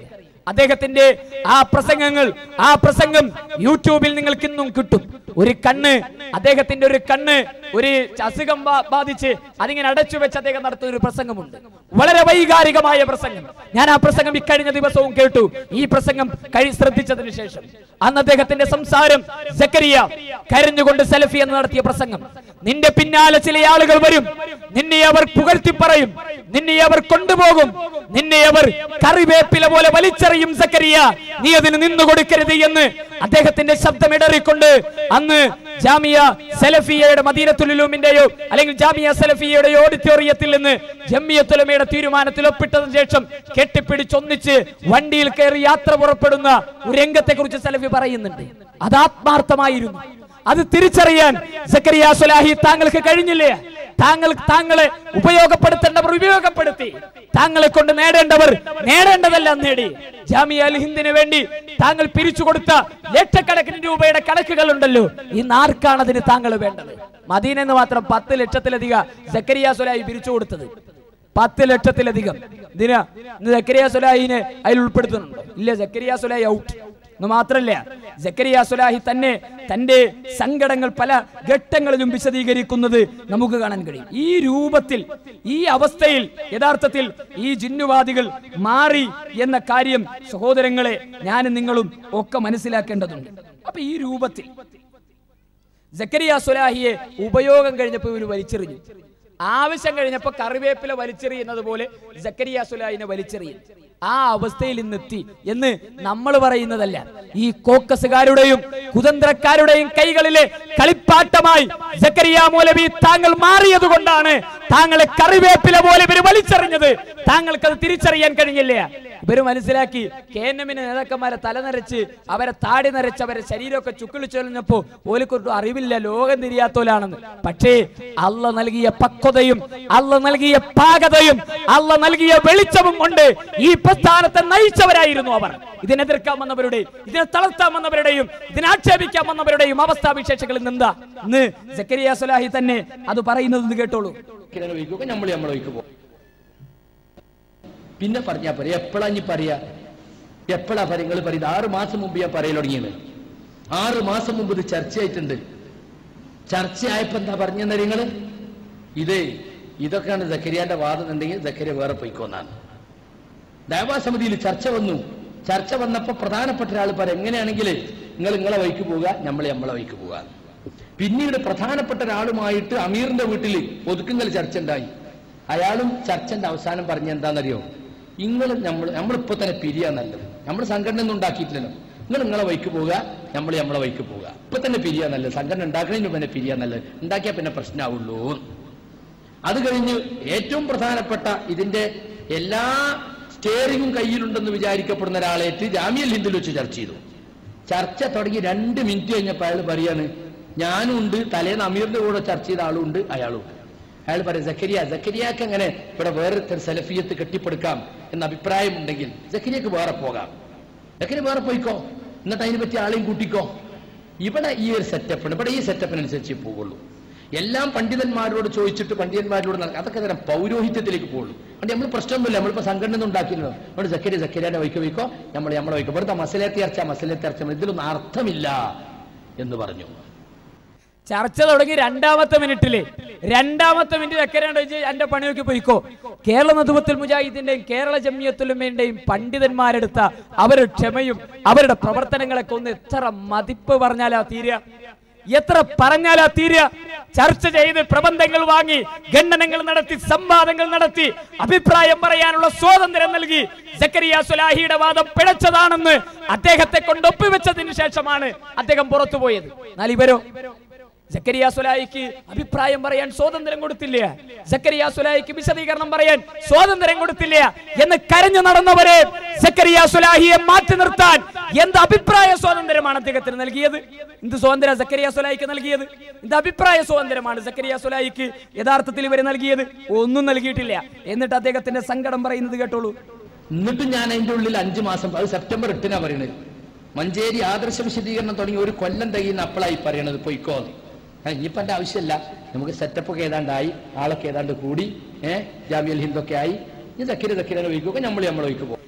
അദ്ദേഹത്തിന്റെ ആ പ്രസംഗങ്ങൾ ആ പ്രസംഗം യൂട്യൂബിൽ നിങ്ങൾക്ക് ഇന്നും കിട്ടും ഒരു കണ്ണ് അദ്ദേഹത്തിന്റെ ഒരു കണ്ണ് ഒരു അസുഖം ബാ- ബാധിച്ച് അതിങ്ങനെ അടച്ചു വെച്ച് അദ്ദേഹം നടത്തുന്ന ഒരു പ്രസംഗമുണ്ട് വളരെ വൈകാരികമായ പ്രസംഗം ഞാൻ ആ പ്രസംഗം ഇക്കഴിഞ്ഞ ദിവസവും കേട്ടു ഈ പ്രസംഗം കഴി ശ്രദ്ധിച്ചതിന് ശേഷം അന്ന് അദ്ദേഹത്തിന്റെ സംസാരം സക്കരിയ കരഞ്ഞുകൊണ്ട് സെൽഫി എന്ന് നടത്തിയ പ്രസംഗം നിന്റെ പിന്നാലെ ചില ആളുകൾ വരും നിന്നെ അവർ പുകഴ്ത്തി പറയും നിന്നെ അവർ കൊണ്ടുപോകും നിന്നെ അവർ കറിവേപ്പില പോലെ വലിച്ചെറിയും സക്കരിയ നീ അതിന് നിന്നു കൊടുക്കരുത് എന്ന് അദ്ദേഹത്തിന്റെ ശബ്ദം ഇടറിക്കൊണ്ട് അന്ന് ജാമിയ സലഫിയയുടെ മദീനത്തുലുലൂമിന്റെയോ അല്ലെങ്കിൽ ജാമിയ സലഫിയയുടെ ഓഡിറ്റോറിയത്തിൽ നിന്ന് ജമ്മിയത്തുലമയുടെ തീരുമാനത്തിൽ ഒപ്പിട്ടതിനു ശേഷം കെട്ടിപ്പിടിച്ചൊന്നിച്ച് വണ്ടിയിൽ കയറി യാത്ര പുറപ്പെടുന്ന ഒരു രംഗത്തെ കുറിച്ച് സലഫി പറയുന്നുണ്ട് അത് ആത്മാർത്ഥമായിരുന്നു അത് തിരിച്ചറിയാൻ സക്കരിയ സുലാഹി താങ്കൾക്ക് കഴിഞ്ഞില്ലേ താങ്കൾ താങ്കളെ ഉപയോഗപ്പെടുത്തേണ്ടവർ ഉപയോഗപ്പെടുത്തി താങ്കളെ കൊണ്ട് നേടേണ്ടവർ നേടേണ്ടതെല്ലാം നേടി ജാമിയ അൽ ഹിന്ദിന് വേണ്ടി താങ്കൾ പിരിച്ചു കൊടുത്ത ലക്ഷക്കണക്കിന് രൂപയുടെ കണക്കുകൾ ഉണ്ടല്ലോ ഇന്ന് ആർക്കാണ് അതിന് താങ്കൾ വേണ്ടത് മദീന എന്ന് മാത്രം പത്ത് ലക്ഷത്തിലധികം സക്കരിയ സുലാഹി പിരിച്ചു കൊടുത്തത് പത്ത് ലക്ഷത്തിലധികം ഇതിന് ഇന്ന് സക്കരിയ സുലാഹിനെ അതിൽ ഉൾപ്പെടുത്തുന്നുണ്ടോ ഇല്ല സക്കരിയ സുലാഹി ഔട്ട് എന്ന് മാത്രല്ല ജക്കരിയ സുലാഹി തന്നെ തന്റെ സങ്കടങ്ങൾ പല ഘട്ടങ്ങളിലും വിശദീകരിക്കുന്നത് നമുക്ക് കാണാൻ കഴിയും ഈ രൂപത്തിൽ ഈ അവസ്ഥയിൽ യഥാർത്ഥത്തിൽ ഈ ജിന്നുവാദികൾ മാറി എന്ന കാര്യം സഹോദരങ്ങളെ ഞാനും നിങ്ങളും ഒക്കെ മനസ്സിലാക്കേണ്ടതുണ്ട് അപ്പൊ ഈ രൂപത്തിൽ ജക്കരിയ സുലാഹിയെ ഉപയോഗം കഴിഞ്ഞപ്പോൾ ഇവർ വലിച്ചെറിഞ്ഞു ആവശ്യം കഴിഞ്ഞപ്പോൾ കറിവേപ്പില വലിച്ചെറിയുന്നത് പോലെ ജക്കരിയ സുലാഹിനെ വലിച്ചെറിയും ആ അവസ്ഥയിൽ ഇന്നെത്തി എന്ന് നമ്മൾ പറയുന്നതല്ല ഈ കോക്കസുകാരുടെയും കുതന്ത്രക്കാരുടെയും കൈകളിലെ കളിപ്പാട്ടമായി ജക്കരിയ മൗലവി താങ്കൾ മാറിയത് കൊണ്ടാണ് താങ്കളെ കറിവേപ്പില പോലെ ഇവര് വലിച്ചെറിഞ്ഞത് താങ്കൾക്കത് തിരിച്ചറിയാൻ കഴിഞ്ഞില്ല ഇവര് മനസ്സിലാക്കി കെ എൻ എമ്മിന് നേതാക്കന്മാരെ തലനരച്ച് അവരെ താടി നരച്ച് അവരെ ശരീരമൊക്കെ ചുക്കിളിച്ചൊലിഞ്ഞപ്പോ ഓലിക്കൊട്ടും അറിവില്ല ലോകം തിരിയാത്തോലാണെന്ന് പക്ഷേ അല്ല നൽകിയ പക്വതയും അല്ല നൽകിയ പാകതയും അല്ല നൽകിയ വെളിച്ചവും കൊണ്ട് ഈ പ്രസ്ഥാനത്തെ നയിച്ചവരായിരുന്നു അവർ ഇതിനെതിർക്കാൻ വന്നവരുടെയും ഇതിനെ തളർത്താൻ വന്നവരുടെയും ഇതിനെ ആക്ഷേപിക്കാൻ വന്നവരുടെയും അവസ്ഥാവിശേഷങ്ങളിൽ നിന്നാ ഇന്ന് സക്കരിയ സുലാഹി തന്നെ അത് പറയുന്നത് ഒന്ന് കേട്ടോളൂ കിണർ ഒഴിക്കുക നമ്മൾ നമ്മൾ ഒഴിക്ക് പോകും പിന്നെ പറഞ്ഞാ പറയാ എപ്പോഴാ ഇനി പറയാ എപ്പോഴാ പറയാ നിങ്ങൾ പറയുന്നത് ആറ് മാസം മുമ്പ് ഞാൻ പറയൽ തുടങ്ങിയത് ആറ് മാസം മുമ്പ് ഇത് ചർച്ചയായിട്ടുണ്ട് ചർച്ചയായപ്പോ എന്താ പറഞ്ഞെന്ന നിങ്ങള് ഇതേ ഇതൊക്കെയാണ് ജക്കരിയാന്റെ വാദം ഉണ്ടെങ്കിൽ ജക്കരിയ വേറെ പോയിക്കോന്നാണ് ദേവാസമിതിയിൽ ചർച്ച വന്നു ചർച്ച വന്നപ്പോ പ്രധാനപ്പെട്ട ഒരാൾ പറയും എങ്ങനെയാണെങ്കിൽ നിങ്ങൾ നിങ്ങളെ വഴിക്ക് പോവുക നമ്മൾ നമ്മളെ വഴിക്ക് പോവുക പിന്നീട് പ്രധാനപ്പെട്ട ഒരാളുമായിട്ട് അമീറിന്റെ വീട്ടിൽ ഒതുക്കുന്നൽ ചർച്ച ഉണ്ടായി അയാളും ചർച്ചന്റെ അവസാനം പറഞ്ഞ എന്താണെന്നറിയോ നിങ്ങൾ നമ്മൾ നമ്മളിപ്പോ തന്നെ പിരിയാ നല്ലത് നമ്മൾ സംഘടന ഒന്നും ഉണ്ടാക്കിയിട്ടില്ലല്ലോ നിങ്ങൾ നിങ്ങളെ വഴിക്ക് പോവുക നമ്മൾ നമ്മളെ വഴിക്ക് പോവുക ഇപ്പൊ തന്നെ പിരിയാ നല്ലത് സംഘടന ഉണ്ടാക്കുന്നതിന് പിന്നെ പിരിയാ നല്ലത് ഉണ്ടാക്കിയാൽ പിന്നെ പ്രശ്നമാവുള്ളൂ അത് കഴിഞ്ഞ് ഏറ്റവും പ്രധാനപ്പെട്ട ഇതിന്റെ എല്ലാ സ്റ്റിയറിംഗും കയ്യിലുണ്ടെന്ന് വിചാരിക്കപ്പെടുന്ന ഒരാളേറ്റ് ജാമ്യൽ ഹിന്ദിൽ വെച്ച് ചർച്ച ചെയ്തു ചർച്ച തുടങ്ങി രണ്ട് മിനിറ്റ് കഴിഞ്ഞപ്പോൾ അയാൾ പറയാണ് ഞാനും ഉണ്ട് തലേന്ന് അമീറിന്റെ കൂടെ ചർച്ച ചെയ്ത ആളും ഉണ്ട് അയാളും ഉണ്ട് അയാൾ പറയും സക്കരിയ സക്കരിയാക്ക് അങ്ങനെ ഇവിടെ വേറെ സെലഫിയത്ത് കെട്ടിപ്പടുക്കാം എന്ന അഭിപ്രായമുണ്ടെങ്കിൽ സക്കരിയക്ക് വേറെ പോകാം സക്കരിയ വേറെ പോയിക്കോ എന്നിട്ട് അതിനെ പറ്റി ആളെയും കൂട്ടിക്കോ ഇവിടെ ഈ ഒരു സെറ്റപ്പ് ഇവിടെ ഈ സെറ്റപ്പിനനുസരിച്ച് പോകുള്ളൂ എല്ലാം പണ്ഡിതന്മാരോട് ചോദിച്ചിട്ട് പണ്ഡിതന്മാരോട് നടക്കുക അതൊക്കെ തരം പൗരോഹിത്യത്തിലേക്ക് പോകുള്ളൂ അതുകൊണ്ട് നമ്മൾ പ്രശ്നമൊന്നുമില്ല നമ്മളിപ്പോ സംഘടന ഒന്നും ഉണ്ടാക്കിയില്ലല്ലോ അതുകൊണ്ട് സക്കരിയ സക്കരിയാനെ വയ്ക്കോ വയ്ക്കോ നമ്മൾ നമ്മളെ വയ്ക്കോ വെറുതെ മസലേത്തി അർച്ച മസലേത്തി അർച്ച ഇതിലൊന്നും അർത്ഥമില്ല എന്ന് പറഞ്ഞു ചർച്ച തുടങ്ങി രണ്ടാമത്തെ മിനിറ്റില് രണ്ടാമത്തെ മിനിറ്റ് എക്കരാണ്ട് വെച്ച് എന്റെ പണി നോക്കി പോയിക്കോ കേരള നദുവത്തുൽ മുജാഹിദിന്റെയും കേരള ജമിയത്തുലുമേന്റെയും പണ്ഡിതന്മാരെടുത്ത അവരുടെ ക്ഷമയും അവരുടെ പ്രവർത്തനങ്ങളൊക്കെ ഒന്ന് എത്ര മതിപ്പ് പറഞ്ഞാലാ തീരുക എത്ര പറഞ്ഞാലാ തീരുക ചർച്ച ചെയ്ത് പ്രബന്ധങ്ങൾ വാങ്ങി ഖണ്ഡനങ്ങൾ നടത്തി സംവാദങ്ങൾ നടത്തി അഭിപ്രായം പറയാനുള്ള സ്വാതന്ത്ര്യം നൽകി സക്കരിയ സുലാഹിയുടെ വാദം പിഴച്ചതാണെന്ന് അദ്ദേഹത്തെ കൊണ്ട് ഒപ്പുവെച്ചതിന് ശേഷമാണ് അദ്ദേഹം പുറത്തുപോയത് എന്നാൽ ഇവരോ സക്കരിയ സുലായിക്ക് അഭിപ്രായം പറയാൻ സ്വാതന്ത്ര്യം കൊടുത്തില്ല സക്കരിയ സുലായിക്ക് വിശദീകരണം പറയാൻ സ്വാതന്ത്ര്യം കൊടുത്തില്ല എന്ന് കരഞ്ഞു നടന്നവരെ സക്കരിയ സുലാഹിയെ മാറ്റി നിർത്താൻ എന്ത് അഭിപ്രായ സ്വാതന്ത്ര്യമാണ് അദ്ദേഹത്തിന് നൽകിയത് എന്ത് സ്വാതന്ത്ര്യം സക്കരിയ സുലായിക്ക് നൽകിയത് എന്ത് അഭിപ്രായ സ്വാതന്ത്ര്യമാണ് സക്കരിയ സുലായിക്ക് യഥാർത്ഥത്തിൽ ഇവർ നൽകിയത് ഒന്നും നൽകിയിട്ടില്ല എന്നിട്ട് അദ്ദേഹത്തിന്റെ സങ്കടം പറയുന്നത് കേട്ടോളൂ എന്നിട്ടും ഞാൻ അതിന്റെ ഉള്ളിൽ അഞ്ചു മാസം അത് സെപ്റ്റംബർ എട്ടിനാ പറയുന്നത് മഞ്ചേരി ആദർശ വിശദീകരണം തുടങ്ങി ഒരു കൊല്ലം തികയുന്ന അപ്പളായി പറയണത് പൊയ്ക്കോ ഇനിയിപ്പോ എന്റെ ആവശ്യമില്ല നമുക്ക് സെറ്റപ്പ് ഒക്കെ ഏതാണ്ടായി ആളൊക്കെ ഏതാണ്ട് കൂടി ഏഹ് ജാമ്യൽ ഹിന്ദൊക്കെ ആയി ഇനി തക്കിര തക്കിര വയ്ക്കുക നമ്മൾ നമ്മൾ വയ്ക്ക് പോകും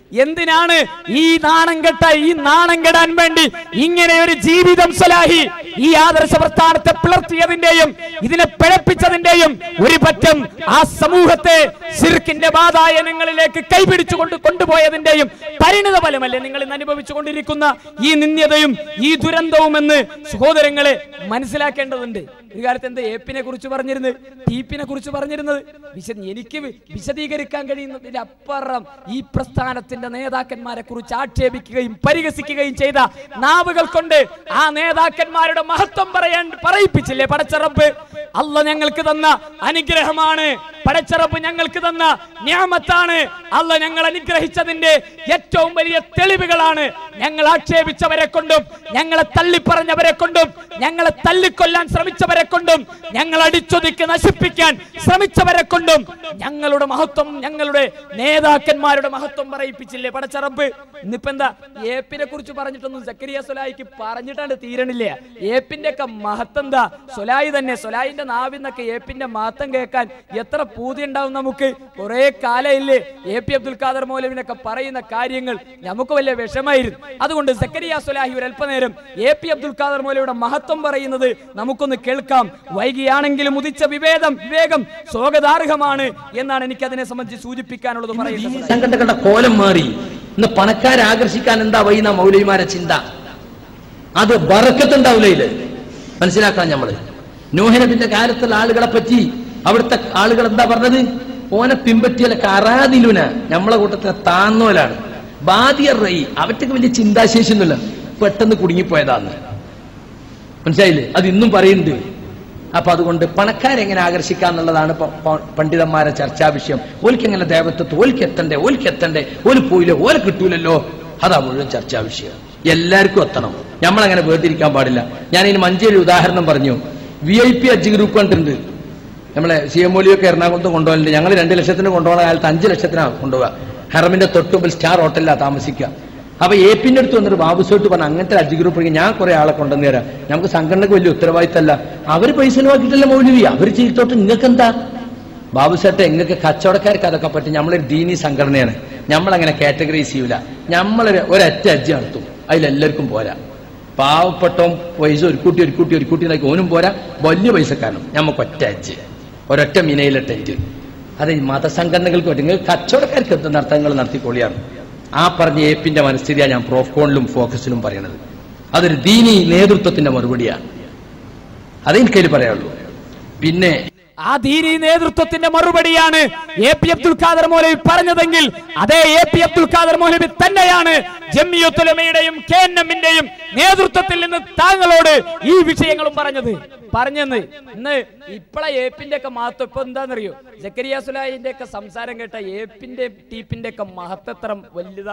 എന്തിനാണ് ഈ നാണം കെട്ട ഈ നാണം കെടാൻ വേണ്ടി ഇങ്ങനെ ഒരു ജീവിതം സലാഹി ഈ ആദർശ പ്രസ്ഥാനത്തെ പിളർത്തിയതിന്റെയും ഇതിനെ പിഴപ്പിച്ചതിന്റെയും ഒരു പറ്റം ആ സമൂഹത്തെ സിർക്കിന്റെ വാതായനങ്ങളിലേക്ക് കൈപിടിച്ചുകൊണ്ട് കൊണ്ടുപോയതിന്റെയും പരിണിത ഫലമല്ലേ നിങ്ങൾ ഇന്ന് അനുഭവിച്ചു കൊണ്ടിരിക്കുന്ന ഈ നിന്ദ്യതയും ഈ ദുരന്തവും എന്ന് സഹോദരങ്ങളെ മനസ്സിലാക്കേണ്ടതുണ്ട് ഒരു കാലത്ത് എന്താ ഏപ്പിനെ കുറിച്ച് പറഞ്ഞിരുന്നത് ടീപ്പിനെ കുറിച്ച് പറഞ്ഞിരുന്നത് വിശ എനിക്ക് വി- വിശദീകരിക്കാൻ കഴിയുന്നതിന്റെ അപ്പുറം ഈ പ്രസ്ഥാനത്തിന്റെ നേതാക്കന്മാരെ കുറിച്ച് ആക്ഷേപിക്കുകയും പരിഹസിക്കുകയും ചെയ്ത നാവുകൾ കൊണ്ട് ആ നേതാക്കന്മാരുടെ മഹത്വം പറയാൻ പറയിപ്പിച്ചില്ലേ പടച്ചറപ്പ് അല്ല ഞങ്ങൾക്ക് തന്ന അനുഗ്രഹമാണ് പടച്ചറപ്പ് ഞങ്ങൾക്ക് തന്ന ഞാമത്താണ് അല്ല ഞങ്ങൾ അനുഗ്രഹിച്ചതിന്റെ ഏറ്റവും വലിയ തെളിവുകളാണ് ഞങ്ങൾ ആക്ഷേപിച്ചവരെ കൊണ്ടും ഞങ്ങളെ തള്ളിപ്പറഞ്ഞവരെ കൊണ്ടും ഞങ്ങളെ തല്ലിക്കൊല്ലാൻ ശ്രമിച്ചവരെ കൊണ്ടും ഞങ്ങൾ അടിച്ചൊതുക്കി നശിപ്പിക്കാൻ ശ്രമിച്ചവരെ കൊണ്ടും ഞങ്ങളുടെ മഹത്വം ഞങ്ങളുടെ നേതാക്കന്മാരുടെ മഹത്വം പറയിപ്പിച്ചില്ലേ പടച്ചറപ്പ് ഇന്നിപ്പോ എന്താ ഏപ്പിനെ കുറിച്ച് പറഞ്ഞിട്ടൊന്നും സക്കരിയ സൊലായിക്ക് പറഞ്ഞിട്ടാണ് തീരണില്ല ഏപ്പിന്റെ ഒക്കെ മഹത്വം എന്താ സൊലായി തന്നെ സൊലായിന്റെ നാവിന്നൊക്കെ ഏപ്പിന്റെ മഹത്വം കേൾക്കാൻ എത്ര പൂതി ഉണ്ടാവും നമുക്ക് കുറെ കാലമില്ലേ എ പി അബ്ദുൽ ഖാദർ മൗലവിനൊക്കെ പറയുന്ന കാര്യങ്ങൾ നമുക്ക് വലിയ വിഷമായിരുന്നു അതുകൊണ്ട് സക്കരിയ സൊലാഹി ഒരു അല്പനേരം എ പി അബ്ദുൽ ഖാദർ മൗലവിയുടെ മഹത്വം പറയുന്നത് നമുക്കൊന്ന് കേൾക്കാം വൈകിയാണെങ്കിലും ഉദിച്ച വിവേദം വിവേകം സ്വാഗതാർഹമാണ് എന്നാണ് എനിക്ക് അതിനെ സംബന്ധിച്ച് സൂചിപ്പിക്കാനുള്ളത് പറയുന്നത് സംഘടനകളുടെ കോലം മാറി ഇന്ന് പണക്കാരെ ആകർഷിക്കാൻ എന്താ വൈകുന്ന മൗലവിമാരെ ചിന്ത അത് ബറക്കത്തുണ്ടാവില്ല ഇതില് മനസ്സിലാക്കണം നമ്മള് നോഹനബിന്റെ കാലത്തുള്ള ആളുകളെ പറ്റി അവിടുത്തെ ആളുകൾ എന്താ പറഞ്ഞത് ഓനെ പിമ്പറ്റിയല്ല കറാതിലുന നമ്മളെ കൂട്ടത്തിലെ താന്നോലാണ് ബാദിയർ റൈ അവറ്റക്ക് വലിയ ചിന്താശേഷി ഒന്നുമില്ല പെട്ടെന്ന് കുടുങ്ങിപ്പോയതാന്ന് മനസ്സിലായില്ലേ അത് ഇന്നും പറയുന്നുണ്ട് അപ്പൊ അതുകൊണ്ട് പണക്കാരെങ്ങനെ ആകർഷിക്കാന്നുള്ളതാണ് പ- പ- പണ്ഡിതന്മാരെ ചർച്ചാ വിഷയം ഓൽക്ക് എങ്ങനെ ദേവത്വത്ത് ഓൽക്ക് എത്തണ്ടേ ഓൽക്ക് എത്തണ്ടേ ഓല് പോയില്ലേ ഓല് കിട്ടൂലല്ലോ അതാ മുഴുവൻ ചർച്ചാ വിഷയം എല്ലാവർക്കും എത്തണം നമ്മളങ്ങനെ വേർതിരിക്കാൻ പാടില്ല ഞാൻ ഇതിന് മഞ്ചേരി ഉദാഹരണം പറഞ്ഞു വി ഐ പി അജ് ഗ്രൂപ്പ് കണ്ടിട്ടുണ്ട് നമ്മളെ സി എം ഒലിയൊക്കെ എറണാകുളത്ത് കൊണ്ടുപോകലുണ്ട് ഞങ്ങൾ രണ്ട് ലക്ഷത്തിന് കൊണ്ടുപോകുന്ന കാലത്ത് അഞ്ച് ലക്ഷത്തിനാണ് കൊണ്ടുപോകുക ഹെറമിന്റെ തൊട്ടുമ്പിൽ സ്റ്റാർ ഹോട്ടലിലാണ് താമസിക്കുക അപ്പൊ എ പിന്റെ അടുത്ത് വന്നിട്ട് ബാബുസോട്ട് പറഞ്ഞു അങ്ങനത്തെ അജ് ഗ്രൂപ്പ് ഉണ്ടെങ്കിൽ ഞാൻ കുറെ ആളെ കൊണ്ടുവന്ന് തരാം നമുക്ക് സംഘടനക്ക് വലിയ ഉത്തരവാദിത്തമല്ല അവർ പൈസ ചെലവാക്കിയിട്ടല്ല മൗലവി അവർ ചെയ്തോട്ട് നിങ്ങൾക്ക് എന്താ ബാബുസേട്ടെ എങ്ങൾക്ക് കച്ചവടക്കാർക്ക് അതൊക്കെ പറ്റും നമ്മളൊരു ദീനി സംഘടനയാണ് നമ്മളങ്ങനെ കാറ്റഗറൈസ് ചെയ്യൂല നമ്മളൊരു ഒരൊറ്റ അജ്ജ് നടത്തും അതിലെല്ലാവർക്കും പോരാ പാവപ്പെട്ടവും പൈസ ഒരു കൂട്ടി ഒരു കൂട്ടി ഒരു കൂട്ടി നോക്കി ഓനും പോരാ വലിയ പൈസക്കാരനും നമുക്ക് ഒറ്റ അജ്ജ് ഒരൊറ്റ മിനയിലെ ടെന്റ് അത് ഈ മതസംഘടനകൾക്ക് പറ്റും നിങ്ങൾ കച്ചവടക്കാർക്ക് എന്ത് നടത്തങ്ങൾ നടത്തിക്കൊള്ളിയാണ് ആ പറഞ്ഞ ഏപ്പിന്റെ മനസ്ഥിതിയാണ് ഞാൻ പ്രോഫ്കോണിലും ഫോക്കസിലും പറയണത് അതൊരു ദീനി നേതൃത്വത്തിന്റെ മറുപടിയാണ് അതെനിക്കതിൽ പറയാനുള്ളൂ പിന്നെ ആ ദീനി നേതൃത്വത്തിന്റെ മറുപടിയാണ് എ പി അബ്ദുൽ ഖാദർ മൗലവി പറഞ്ഞതെങ്കിൽ അതേ എ പി അബ്ദുൽ ഖാദർ മൗലവി തന്നെയാണ് ജമ്മിയുത്തുലമയുടെയും കെ എൻ എമ്മിന്റെയും നേതൃത്വത്തിൽ നിന്ന് താങ്കളോട് ഈ വിഷയങ്ങളും പറഞ്ഞത് പറഞ്ഞെന്ന് ഇന്ന് ഇപ്പളെ ഏപ്പിന്റെ ഒക്കെ മഹത്വം ഇപ്പൊ എന്താണെന്നറിയോ ജക്കരിയ സുലായിന്റെ ഒക്കെ സംസാരം കേട്ട ഏപ്പിന്റെ ടീപ്പിന്റെ ഒക്കെ മഹത്വത്രം വലുതാ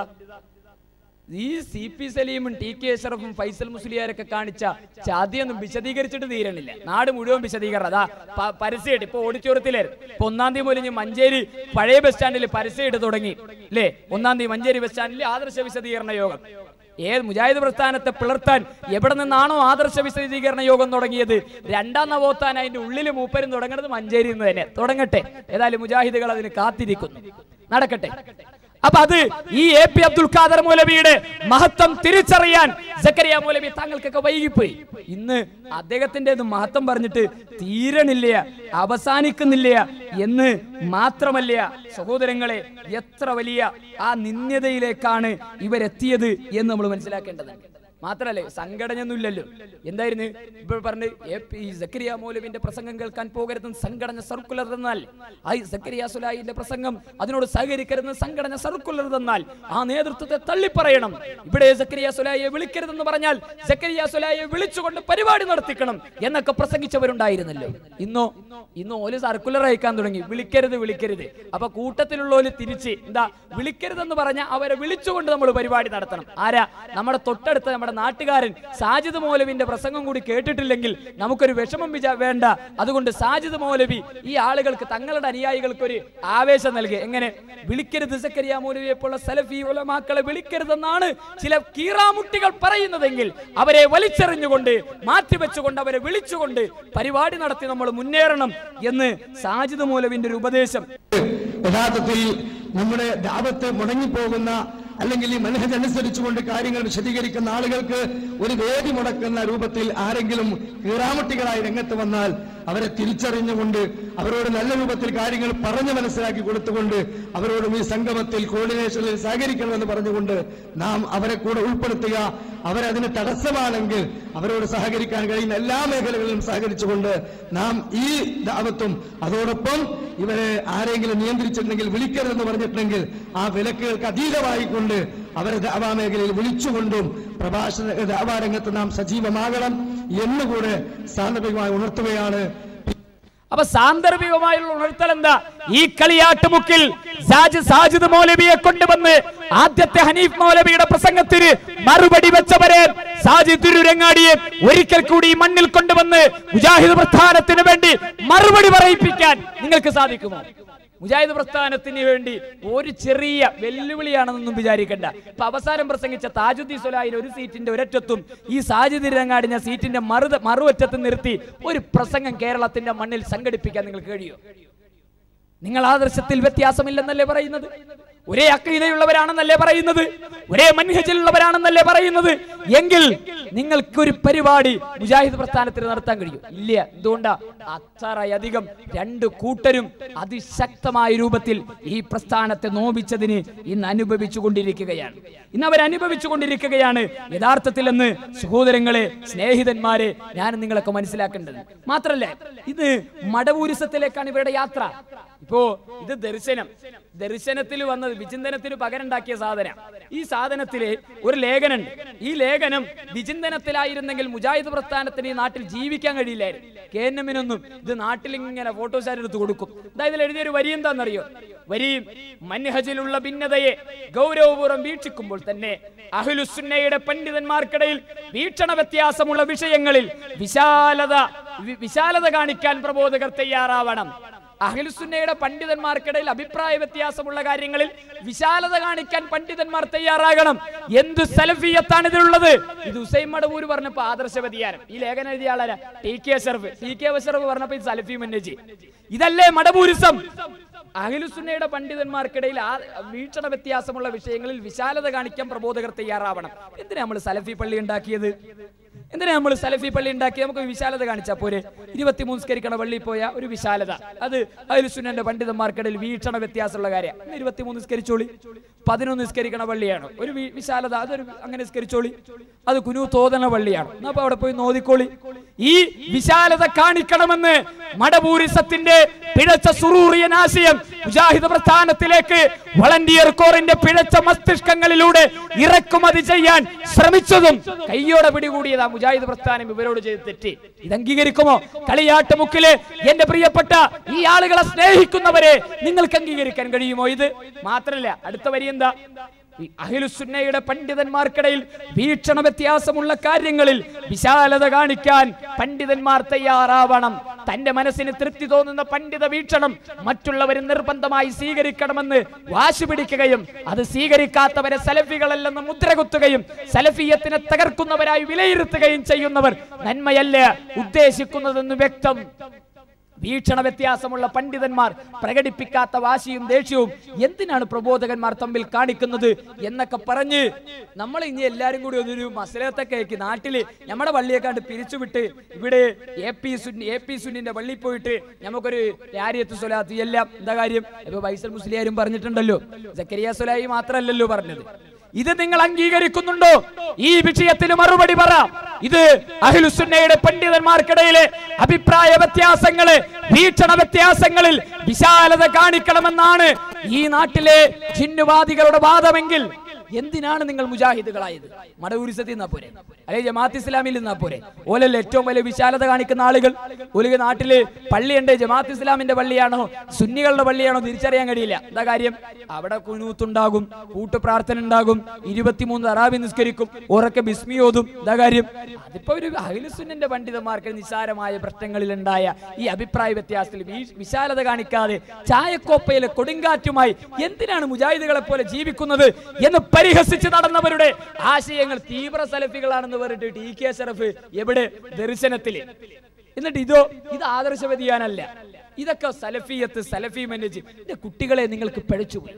ഈ സി പി സലീമും ടി കെ അഷറഫും ഫൈസൽ മുസ്ലിയാരൊക്കെ കാണിച്ച ചതിയൊന്നും വിശദീകരിച്ചിട്ട് തീരണില്ല നാട് മുഴുവൻ വിശദീകരണം അതാ പ- പരസ്യമായിട്ട് ഇപ്പൊ ഓഡിറ്റോറിയത്തിലായിരുന്നു ഇപ്പൊ ഒന്നാം തീയതി മുതൽ ഇനി മഞ്ചേരി പഴയ ബസ് സ്റ്റാൻഡിൽ പരസ്യമായിട്ട് തുടങ്ങി അല്ലേ ഒന്നാം തീയതി മഞ്ചേരി ബസ് സ്റ്റാൻഡിൽ ആദർശ വിശദീകരണ യോഗം ഏത് മുജാഹിദ് പ്രസ്ഥാനത്തെ പിളർത്താൻ എവിടെ നിന്നാണോ ആദർശ വിശദീകരണ യോഗം തുടങ്ങിയത് രണ്ടാം നവോത്ഥാൻ അതിന്റെ ഉള്ളിൽ മൂപ്പരും തുടങ്ങുന്നത് മഞ്ചേരിയിൽ നിന്ന് തന്നെ തുടങ്ങട്ടെ ഏതായാലും മുജാഹിദുകൾ അതിന് കാത്തിരിക്കുന്നു നടക്കട്ടെ അപ്പൊ അത് ഈ എ പി അബ്ദുൽ ഖാദർ മൗലവിയുടെ മഹത്വം തിരിച്ചറിയാൻ സക്കരിയ മൗലവി താങ്കൾക്കൊക്കെ വൈകിപ്പോയി ഇന്ന് അദ്ദേഹത്തിന്റെ മഹത്വം പറഞ്ഞിട്ട് തീരണില്ല അവസാനിക്കുന്നില്ല എന്ന് മാത്രമല്ല സഹോദരങ്ങളെ എത്ര വലിയ ആ നിന്ദ്യതയിലേക്കാണ് ഇവരെത്തിയത് എന്ന് നമ്മൾ മനസ്സിലാക്കേണ്ടതുണ്ട് മാത്രല്ലേ സംഘടനയൊന്നുമില്ലല്ലോ എന്തായിരുന്നു ഇപ്പോൾ പറഞ്ഞ് എ പി സക്കരിയ മൗലവിന്റെ പ്രസംഗം കേൾക്കാൻ പോകരുതെന്ന് സംഘടന സർക്കുലർ തന്നാൽ ആ സക്കരിയ സുലായിന്റെ പ്രസംഗം അതിനോട് സഹകരിക്കരുതെന്ന് സംഘടന സർക്കുലർ തന്നാൽ ആ നേതൃത്വത്തെ തള്ളിപ്പറയണം ഇവിടെ സക്കരിയ സുലായിയെ വിളിക്കരുതെന്ന് പറഞ്ഞാൽ സക്കരിയ സുലായിയെ വിളിച്ചുകൊണ്ട് പരിപാടി നടത്തിക്കണം എന്നൊക്കെ പ്രസംഗിച്ചവരുണ്ടായിരുന്നല്ലോ ഇന്നോ ഇന്ന് ഓല് സർക്കുലർ അയക്കാൻ തുടങ്ങി വിളിക്കരുത് വിളിക്കരുത് അപ്പൊ കൂട്ടത്തിലുള്ളവര് തിരിച്ച് എന്താ വിളിക്കരുതെന്ന് പറഞ്ഞ അവരെ വിളിച്ചുകൊണ്ട് നമ്മൾ പരിപാടി നടത്തണം ആരാ നമ്മുടെ തൊട്ടടുത്ത നമ്മുടെ നാട്ടുകാരൻ സാജിദ് മൗലവിന്റെ പ്രസംഗം കൂടി കേട്ടിട്ടില്ലെങ്കിൽ നമുക്കൊരു വിഷമം വിചാ വേണ്ട അതുകൊണ്ട് സാജിദ് മൗലവി ഈ ആളുകൾക്ക് തങ്ങളുടെ അനുയായികൾക്ക് ഒരു ആവേശം നൽകി എങ്ങനെ വിളിക്കരുത് സക്കരിയ മൗലവിയെ പോലുള്ള സലഫി ഉലമാക്കളെ വിളിക്കരുതെന്നാണ് ചില കീറാമുട്ടികൾ പറയുന്നതെങ്കിൽ അവരെ വലിച്ചെറിഞ്ഞുകൊണ്ട് മാറ്റിവെച്ചുകൊണ്ട് അവരെ വിളിച്ചുകൊണ്ട് പരിപാടി നടത്തി നമ്മൾ മുന്നേറണം എന്ന് സാജിദ് മൗലവിന്റെ ഒരു ഉപദേശം യഥാർത്ഥത്തിൽ നമ്മുടെ ദാപത്ത് മുടങ്ങിപ്പോകുന്ന അല്ലെങ്കിൽ ഈ മനഹജ് അനുസരിച്ചുകൊണ്ട് കാര്യങ്ങൾ വിശദീകരിക്കുന്ന ആളുകൾക്ക് ഒരു വേദി മുടക്കുന്ന രൂപത്തിൽ ആരെങ്കിലും കീറാമുട്ടികളായി രംഗത്ത് വന്നാൽ അവരെ തിരിച്ചറിഞ്ഞുകൊണ്ട് അവരോട് നല്ല രൂപത്തിൽ കാര്യങ്ങൾ പറഞ്ഞു മനസ്സിലാക്കി കൊടുത്തുകൊണ്ട് അവരോടും ഈ സംഗമത്തിൽ കോർഡിനേഷനിൽ സഹകരിക്കണമെന്ന് പറഞ്ഞുകൊണ്ട് നാം അവരെ കൂടെ ഉൾപ്പെടുത്തുക അവരതിന് തടസ്സമാണെങ്കിൽ അവരോട് സഹകരിക്കാൻ കഴിയുന്ന എല്ലാ മേഖലകളിലും സഹകരിച്ചുകൊണ്ട് നാം ഈ ദാവത്തും അതോടൊപ്പം ഇവരെ ആരെങ്കിലും നിയന്ത്രിച്ചിട്ടുണ്ടെങ്കിൽ വിളിക്കരുതെന്ന് പറഞ്ഞിട്ടുണ്ടെങ്കിൽ ആ വിലക്കുകൾക്ക് അതീതമായിക്കൊണ്ട് അവരെ ദാവാ മേഖലയിൽ വിളിച്ചുകൊണ്ടും പ്രഭാഷണ ദാവാ രംഗത്ത് നാം സജീവമാകണം എന്നുകൂടെ സാന്ദർഭികമായി ഉണർത്തുകയാണ് അപ്പൊ സാന്ദർഭികമായുള്ള ഉണർത്തൽ എന്താ ഈ കളിയാട്ടുമുക്കിൽ സാജ് സാജിദ് മൗലവിയെ കൊണ്ടുവന്ന് ആദ്യത്തെ ഹനീഫ് മൗലവിയുടെ പ്രസംഗത്തിന് മറുപടി വെച്ചവരെ സാജിദ് തിരുരങ്ങാടിയെ ഒരിക്കൽ കൂടി ഈ മണ്ണിൽ കൊണ്ടുവന്ന് മുജാഹിദ് പ്രസ്ഥാനത്തിന് വേണ്ടി മറുപടി പറയിപ്പിക്കാൻ നിങ്ങൾക്ക് സാധിക്കുമോ മുജാഹിദ് പ്രസ്ഥാനത്തിന് വേണ്ടി ഒരു ചെറിയ വെല്ലുവിളിയാണെന്നൊന്നും വിചാരിക്കണ്ട ഇപ്പൊ അവസാനം പ്രസംഗിച്ച താജുദ്ദീൻ സുലാഹിന് ഒരു സീറ്റിന്റെ ഒരറ്റത്തും ഈ സാജിദ് രംഗാടിഞ്ഞ സീറ്റിന്റെ മറു മറുവറ്റത്തും നിർത്തി ഒരു പ്രസംഗം കേരളത്തിന്റെ മണ്ണിൽ സംഘടിപ്പിക്കാൻ നിങ്ങൾക്ക് കഴിയോ നിങ്ങൾ ആദർശത്തിൽ വ്യത്യാസമില്ലെന്നല്ലേ പറയുന്നത് ഒരേ അക്കീതയുള്ളവരാണെന്നല്ലേ പറയുന്നത് ഒരേ മൻഹജിലുള്ളവരാണെന്നല്ലേ പറയുന്നത് എങ്കിൽ നിങ്ങൾക്കൊരു പരിപാടി മുജാഹിദ് പ്രസ്ഥാനത്തിന് നടത്താൻ കഴിയും ഇല്ല എന്തുകൊണ്ടാ അത്രയധികം രണ്ട് കൂട്ടരും അതിശക്തമായ രൂപത്തിൽ ഈ പ്രസ്ഥാനത്തെ നോവിച്ചതിന് ഇന്ന് അനുഭവിച്ചു കൊണ്ടിരിക്കുകയാണ് ഇന്ന് അവർ അനുഭവിച്ചു കൊണ്ടിരിക്കുകയാണ് യഥാർത്ഥത്തിൽ എന്ന് സഹോദരങ്ങളെ സ്നേഹിതന്മാരെ ഞാൻ നിങ്ങളൊക്കെ മനസ്സിലാക്കേണ്ടത് മാത്രല്ല ഇത് മടവൂരിസത്തിലേക്കാണ് ഇവരുടെ യാത്ര ഇപ്പോ ഇത് ദർശനം ദർശനത്തിൽ വന്നത് വിചിന്തനത്തിന് പകരണ്ടാക്കിയ സാധനം ഈ സാധനത്തില് ഒരു ലേഖനുണ്ട് ഈ ലേഖനം വിചിന്തനത്തിലായിരുന്നെങ്കിൽ മുജാഹിദ് പ്രസ്ഥാനത്തിന് ഈ നാട്ടിൽ ജീവിക്കാൻ കഴിയില്ലായിരുന്നു കെ എൻ എമ്മിനൊന്നും ഇത് നാട്ടിൽ ഇങ്ങനെ ഫോട്ടോസാർ എടുത്ത് കൊടുക്കും അതായത് എഴുതിയൊരു വരി എന്താണെന്നറിയോ വരി മൻഹജിലുള്ള ഭിന്നതയെ ഗൗരവപൂർവ്വം വീക്ഷിക്കുമ്പോൾ തന്നെ അഹ്ലുസുന്നയുടെ പണ്ഡിതന്മാർക്കിടയിൽ വീക്ഷണ വ്യത്യാസമുള്ള വിഷയങ്ങളിൽ വിശാലത വി- വിശാലത കാണിക്കാൻ പ്രബോധകർ തയ്യാറാവണം അഖിലുസുന്നയുടെ പണ്ഡിതന്മാർക്കിടയിൽ അഭിപ്രായ വ്യത്യാസമുള്ള കാര്യങ്ങളിൽ വിശാലത കാണിക്കാൻ പണ്ഡിതന്മാർ തയ്യാറാകണം എന്ത് സലഫിയത്താണ് ഇതിലുള്ളത് ഇത് ഹുസൈൻ മടവൂര് പറഞ്ഞപ്പോ ആദർശ വ്യതിയാനം ഈ ലേഖനം എഴുതിയ ആളാരാ T K Ashraf T K Ashraf പറഞ്ഞപ്പോ ഇത് സലഫി മന്നജി ഇതല്ലേ മടപൂരിസം അഖിലുസുന്നയുടെ പണ്ഡിതന്മാർക്കിടയിൽ ആ വീക്ഷണ വ്യത്യാസമുള്ള വിഷയങ്ങളിൽ വിശാലത കാണിക്കാൻ പ്രബോധകർ തയ്യാറാവണം എന്തിനാ നമ്മൾ സലഫി പള്ളി ഉണ്ടാക്കിയത് എന്തിനാ നമ്മൾ സലഫി പള്ളി ഉണ്ടാക്കി നമുക്ക് ഒരു വിശാലത കാണിച്ചാൽ പോരെ ഇരുപത്തിമൂന്ന് സ്കരിക്കണ പള്ളിയിൽ പോയ ഒരു വിശാലത അത് അയലുസുന്നന്റെ പണ്ഡിതന്മാർക്കിടയിൽ വീക്ഷണ വ്യത്യാസമുള്ള കാര്യം ഇന്ന് ഇരുപത്തിമൂന്ന് സ്കരിച്ചോളി പതിനൊന്ന് സ്കരിക്കണ പള്ളിയാണ് ഒരു വി- വിശാലത അതൊരു അങ്ങനെ സ്കരിച്ചോളി അത് കുനു തോതണ പള്ളിയാണ് എന്നാ അപ്പൊ അവിടെ പോയി നോദിക്കോളി ഈ വിശാലത കാണിക്കണമെന്ന് മടപൂരിസത്തിന്റെ പിഴച്ച സുറൂറിയൻ ആശയം മുജാഹിദ് പ്രസ്ഥാനത്തിലേക്ക് വളണ്ടിയർ കോറിന്റെ പിഴച്ച മസ്തിഷ്കങ്ങളിലൂടെ ഇറക്കുമതി ചെയ്യാൻ ശ്രമിച്ചതും കയ്യോടെ പിടികൂടിയതാ മുജാഹിദ് പ്രസ്ഥാനം ഇവരോട് ചെയ്ത് തെറ്റി ഇത് അംഗീകരിക്കുമോ കളിയാട്ട് മുക്കില് എന്റെ പ്രിയപ്പെട്ട ഈ ആളുകളെ സ്നേഹിക്കുന്നവരെ നിങ്ങൾക്ക് അംഗീകരിക്കാൻ കഴിയുമോ ഇത് മാത്രല്ല അടുത്ത വരി എന്താ ഈ അഹിലുസുന്നയുടെ പണ്ഡിതന്മാർക്കിടയിൽ വീക്ഷണ വ്യത്യാസമുള്ള കാര്യങ്ങളിൽ വിശാലത കാണിക്കാൻ പണ്ഡിതന്മാർ തയ്യാറാവണം തന്റെ മനസ്സിന് തൃപ്തി തോന്നുന്ന പണ്ഡിത വീക്ഷണം മറ്റുള്ളവർ നിർബന്ധമായി സ്വീകരിക്കണമെന്ന് വാശി പിടിക്കുകയും അത് സ്വീകരിക്കാത്തവരെ സലഫികളല്ലെന്ന് മുദ്രകുത്തുകയും സലഫിയത്തിനെ തകർക്കുന്നവരായി വിലയിരുത്തുകയും ചെയ്യുന്നവർ നന്മയല്ല ഉദ്ദേശിക്കുന്നതെന്ന് വ്യക്തം വീക്ഷണ വ്യത്യാസമുള്ള പണ്ഡിതന്മാർ പ്രകടിപ്പിക്കാത്ത വാശിയും ദേഷ്യവും എന്തിനാണ് പ്രബോധകന്മാർ തമ്മിൽ കാണിക്കുന്നത് എന്നൊക്കെ പറഞ്ഞ് നമ്മൾ ഇനി എല്ലാരും കൂടി ഒരു മസലത്തൊക്കെ ആക്കി നാട്ടില് നമ്മുടെ പള്ളിയെക്കാണ്ട് പിരിച്ചുവിട്ട് ഇവിടെ A P Sunni A P സുന്നിന്റെ പള്ളിയിൽ പോയിട്ട് നമുക്കൊരു രാരിയത്ത് സ്വലാത്ത് എല്ലാം എന്താ കാര്യം ഇപ്പൊ ബൈസൽ മുസ്ലിയാരും പറഞ്ഞിട്ടുണ്ടല്ലോ ജക്കരിയ സ്വലായി മാത്രമല്ലല്ലോ പറഞ്ഞത് ഇത് നിങ്ങൾ അംഗീകരിക്കുന്നുണ്ടോ ഈ വിഷയത്തിന് മറുപടി പറ ഇത് അഹിലുസുന്നയുടെ പണ്ഡിതന്മാർക്കിടയിലെ അഭിപ്രായ വ്യത്യാസങ്ങള് വീക്ഷണ വ്യത്യാസങ്ങളിൽ വിശാലത കാണിക്കണമെന്നാണ് ഈ നാട്ടിലെ ജിന്നുവാദികളുടെ വാദമെങ്കിൽ എന്തിനാണ് നിങ്ങൾ മുജാഹിദുകളായത് മടവൂരിസത്തിൽ നിന്നാ പോരെ അല്ലെ ജമാഅത്ത് ഇസ്ലാമിൽ നിന്നാ പോരെ ഓലല്ല ഏറ്റവും വലിയ വിശാലത കാണിക്കുന്ന ആളുകൾ ഒരു നാട്ടില് പള്ളിയുണ്ട് ജമാഅത്ത് ഇസ്ലാമിന്റെ പള്ളിയാണോ സുന്നികളുടെ പള്ളിയാണോ തിരിച്ചറിയാൻ കഴിയില്ല എന്താ കാര്യം അവിടെ കുനൂത്തുണ്ടാകും കൂട്ടുപ്രാർത്ഥന ഉണ്ടാകും ഇരുപത്തിമൂന്ന് അറാബി നിസ്കരിക്കും ഉറക്കെ ബിസ്മി ഓതും എന്താ കാര്യം അതിപ്പോ ഒരു അഖിലുസുന്നിന്റെ പണ്ഡിതന്മാർക്ക് നിസ്സാരമായ പ്രശ്നങ്ങളിൽ ഉണ്ടായ ഈ അഭിപ്രായ വ്യത്യാസത്തിൽ വി- വിശാലത കാണിക്കാതെ ചായക്കോപ്പയിലെ കൊടുങ്കാറ്റുമായി എന്തിനാണ് മുജാഹിദുകളെ പോലെ ജീവിക്കുന്നത് എന്ന് പരിഹസിച്ച് നടന്നവരുടെ ആശയങ്ങൾ തീവ്ര സലഫികളാണെന്ന് പറഞ്ഞിട്ട് ടി കെ അഷറഫ് എവിടെ ദർശനത്തില് എന്നിട്ട് ഇതോ ഇത് ആദർശ വ്യതിയാനല്ല ഇതൊക്കെ സലഫിയത്ത് സലഫി മനേജ് എന്റെ കുട്ടികളെ നിങ്ങൾക്ക് പഴിച്ചുപോയി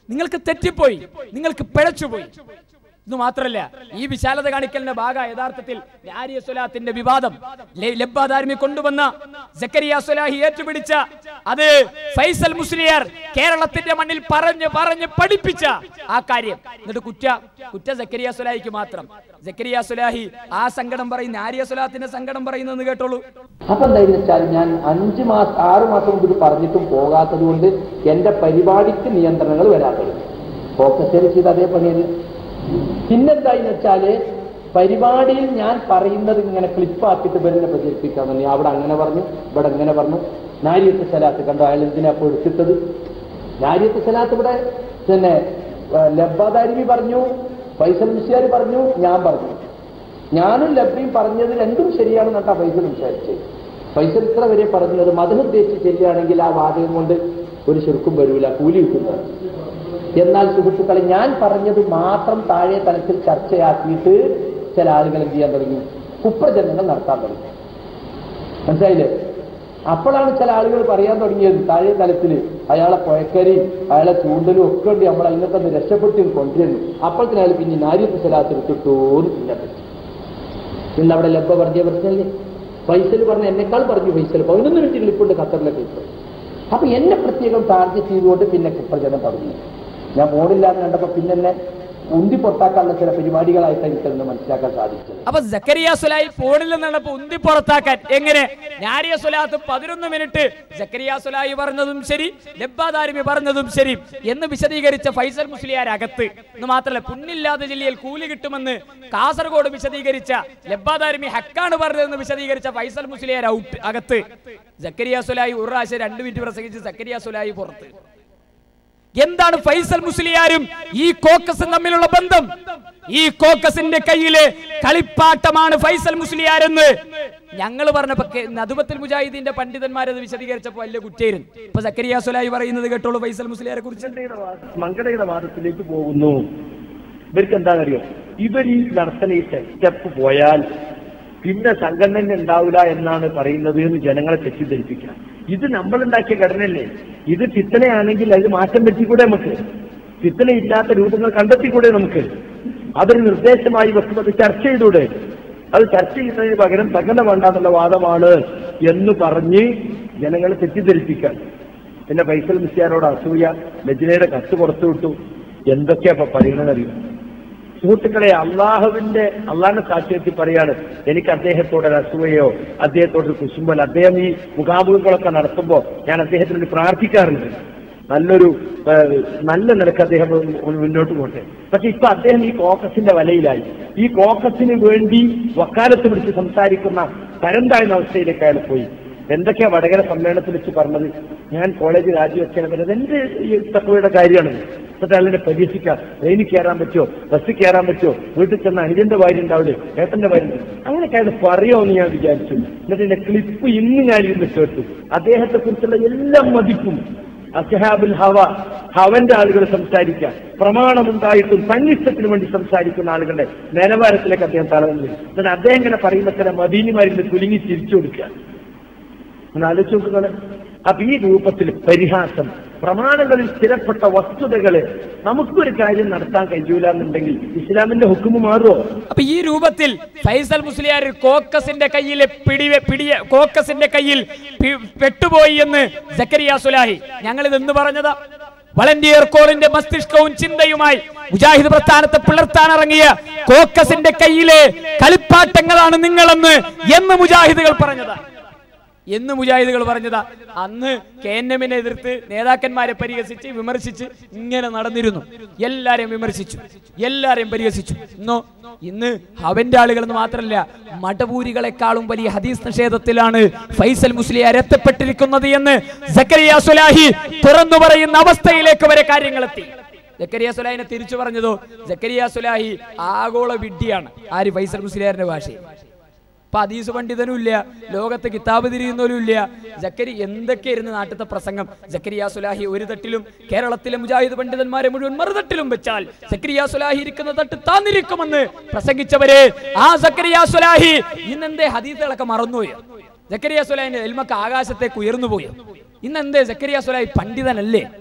നിങ്ങൾക്ക് തെറ്റിപ്പോയി നിങ്ങൾക്ക് പിഴച്ചുപോയി ഇത് മാത്രല്ല ഈ വിശാലത കാണിക്കലിന്റെ ഭാഗ യഥാർത്ഥത്തിൽ ആര്യ സ്വലാത്തിന്റെ വിവാദം ലെ- ലബ്ബാദാരിമി കൊണ്ടുവന്ന ജക്കരിയ സ്വലാഹി ഏറ്റുപിടിച്ച അത് ഫൈസൽ മുസ്ലിയാർ കേരളത്തിന്റെ മണ്ണിൽ പറഞ്ഞ് പറഞ്ഞ് പഠിപ്പിച്ച ആ കാര്യം എന്നിട്ട് കുറ്റ കുറ്റ ജക്കരിയ സ്വലാഹിക്ക് മാത്രം ജക്കരിയ സ്വലാഹി ആ സങ്കടം പറയുന്ന ആര്യ സ്വലാത്തിന്റെ സങ്കടം പറയുന്നെന്ന് കേട്ടോളൂ അപ്പൊ എന്തായെന്ന് വെച്ചാൽ ഞാൻ അഞ്ച് മാസം ആറ് മാസം മുമ്പ് ഇത് പറഞ്ഞിട്ടും പോകാത്തത് കൊണ്ട് എന്റെ പരിപാടിക്ക് നിയന്ത്രണങ്ങൾ വരാത്തത് ഫോക്കസ് ചെയ്ത് അതേ പണിയത് പിന്നെന്തായെന്ന് വെച്ചാല് പരിപാടിയിൽ ഞാൻ പറയുന്നത് ഇങ്ങനെ ക്ലിപ്പാക്കിയിട്ട് ഇവരെന്നെ പ്രചരിപ്പിക്കാൻ തന്നെ അവിടെ അങ്ങനെ പറഞ്ഞു ഇവിടെ ഇങ്ങനെ പറഞ്ഞു നാരിയത്ത് സലാത്ത് കണ്ടോ അയാൾ എന്തിനാ അപ്പോൾ എടുത്തിട്ടത് നാരിയത്ത് സലാത്ത് ഇവിടെ പിന്നെ ലബ്ബാദാരിമി പറഞ്ഞു ഫൈസൽ മുസ്ലിയാർ പറഞ്ഞു ഞാൻ പറഞ്ഞു ഞാനും ലബ്ബിയും പറഞ്ഞത് രണ്ടും ശരിയാണെന്നാട്ടാ ഫൈസൽ വിചാരിച്ചത് ഫൈസൽ ഇത്ര വരെ പറഞ്ഞത് മതമുദ്ദേശിച്ച് ചെല്ലുകയാണെങ്കിൽ ആ വാചകം കൊണ്ട് ഒരു ശുർക്കും വരൂല കൂലി കിട്ടുന്നത് എന്നാൽ സുഹൃത്തുക്കളെ ഞാൻ പറഞ്ഞത് മാത്രം താഴെ തലത്തിൽ ചർച്ചയാക്കിയിട്ട് ചില ആളുകൾ എന്ത് ചെയ്യാൻ തുടങ്ങി കുപ്രചരണങ്ങൾ നടത്താൻ തുടങ്ങി മനസ്സിലായില്ലേ അപ്പോഴാണ് ചില ആളുകൾ പറയാൻ തുടങ്ങിയത് താഴെ തലത്തിൽ അയാളെ പുഴക്കരയും അയാളെ ചൂണ്ടലും ഒക്കെ ഉണ്ട് നമ്മൾ അതിനൊക്കെ ഒന്ന് രക്ഷപ്പെട്ടും കൊണ്ടുവരുന്നു അപ്പോഴത്തേന് അയാൾ പിന്നെ നാര്യത്ത് സ്ഥലത്ത് എടുത്തിട്ടോന്ന് പിന്നെ പറ്റി ഇന്ന് അവിടെ ലബ്ബ പറഞ്ഞ പ്രശ്നമല്ലേ ഫൈസൽ പറഞ്ഞ എന്നെക്കാൾ പറഞ്ഞു ഫൈസൽ പതിനൊന്ന് മിനിറ്റ് ക്ലിപ്പുണ്ട് ഖത്തറിലെ ക്ലിപ്പ് അപ്പൊ എന്നെ പ്രത്യേകം ടാർഗറ്റ് ചെയ്തുകൊണ്ട് പിന്നെ പ്രചരണം തുടങ്ങി ഞാൻ മോഡില്ലാന്ന് കണ്ടപ്പോ പിന്നെ എന്നെ ഉന്തി പൊട്ടാക്കാനുള്ള ചില പരിപാടികളായിട്ട് എനിക്കന്ന് മനസ്സിലാക്കാൻ സാധിച്ചത് അപ്പൊ ജക്കരിയ സുലായി ഫോണിൽ നിന്നപ്പോ ഉന്തി പുറത്താക്കാൻ എങ്ങനെ ഞാരിയ സുലാത്ത് പതിനൊന്ന് മിനിറ്റ് ജക്കരിയ സുലായി പറഞ്ഞതും ശരി ലബ്ബാദാരിമി പറഞ്ഞതും ശരി എന്ന് വിശദീകരിച്ച ഫൈസൽ മുസ്ലിയാർ അകത്ത് എന്ന് മാത്രമല്ല പുണ്ണില്ലാത്ത ജില്ലയിൽ കൂലി കിട്ടുമെന്ന് കാസർഗോഡ് വിശദീകരിച്ച ലബ്ബാദാരിമി ഹക്കാണ് പറഞ്ഞതെന്ന് വിശദീകരിച്ച ഫൈസൽ മുസ്ലിയാർ ഔട്ട് അകത്ത് ജക്കരിയ സുലായി ഒരു പ്രാവശ്യം രണ്ട് മിനിറ്റ് പ്രസംഗിച്ച് ജക്കരിയ സുലായി പുറത്ത് എന്താണ് ഫൈസൽ മുസ്ലിയാരും ഈ കോക്കസും തമ്മിലുള്ള ബന്ധം ഈ കോക്കസിന്റെ കയ്യിലെ കളിപ്പാട്ടമാണ് ഫൈസൽ മുസ്ലിയാരെന്ന് ഞങ്ങൾ പറഞ്ഞപ്പോ കെ- നദുബത്തുൽ മുജാഹിദീന്റെ പണ്ഡിതന്മാരത് വിശദീകരിച്ചപ്പോ വലിയ കുറ്റേരും ഇപ്പൊ സക്കരിയ സുലായി പറയുന്നത് കേട്ടോളൂ ഫൈസൽ മുസ്ലിയാരെ കുറിച്ച് മങ്കടയുടെ വാദ- മങ്കടയുടെ വാദത്തിലേക്ക് പോകുന്നു ഇവർക്ക് എന്താണെന്നറിയോ ഇവർ ഈ നടത്തുന്ന ഈ സ്റ്റെപ്പ് പോയാൽ പിന്നെ സംഘടന ഉണ്ടാവില്ല എന്നാണ് പറയുന്നത് എന്ന് ജനങ്ങളെ തെറ്റിദ്ധരിപ്പിക്കുക ഇത് നമ്മളുണ്ടാക്കിയ ഘടനയല്ലേ ഇത് ഫിത്തനയാണെങ്കിൽ അത് മാറ്റം പറ്റിക്കൂടെ നമുക്ക് ഫിത്തന ഇല്ലാത്ത രൂപങ്ങൾ കണ്ടെത്തിക്കൂടെ നമുക്ക് അതൊരു നിർദ്ദേശമായി വെക്കുന്നത് ചർച്ച ചെയ്തൂടെ അത് ചർച്ച ചെയ്യുന്നതിന് പകരം സംഘടന വേണ്ടാന്നുള്ള വാദമാണ് എന്ന് പറഞ്ഞ് ജനങ്ങളെ തെറ്റിദ്ധരിപ്പിക്കാൻ പിന്നെ ഫൈസൽ മിസ്യാനോട് അസൂയ ലജ്നയുടെ കത്ത് പുറത്തു വിട്ടു എന്തൊക്കെയാ ഇപ്പൊ പറയണമെന്നറിയോ സുഹൃത്തുക്കളെ അള്ളാഹുവിന്റെ അള്ളാഹിന്റെ സാക്ഷ്യത്തിൽ പറയാണ് എനിക്ക് അദ്ദേഹത്തോട് ഒരു അസൂയയോ അദ്ദേഹത്തോട് ഒരു കുശുമ്പൽ അദ്ദേഹം ഈ മുഖാമുഖങ്ങളൊക്കെ നടത്തുമ്പോൾ ഞാൻ അദ്ദേഹത്തിന് വേണ്ടി പ്രാർത്ഥിക്കാറുണ്ട് നല്ലൊരു ഏഹ്, നല്ല നിലക്ക് അദ്ദേഹം മുൻ- മുന്നോട്ട് പോട്ടെ പക്ഷെ ഇപ്പൊ അദ്ദേഹം ഈ കോക്കസിന്റെ വലയിലായി ഈ കോക്കസിന് വേണ്ടി വക്കാലത്ത് പിടിച്ച് സംസാരിക്കുന്ന തരം താഴ്ന്ന അവസ്ഥയിലേക്ക് അയാൾ പോയി എന്തൊക്കെയാ വടകര സമ്മേളനത്തിൽ വെച്ച് പറഞ്ഞത് ഞാൻ കോളേജ് രാജിവെക്കാൻ വരുന്നത് എന്റെ ഈ തക്കവയുടെ കാര്യമാണ് എന്നിട്ട് അയാളെ പരീക്ഷിക്കാം ട്രെയിനിൽ കയറാൻ പറ്റുമോ ബസ്സിൽ കയറാൻ പറ്റുമോ വീട്ടിൽ ചെന്ന അനുജന്റെ ഭാര്യ ഉണ്ടാവില്ലേ ഏട്ടന്റെ ഭാര്യ ഉണ്ട് അങ്ങനെയൊക്കെ അയാൾ പറയുമെന്ന് ഞാൻ വിചാരിച്ചു എന്നിട്ട് എന്റെ ക്ലിപ്പ് ഇന്ന് ഞാൻ ഇരുന്ന് കേട്ടു അദ്ദേഹത്തെ കുറിച്ചുള്ള എല്ലാ മതിപ്പും അസ്ഹാബുൽ ഹവ ഹവന്റെ ആളുകൾ സംസാരിക്കാൻ പ്രമാണമുണ്ടായിട്ടും തന്നിഷ്ടത്തിന് വേണ്ടി സംസാരിക്കുന്ന ആളുകളുടെ നിലവാരത്തിലേക്ക് അദ്ദേഹം തളർന്നു എന്നിട്ട് അദ്ദേഹം ഇങ്ങനെ പറയുന്ന ചില മദീനിമാരിൽ കുലുങ്ങി തിരിച്ചു കൊടുക്കുക ഒന്ന് ആലോചിച്ച് നോക്കുന്നത് അപ്പൊ ഈ രൂപത്തിൽ പരിഹാസം പ്രമാണങ്ങളിൽ സ്ഥിരപ്പെട്ട വസ്തുതകള് നമുക്കൊരു കാര്യം നടത്താൻ കഴിയൂല എന്നുണ്ടെങ്കിൽ ഇസ്ലാമിന്റെ ഹുക്കുമ് മാറുമോ അപ്പൊ ഈ രൂപത്തിൽ ഫൈസൽ മുസ്ലിയാർ കോക്കസിന്റെ കയ്യിൽ പിടി പിടിയ കോക്കസിന്റെ കയ്യിൽ പി- പെട്ടുപോയി എന്ന് സക്കരിയ സുലാഹി ഞങ്ങൾ ഇത് എന്ന് പറഞ്ഞതാ വളണ്ടിയർ കോളിന്റെ മസ്തിഷ്കവും ചിന്തയുമായി മുജാഹിദ് പ്രസ്ഥാനത്തെ പിളർത്താനിറങ്ങിയ കോക്കസിന്റെ കയ്യിലെ കളിപ്പാട്ടങ്ങളാണ് നിങ്ങളെന്ന് എന്ന് മുജാഹിദുകൾ പറഞ്ഞതാ എന്ന് മുജാഹിദുകൾ പറഞ്ഞതാ അന്ന് കെ എൻ എമ്മിനെ എതിർത്ത് നേതാക്കന്മാരെ പരിഹസിച്ച് വിമർശിച്ച് ഇങ്ങനെ നടന്നിരുന്നു എല്ലാരെയും വിമർശിച്ചു എല്ലാരെയും പരിഹസിച്ചു ഇന്നോ ഇന്ന് അവന്റെ ആളുകൾ എന്ന് മാത്രമല്ല മടപൂരികളെക്കാളും വലിയ ഹദീസ് നിഷേധത്തിലാണ് ഫൈസൽ മുസ്ലിയാർ എത്തപ്പെട്ടിരിക്കുന്നത് എന്ന് സക്കരിയ സുലാഹി തുറന്നു പറയുന്ന അവസ്ഥയിലേക്ക് വരെ കാര്യങ്ങളെത്തി ജക്കരിയ സുലാഹിനെ തിരിച്ചു പറഞ്ഞതോ ജക്കരിയ സുലാഹി ആഗോള വിഡ്ഢിയാണ് ആര് ഫൈസൽ മുസ്ലിയാറിന്റെ ഭാഷയിൽ ഇപ്പൊ ഹദീസ് പണ്ഡിതനും ഇല്ല ലോകത്ത് കിതാബ് തിരിയുന്നവരും ഇല്ല ജക്കരി എന്തൊക്കെയായിരുന്നു നാട്ടിലത്തെ പ്രസംഗം ജക്കരിയ സുലാഹി ഒരു തട്ടിലും കേരളത്തിലെ മുജാഹിദ് പണ്ഡിതന്മാരെ മുഴുവൻ മറുതട്ടിലും വെച്ചാൽ ജക്കരിയ സുലാഹി ഇരിക്കുന്ന തട്ട് താന്നിരിക്കുമെന്ന് പ്രസംഗിച്ചവരെ ആ ജക്കരിയ സുലാഹി ഇന്നെന്തേ ഹദീസുകളൊക്കെ മറന്നുപോയോ ജക്കരിയ സുലാഹിന്റെ എൽമക്ക് ആകാശത്തേക്ക് ഉയർന്നു പോയോ ഇന്നെന്തേ ജക്കരിയ സുലാഹി പണ്ഡിതനല്ലേ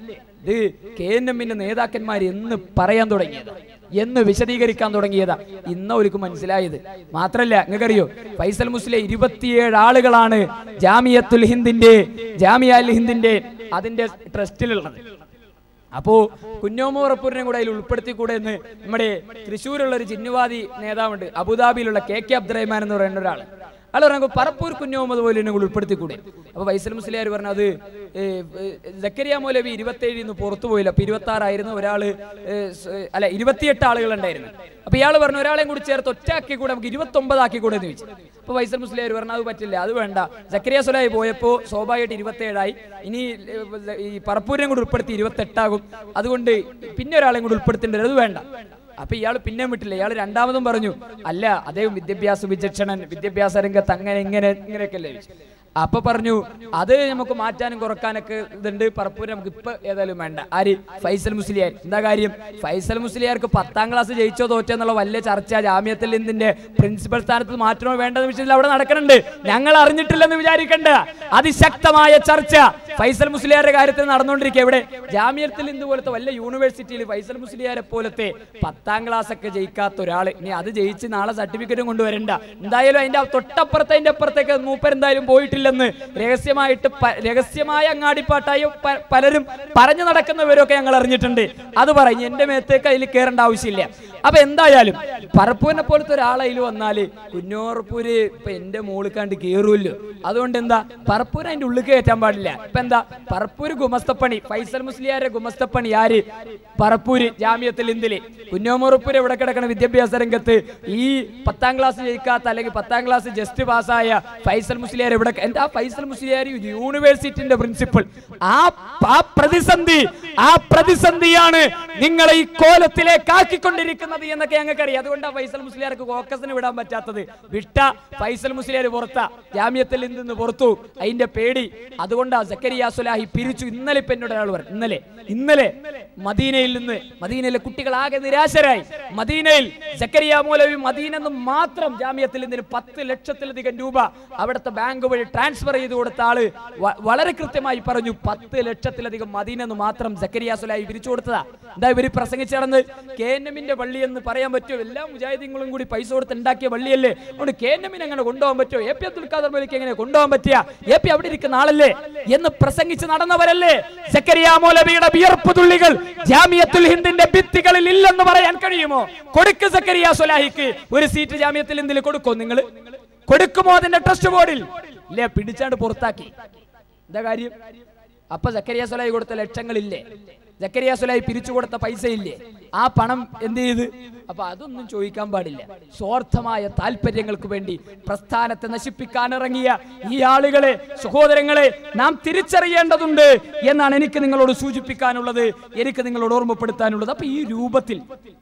ഇത് കെ എൻ എമ്മിന്റെ നേതാക്കന്മാർ എന്ന് പറയാൻ തുടങ്ങിയതാ എന്ന് വിശദീകരിക്കാൻ തുടങ്ങിയതാ ഇന്ന ഒരു മനസ്സിലായത് മാത്രല്ല നിങ്ങൾക്കറിയോ ഫൈസൽ മുസ്ലിം ഇരുപത്തിയേഴ് ആളുകളാണ് ജാമിയത്തുൽ ഹിന്ദിന്റെ ജാമിയ അൽ ഹിന്ദിന്റെ അതിന്റെ ട്രസ്റ്റിലുള്ളത് അപ്പോ കുഞ്ഞോമോറപ്പൂരിനെ കൂടെ അതിൽ ഉൾപ്പെടുത്തിക്കൂടെ എന്ന് നമ്മുടെ തൃശ്ശൂരുള്ള ഒരു ചിന്നുവാദി നേതാവുണ്ട് അബുദാബിയിലുള്ള കെ കെ അബ്ദുറഹ്മാൻ എന്ന് പറയുന്ന ഒരാൾ അയാൾ പറഞ്ഞു പറപ്പൂർ കുഞ്ഞോമത് പോലെ എന്നെ ഉൾപ്പെടുത്തിക്കൂടെ അപ്പൊ വൈസൽ മുസ്ലിയാർ പറഞ്ഞു അത് ഏ, ഏ, സക്കരിയ മൗലവി ഇരുപത്തേഴിൽ നിന്ന് പുറത്തു പോയില്ല അപ്പൊ ഇരുപത്തി ആറായിരുന്നു ഒരാള് ഏ, സ്, അല്ല ഇരുപത്തിയെട്ട് ആളുകൾ ഉണ്ടായിരുന്നു അപ്പൊ ഇയാൾ പറഞ്ഞു ഒരാളെയും കൂടി ചേർത്ത് ഒറ്റാക്കി കൂടെ നമുക്ക് ഇരുപത്തി ഒമ്പതാക്കി കൂടെ എന്ന് ചോദിച്ചു അപ്പൊ വൈസൽ മുസ്ലിയാർ പറഞ്ഞു അത് പറ്റില്ല അത് വേണ്ട സക്കരിയ സുലായി പോയപ്പോ സ്വാഭാവികമായിട്ട് ഇരുപത്തേഴായി ഇനി ഏ, ഈ പറപ്പൂരിനെ കൂടി ഉൾപ്പെടുത്തി ഇരുപത്തെട്ടാകും അതുകൊണ്ട് പിന്നെ ഒരാളെയും കൂടി ഉൾപ്പെടുത്തേണ്ടത് അത് വേണ്ട അപ്പൊ ഇയാൾ പിന്നെ വിട്ടില്ല ഇയാൾ രണ്ടാമതും പറഞ്ഞു അല്ല അദ്ദേഹം വിദ്യാഭ്യാസ വിചക്ഷണൻ വിദ്യാഭ്യാസ രംഗത്ത് അങ്ങനെ ഇങ്ങനെ ഇങ്ങനെയൊക്കെ അല്ലേ ചോദിച്ചു. അപ്പൊ പറഞ്ഞു അത് നമുക്ക് മാറ്റാനും കുറക്കാനൊക്കെ ഇതുണ്ട് പറപ്പൂര് നമുക്ക് ഇപ്പൊ ഏതായാലും വേണ്ട ആര് ഫൈസൽ മുസ്ലിയാർ എന്താ കാര്യം ഫൈസൽ മുസ്ലിയാർക്ക് പത്താം ക്ലാസ് ജയിച്ചോ തോറ്റോ എന്നുള്ള വലിയ ചർച്ച ജാമ്യത്തിൽ ഇതിന്റെ പ്രിൻസിപ്പൽ സ്ഥാനത്ത് മാറ്റണോ വേണ്ടെന്ന വിഷയത്തിൽ അവിടെ നടക്കുന്നുണ്ട് ഞങ്ങൾ അറിഞ്ഞിട്ടില്ലെന്ന് വിചാരിക്കണ്ട അതിശക്തമായ ചർച്ച ഫൈസൽ മുസ്ലിയാരുടെ കാര്യത്തിൽ നടന്നുകൊണ്ടിരിക്കുക ഇവിടെ ജാമ്യത്തിൽ ഇന്ന് പോലത്തെ വല്ല യൂണിവേഴ്സിറ്റിയിൽ ഫൈസൽ മുസ്ലിയാരെ പോലത്തെ പത്താം ക്ലാസ് ഒക്കെ ജയിക്കാത്ത ഒരാൾ ഇനി അത് ജയിച്ച് നാളെ സർട്ടിഫിക്കറ്റും കൊണ്ടുവരണ്ട എന്തായാലും അതിന്റെ തൊട്ടപ്പുറത്തെ അതിന്റെ അപ്പുറത്തേക്ക് മൂപ്പർ എന്തായാലും പോയിട്ടില്ലെന്ന് രഹസ്യമായിട്ട് പ- രഹസ്യമായ അങ്ങാടിപ്പാട്ടായി പ- പലരും പറഞ്ഞു നടക്കുന്നവരൊക്കെ ഞങ്ങൾ അറിഞ്ഞിട്ടുണ്ട് അത് പറയും എന്റെ മേത്തേക്ക് അതിൽ കയറേണ്ട ആവശ്യമില്ല അപ്പൊ എന്തായാലും പറപ്പൂരിനെ പോലത്തെ ഒരാളതിൽ വന്നാല് കുഞ്ഞോറപ്പൂര് ഇപ്പൊ എന്റെ മോളിൽ കണ്ട് കയറുമല്ലോ അതുകൊണ്ട് എന്താ പറപ്പൂര് അതിന്റെ ഉള്ളിൽ കയറ്റാൻ പാടില്ല ഇപ്പൊ എന്താ പറപ്പൂര് ഗുമസ്തപ്പണി ഫൈസൽ മുസ്ലിയാരെ ഗുമസ്തപ്പണി ആര് പറപ്പൂര് ജാമ്യത്തിൽ ഇന്ത്യയില് കുഞ്ഞോമുറപ്പൂര് എവിടെ കിടക്കണ വിദ്യാഭ്യാസ രംഗത്ത് ഈ പത്താം ക്ലാസ് ജയിക്കാത്ത അല്ലെങ്കിൽ പത്താം ക്ലാസ് ജസ്റ്റ് പാസ്സായ ഫൈസൽ മുസ്ലിയാർ എവിടെ എന്താ ഫൈസൽ മുസ്ലിയാർ യൂണിവേഴ്സിറ്റിന്റെ പ്രിൻസിപ്പൽ ആ ആ പ്രതിസന്ധി ആ പ്രതിസന്ധിയാണ് നിങ്ങളെ ഈ കോലത്തിലേക്ക് ആക്കിക്കൊണ്ടിരിക്കുന്നത് എന്നൊക്കെ ഞങ്ങൾക്ക് അറിയാം അതുകൊണ്ടാണ് ഫൈസൽ മുസ്ലിയാർക്ക് കോക്കസിന് വിടാൻ പറ്റാത്തത് വിട്ട ഫൈസൽ മുസ്ലിയാർ പുറത്താ ജാമ്യത്തിൽ നിന്ന് പുറത്തു അതിന്റെ പേടി അതുകൊണ്ടാ സക്കരിയ സുലാഹി പിരിച്ചു ഇന്നലെ ഇപ്പൊ എന്നോട് ഒരാൾ പറഞ്ഞു ഇന്നലെ ഇന്നലെ മദീനയിൽ നിന്ന് മദീനയിലെ കുട്ടികൾ ആകെ നിരാശരായി മദീനയിൽ സക്കരിയ മൗലവി മദീന നിന്ന് മാത്രം ജാമ്യത്തിൽ നിന്ന് പത്ത് ലക്ഷത്തിലധികം രൂപ അവിടുത്തെ ബാങ്ക് വഴി ട്രാൻസ്ഫർ ചെയ്ത് കൊടുത്ത ആള് വ- വളരെ കൃത്യമായി പറഞ്ഞു പത്ത് ലക്ഷത്തിലധികം മദീന എന്ന് മാത്രം സക്കരിയ സുലാഹി പിരിച്ചു കൊടുത്തതാ എന്താ ഇവര് പ്രസംഗിച്ച് നടന്ന് കെ എൻ എമ്മിന്റെ പള്ളി എന്ന് പറയാൻ പറ്റുമോ എല്ലാ മുജാഹിദീങ്ങളും കൂടി പൈസ കൊടുത്ത് ഉണ്ടാക്കിയ പള്ളിയല്ലേ അതുകൊണ്ട് കെ എൻ എമ്മിനെ എങ്ങനെ കൊണ്ടുപോകാൻ പറ്റുമോ എ പി അബ്ദുൽ ഖാദർ മലിക്ക് എങ്ങനെ കൊണ്ടുപോകാൻ പറ്റിയ എ പി അവിടെ ഇരിക്കുന്ന ആളല്ലേ എന്ന് പ്രസംഗിച്ച് നടന്നവരല്ലേ സക്കരിയ മൗലവിയുടെ വിയർപ്പ് തുള്ളികൾ ജാമിയത്തുൽ ഹിന്ദിന്റെ ഭിത്തികളിൽ ഇല്ലെന്ന് പറയാൻ കഴിയുമോ കൊടുക്ക് സക്കരിയ സുലാഹിക്ക് ഒരു സീറ്റ് ജാമിയത്തുൽ ഹിന്ദിൽ കൊടുക്കോ നിങ്ങൾ കൊടുക്കുമോ അതിന്റെ ട്രസ്റ്റ് ബോർഡിൽ ഇല്ലേ പിടിച്ചാണ്ട് പുറത്താക്കി എന്താ കാര്യം അപ്പൊ സക്കരിയ സുലായി കൊടുത്ത ലക്ഷങ്ങളില്ലേ സക്കരിയ സുലായി പിരിച്ചു കൊടുത്ത പൈസ ഇല്ലേ ആ പണം എന്ത് ചെയ്ത് അപ്പൊ അതൊന്നും ചോദിക്കാൻ പാടില്ല സ്വാർത്ഥമായ താല്പര്യങ്ങൾക്ക് വേണ്ടി പ്രസ്ഥാനത്തെ നശിപ്പിക്കാൻ ഇറങ്ങിയ ഈ ആളുകളെ സഹോദരങ്ങളെ നാം തിരിച്ചറിയേണ്ടതുണ്ട് എന്നാണ് എനിക്ക് നിങ്ങളോട് സൂചിപ്പിക്കാനുള്ളത് എനിക്ക് നിങ്ങളോട് ഓർമ്മപ്പെടുത്താനുള്ളത് അപ്പൊ ഈ രൂപത്തിൽ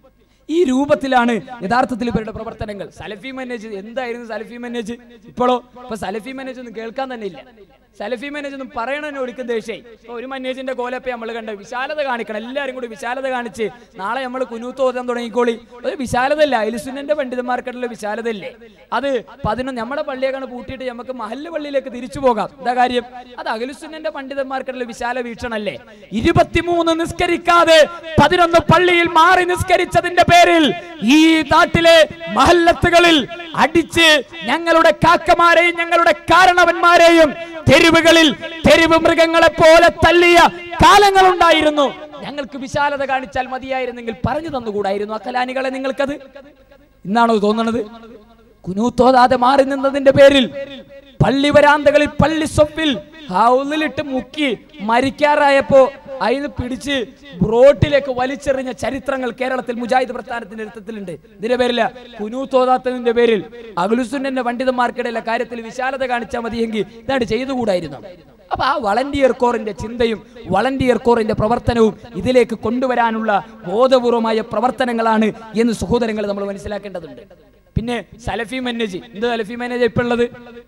ഈ രൂപത്തിലാണ് യഥാർത്ഥത്തിൽ ഇവരുടെ പ്രവർത്തനങ്ങൾ സലഫി മാനേജ് എന്തായിരുന്നു സലഫി മാനേജ് ഇപ്പോഴോ ഇപ്പൊ സലഫി മാനേജ് ഒന്നും കേൾക്കാൻ തന്നെ ഇല്ല സലഫി മാനേജ് ഒന്നും പറയണതിന് ഒടുക്കും ദേഷ്യായി ഇപ്പൊ ഒരു മാനേജിന്റെ കോലപ്പ നമ്മൾ കണ്ട വിശാലത കാണിക്കണം എല്ലാവരും കൂടി വിശാലത കാണിച്ച് നാളെ നമ്മൾ കുനൂത്ത് ഓതാൻ തുടങ്ങിക്കോളി ഒരു വിശാലത ഇല്ല അലിസുന്നന്റെ പണ്ഡിതന്മാർക്കുള്ള വിശാലത ഇല്ലേ അത് പതിനൊന്ന് നമ്മുടെ പള്ളിയൊക്കെ പൂട്ടിയിട്ട് നമുക്ക് മഹല്ല് പള്ളിയിലേക്ക് തിരിച്ചു പോകാം എന്താ കാര്യം അത് അഖിലുസുന്നന്റെ പണ്ഡിതന്മാർക്കുള്ള വിശാല വീക്ഷണല്ലേ ഇരുപത്തിമൂന്ന് നിസ്കരിക്കാതെ പതിനൊന്ന് പള്ളിയിൽ മാറി നിസ്കരിച്ചതിന്റെ പേരിൽ ഈ നാട്ടിലെ മഹല്ലത്തുകളിൽ അടിച്ച് ഞങ്ങളുടെ കാക്കമാരെയും ഞങ്ങളുടെ കാരണവന്മാരെയും തെരുവുകളിൽ തെരുവ് മൃഗങ്ങളെ പോലെ തല്ലിയ കാലങ്ങളുണ്ടായിരുന്നു ഞങ്ങൾക്ക് വിശാലത കാണിച്ചാൽ മതിയായിരുന്നെങ്കിൽ പറഞ്ഞു തന്നുകൂടായിരുന്നു ആ കലാനികളെ നിങ്ങൾക്കത് ഇന്നാണോ തോന്നണത് കുനൂത്തോതാതെ മാറി നിന്നതിന്റെ പേരിൽ പള്ളി വരാന്തകളിൽ പള്ളി സ്വപ്പിൽ ഹൗലിലിട്ട് മുക്കി മരിക്കാറായപ്പോ അതിന് പിടിച്ച് റോട്ടിലേക്ക് വലിച്ചെറിഞ്ഞ ചരിത്രങ്ങൾ കേരളത്തിൽ മുജാഹിദ് പ്രസ്ഥാനത്തിന്റെ നേതൃത്വത്തിലുണ്ട് ഇതിന്റെ പേരില്ല കുനൂത്തോതാത്തതിന്റെ പേരിൽ അഖിലുസുന്നന്റെ പണ്ഡിതന്മാർക്കിടയിലെ കാര്യത്തിൽ വിശാലത കാണിച്ചാൽ മതിയെങ്കിൽ ഇതാണ് ചെയ്തുകൂടായിരുന്നു അപ്പൊ ആ വളണ്ടിയർ കോറിന്റെ ചിന്തയും വളണ്ടിയർ കോറിന്റെ പ്രവർത്തനവും ഇതിലേക്ക് കൊണ്ടുവരാനുള്ള ബോധപൂർവമായ പ്രവർത്തനങ്ങളാണ് എന്ന് സഹോദരങ്ങൾ നമ്മൾ മനസ്സിലാക്കേണ്ടതുണ്ട് പിന്നെ സലഫി മാനേജ് എന്ത് സലഫി മാനേജ് ഇപ്പൊ ഉള്ളത്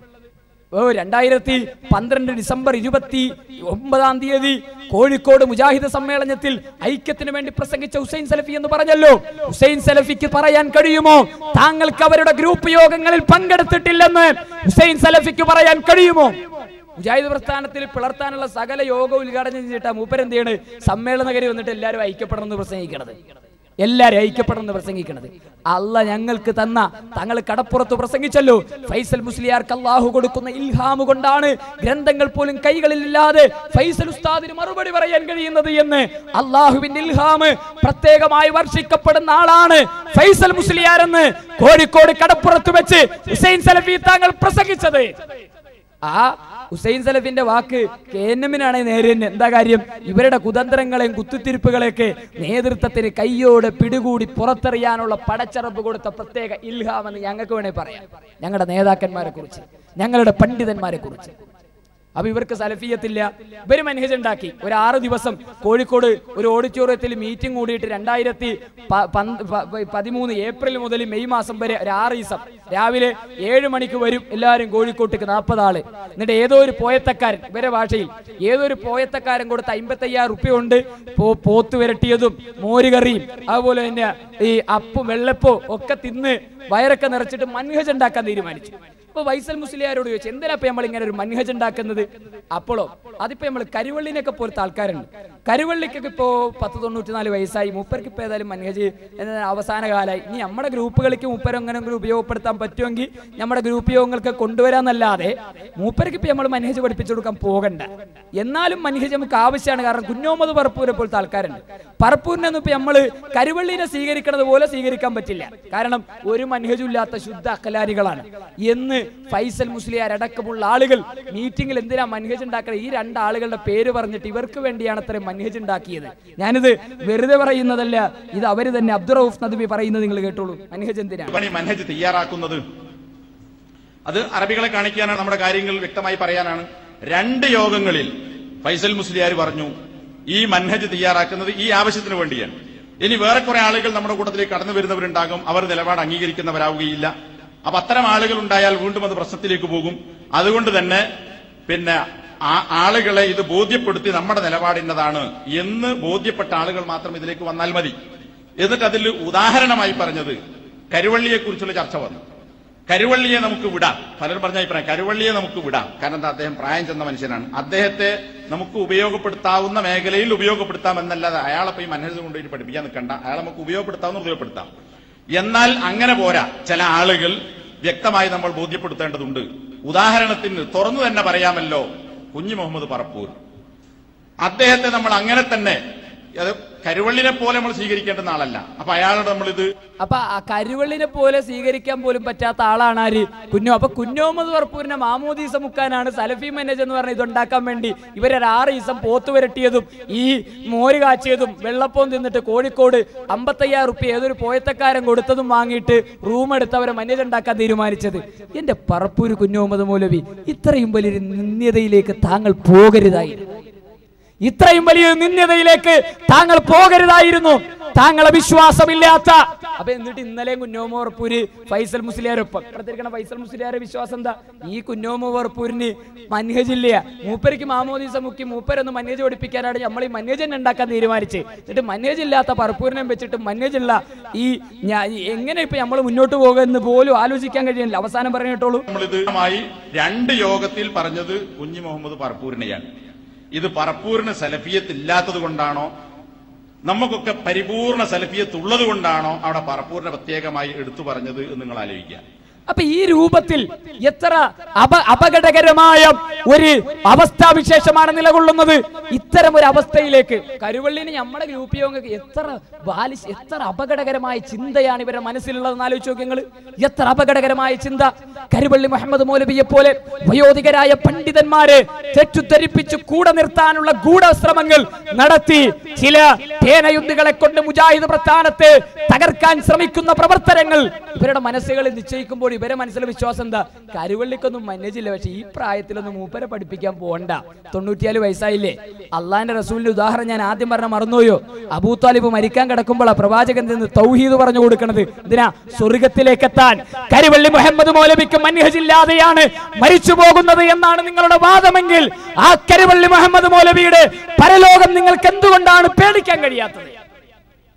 ഓ രണ്ടായിരത്തി പന്ത്രണ്ട് ഡിസംബർ ഇരുപത്തി ഒമ്പതാം തീയതി കോഴിക്കോട് മുജാഹിദ് സമ്മേളനത്തിൽ ഐക്യത്തിന് വേണ്ടി പ്രസംഗിച്ച ഹുസൈൻ സലഫി എന്ന് പറഞ്ഞല്ലോ ഹുസൈൻ സലഫിക്ക് പറയാൻ കഴിയുമോ താങ്കൾക്ക് അവരുടെ ഗ്രൂപ്പ് യോഗങ്ങളിൽ പങ്കെടുത്തിട്ടില്ലെന്ന് ഹുസൈൻ സലഫിക്ക് പറയാൻ കഴിയുമോ മുജാഹിദ് പ്രസ്ഥാനത്തിൽ പിളർത്താനുള്ള സകല യോഗ ഉദ്ഘാടനം ചെയ്തിട്ട് മൂപ്പരെന്ത് ചെയ്യണ് സമ്മേളനകരി വന്നിട്ട് എല്ലാവരും ഐക്യപ്പെടണം എന്ന് പ്രസംഗിക്കണത് എല്ലാരും ഐക്യപ്പെടണം എന്ന് പ്രസംഗിക്കണത് അല്ല ഞങ്ങൾക്ക് തന്ന തങ്ങൾ കടപ്പുറത്ത് പ്രസംഗിച്ചല്ലോ ഫൈസൽ മുസ്ലിയാർക്ക് അള്ളാഹു കൊടുക്കുന്ന ഇൽഹാമ് കൊണ്ടാണ് ഗ്രന്ഥങ്ങൾ പോലും കൈകളിലില്ലാതെ ഫൈസൽ ഉസ്താദിന് മറുപടി പറയാൻ കഴിയുന്നത് എന്ന് അള്ളാഹുവിന്റെ ഇൽഹാമ് പ്രത്യേകമായി വർഷിക്കപ്പെടുന്ന ആളാണ് ഫൈസൽ മുസ്ലിയാർ എന്ന് കോഴിക്കോട് കടപ്പുറത്ത് വെച്ച് ഹുസൈൻ സലഫി താങ്കൾ പ്രസംഗിച്ചത് ആ ഹുസൈൻ സലഫിന്റെ വാക്ക് കെ എൻ എമ്മിനാണ് നേരെ തന്നെ. എന്താ കാര്യം ഇവരുടെ കുതന്ത്രങ്ങളെയും കുത്തിത്തിരിപ്പുകളെയൊക്കെ നേതൃത്വത്തിന് കയ്യോടെ പിടികൂടി പുറത്തെറിയാനുള്ള പടച്ചറപ്പ് കൊടുത്ത പ്രത്യേക ഇൽഹാം എന്ന് ഞങ്ങൾക്ക് വേണേ പറയാം ഞങ്ങളുടെ നേതാക്കന്മാരെ കുറിച്ച് ഞങ്ങളുടെ പണ്ഡിതന്മാരെ കുറിച്ച് അപ്പൊ ഇവർക്ക് സലഫിയത്തില്ല ഇവര് മനഹജ് ഉണ്ടാക്കി ഒരു ആറ് ദിവസം കോഴിക്കോട് ഒരു ഓഡിറ്റോറിയത്തിൽ മീറ്റിംഗ് കൂടിയിട്ട് രണ്ടായിരത്തി പ- പന്ത് പ- പ- പതിമൂന്ന് ഏപ്രിൽ മുതൽ മെയ് മാസം വരെ ഒരു ആറ് ദിവസം രാവിലെ ഏഴ് മണിക്ക് വരും എല്ലാവരും കോഴിക്കോട്ടേക്ക് നാൽപ്പത് ആള് എന്നിട്ട് ഏതോ ഒരു പോയത്തക്കാരൻ ഇവരെ ഭാഷയിൽ ഏതോ ഒരു പോയത്തക്കാരൻ കൊടുത്ത അമ്പത്തയ്യായിരം റുപ്യ കൊണ്ട് പോ- പോത്ത് വരട്ടിയതും മോരുകറിയും അതുപോലെ തന്നെ ഈ അപ്പും വെള്ളപ്പോ ഒക്കെ തിന്ന് വയറൊക്കെ നിറച്ചിട്ട് മൻഹജ് ഉണ്ടാക്കാൻ തീരുമാനിച്ചു അപ്പൊ വൈസൽ മുസ്ലിയാരോട് ചോദിച്ചു എന്തിനാ ഇപ്പൊ നമ്മൾ ഇങ്ങനെ ഒരു മൻഹജ് ഉണ്ടാക്കുന്നത് അപ്പോഴോ അതിപ്പോ നമ്മൾ കരുവള്ളിനൊക്കെ പോലത്തെ ആൾക്കാരുണ്ട് കരുവള്ളിക്കൊക്കെ ഇപ്പോ പത്ത് തൊണ്ണൂറ്റിനാല് വയസ്സായി മൂപ്പർക്ക് ഇപ്പൊ ഏതായാലും മൻഹജ് എന്ന അവസാന കാലമായി ഇനി നമ്മുടെ ഗ്രൂപ്പുകളിലേക്ക് മൂപ്പർ എങ്ങനെയെങ്കിലും ഉപയോഗപ്പെടുത്താൻ പറ്റുമെങ്കിൽ നമ്മുടെ ഗ്രൂപ്പ് യോഗങ്ങൾക്ക് കൊണ്ടുവരാന്നല്ലാതെ മൂപ്പർക്ക് ഇപ്പൊ നമ്മൾ മൻഹജ് പഠിപ്പിച്ചു കൊടുക്കാൻ പോകണ്ട എന്നാലും മൻഹജ് നമുക്ക് ആവശ്യമാണ് കാരണം കുഞ്ഞോമത് പറപ്പൂരെ പോലത്തെ ആൾക്കാരുണ്ട് പറപ്പൂരിനൊന്നും ഇപ്പൊ നമ്മള് കരുവള്ളിനെ സ്വീകരിക്കുന്നത് പോലെ സ്വീകരിക്കാൻ പറ്റില്ല കാരണം ഒരു മൻഹജും ഇല്ലാത്ത ശുദ്ധ അക്കലാരികളാണ് എന്ന് ഫൈസൽ മുസ്ലിയാർ അടക്കമുള്ള ആളുകൾ മീറ്റിംഗിൽ എന്തിനാ മൻഹജ് ഉണ്ടാക്കുന്നത് ഈ രണ്ടാളുകളുടെ പേര് പറഞ്ഞിട്ട് ഇവർക്ക് വേണ്ടിയാണ് അത്രയും മൻഹജ് ഉണ്ടാക്കിയത് ഞാനിത് വെറുതെ പറയുന്നതല്ല ഇത് അവര് തന്നെ അബ്ദുറൌഫ് നദബി പറയുന്നത് നിങ്ങൾ കേട്ടോളൂ മൻഹജ് എന്തിനാണ് പണി മനഹജ് തയ്യാറാക്കുന്നത് അത് അറബികളെ കാണിക്കാനാണ് നമ്മുടെ കാര്യങ്ങൾ വ്യക്തമായി പറയാനാണ് രണ്ട് യോഗങ്ങളിൽ ഫൈസൽ മുസ്ലിയാർ പറഞ്ഞു ഈ മൻഹജ് തയ്യാറാക്കുന്നത് ഈ ആവശ്യത്തിന് വേണ്ടിയാണ് ഇനി വേറെ കുറെ ആളുകൾ നമ്മുടെ കൂട്ടത്തിലേക്ക് കടന്നു വരുന്നവരുണ്ടാകും അവർ നിലപാട് അംഗീകരിക്കുന്നവരാവുകയില്ല അപ്പൊ അത്തരം ആളുകൾ ഉണ്ടായാൽ വീണ്ടും അത് പ്രശ്നത്തിലേക്ക് പോകും അതുകൊണ്ട് തന്നെ പിന്നെ ആ ആളുകളെ ഇത് ബോധ്യപ്പെടുത്തി നമ്മുടെ നിലപാട് ഇന്നതാണ് എന്ന് ബോധ്യപ്പെട്ട ആളുകൾ മാത്രം ഇതിലേക്ക് വന്നാൽ മതി എന്നിട്ട് അതിൽ ഉദാഹരണമായി പറഞ്ഞത് കരുവള്ളിയെ കുറിച്ചുള്ള ചർച്ച വന്നു കരുവള്ളിയെ നമുക്ക് വിടാം പലരും പറഞ്ഞ അഭിപ്രായം കരുവള്ളിയെ നമുക്ക് വിടാം കാരണം എന്താ അദ്ദേഹം പ്രായം ചെന്ന മനുഷ്യനാണ് അദ്ദേഹത്തെ നമുക്ക് ഉപയോഗപ്പെടുത്താവുന്ന മേഖലയിൽ ഉപയോഗപ്പെടുത്താം എന്നല്ലാതെ അയാളെ പോയി മനസ്സിൽ കൊണ്ടുപോയി പഠിപ്പിക്കാൻ നിൽക്കണ്ട അയാളെ നമുക്ക് ഉപയോഗപ്പെടുത്താവുന്ന ഉപയോഗപ്പെടുത്താം എന്നാൽ അങ്ങനെ പോരാ ചില ആളുകൾ വ്യക്തമായി നമ്മൾ ബോധ്യപ്പെടുത്തേണ്ടതുണ്ട് ഉദാഹരണത്തിന് തുറന്നു തന്നെ പറയാമല്ലോ കുഞ്ഞു മുഹമ്മദ് പറപ്പൂർ അദ്ദേഹത്തെ നമ്മൾ അങ്ങനെ തന്നെ അത് കരുവള്ളിനെ പോലെ നമ്മൾ സ്വീകരിക്കേണ്ടുന്ന ആളല്ല അപ്പൊ അയാളോട് നമ്മളിത് അപ്പൊ ആ കരുവള്ളിനെ പോലെ സ്വീകരിക്കാൻ പോലും പറ്റാത്ത ആളാണ് ആര് കുഞ്ഞോ അപ്പൊ കുഞ്ഞോമത് പറപ്പൂരിനെ മാമോദീസ മുക്കാനാണ് സലഫി മനേജ് എന്ന് പറഞ്ഞ ഇതുണ്ടാക്കാൻ വേണ്ടി ഇവരൊരു ആറ് ദിവസം പോത്ത് വരട്ടിയതും ഈ മോര് കാച്ചിയതും വെള്ളപ്പം തിന്നിട്ട് കോഴിക്കോട് അമ്പത്തയ്യായിരം റുപ്യ ഏതൊരു പോയത്തക്കാരൻ കൊടുത്തതും വാങ്ങിയിട്ട് റൂം എടുത്ത് അവരെ മനേജ് ഉണ്ടാക്കാൻ തീരുമാനിച്ചത് എന്റെ പറപ്പൂര് കുഞ്ഞോമത് മൗലവി ഇത്രയും വലിയൊരു നിന്ദ്യതയിലേക്ക് താങ്കൾ പോകരുതായിരുന്നു ഇത്രയും വലിയ നിന്ദ്യതയിലേക്ക് താങ്കൾ പോകരുതായിരുന്നു താങ്കളെ വിശ്വാസമില്ലാത്ത അപ്പൊ എന്നിട്ട് ഇന്നലെ കുഞ്ഞോമോർപ്പൂര് ഫൈസൽ മുസ്ലിയാരൊപ്പം പ്രത്യേകിക്കണ ഫൈസൽ മുസ്ലിയാരെ വിശ്വാസം എന്താ ഈ കുഞ്ഞോമോർപ്പൂരിന് മന്യജില്ല മൂപ്പരിക്ക് മാമോദീസ മുക്കി മൂപ്പരൊന്ന് മന്യജ് പഠിപ്പിക്കാനാണ് നമ്മൾ ഈ മന്യജ് തന്നെ ഉണ്ടാക്കാൻ തീരുമാനിച്ച് എന്നിട്ട് മന്യജ് ഇല്ലാത്ത പറപ്പൂരിനെ വെച്ചിട്ട് മന്യജുള്ള ഈ ഞാ- ഈ എങ്ങനെ ഇപ്പൊ നമ്മൾ മുന്നോട്ട് പോകുമെന്ന് പോലും ആലോചിക്കാൻ കഴിയില്ല അവസാനം പറഞ്ഞിട്ടുള്ളൂ നമ്മളിതുമായി രണ്ട് യോഗത്തിൽ പറഞ്ഞത് കുഞ്ഞു മുഹമ്മദ് പറപ്പൂരിനെയാണ് ഇത് പറപ്പൂരിന് സലഫിയത്ത് ഇല്ലാത്തത് കൊണ്ടാണോ നമുക്കൊക്കെ പരിപൂർണ സലഫിയത്ത് ഉള്ളത് കൊണ്ടാണോ അവിടെ പറപ്പൂരിനെ പ്രത്യേകമായി എടുത്തു പറഞ്ഞത് എന്ന് നിങ്ങൾ ആലോചിക്കുക അപ്പൊ ഈ രൂപത്തിൽ എത്ര അപ അപകടകരമായ ഒരു അവസ്ഥാവിശേഷമാണ് നിലകൊള്ളുന്നത് ഇത്തരം ഒരു അവസ്ഥയിലേക്ക് കരുവള്ളിന് നമ്മുടെ ഗ്രൂപ്പ് യോഗങ്ങൾക്ക് എത്ര ബാലിശ് എത്ര അപകടകരമായ ചിന്തയാണ് ഇവരുടെ മനസ്സിലുള്ളതെന്ന് ആലോചിച്ച് നോക്കി നിങ്ങൾ എത്ര അപകടകരമായ ചിന്ത കരുവള്ളി മുഹമ്മദ് മൗലവിയെ പോലെ വയോധികരായ പണ്ഡിതന്മാരെ തെറ്റുദ്ധരിപ്പിച്ച് കൂടെ നിർത്താനുള്ള ഗൂഢശ്രമങ്ങൾ നടത്തി ചില പേനയുദ്ധികളെ കൊണ്ട് മുജാഹിദ് പ്രസ്ഥാനത്തെ തകർക്കാൻ ശ്രമിക്കുന്ന പ്രവർത്തനങ്ങൾ ഇവരുടെ മനസ്സുകളിൽ നിശ്ചയിക്കുമ്പോൾ ഇവരെ മനസ്സിലെ വിശ്വാസം എന്താ കരുവള്ളിക്കൊന്നും മന്നേജില്ല പക്ഷെ ഈ പ്രായത്തിലൊന്നും മൂപ്പരെ പഠിപ്പിക്കാൻ പോകണ്ട തൊണ്ണൂറ്റിയാല് വയസ്സായില്ലേ അള്ളാന്റെ റസൂലിന്റെ ഉദാഹരണം ഞാൻ ആദ്യം പറഞ്ഞ മറന്നുപോയോ അബൂ താലിബ് മരിക്കാൻ കിടക്കുമ്പോൾ ആ പ്രവാചകൻ നിന്ന് തൗഹീദ് പറഞ്ഞു കൊടുക്കണത് എന്തിനാ സ്വർഗത്തിലേക്ക് എത്താൻ കരുവള്ളി മുഹമ്മദ് മൗലവിക്ക് മൻഹജില്ലാതെയാണ് മരിച്ചു പോകുന്നത് എന്നാണ് നിങ്ങളുടെ വാദമെങ്കിൽ ആ കരുവള്ളി മുഹമ്മദ് മൗലവിയുടെ പരലോകം നിങ്ങൾക്ക് എന്തുകൊണ്ടാണ് പേടിക്കാൻ കഴിയാത്തത്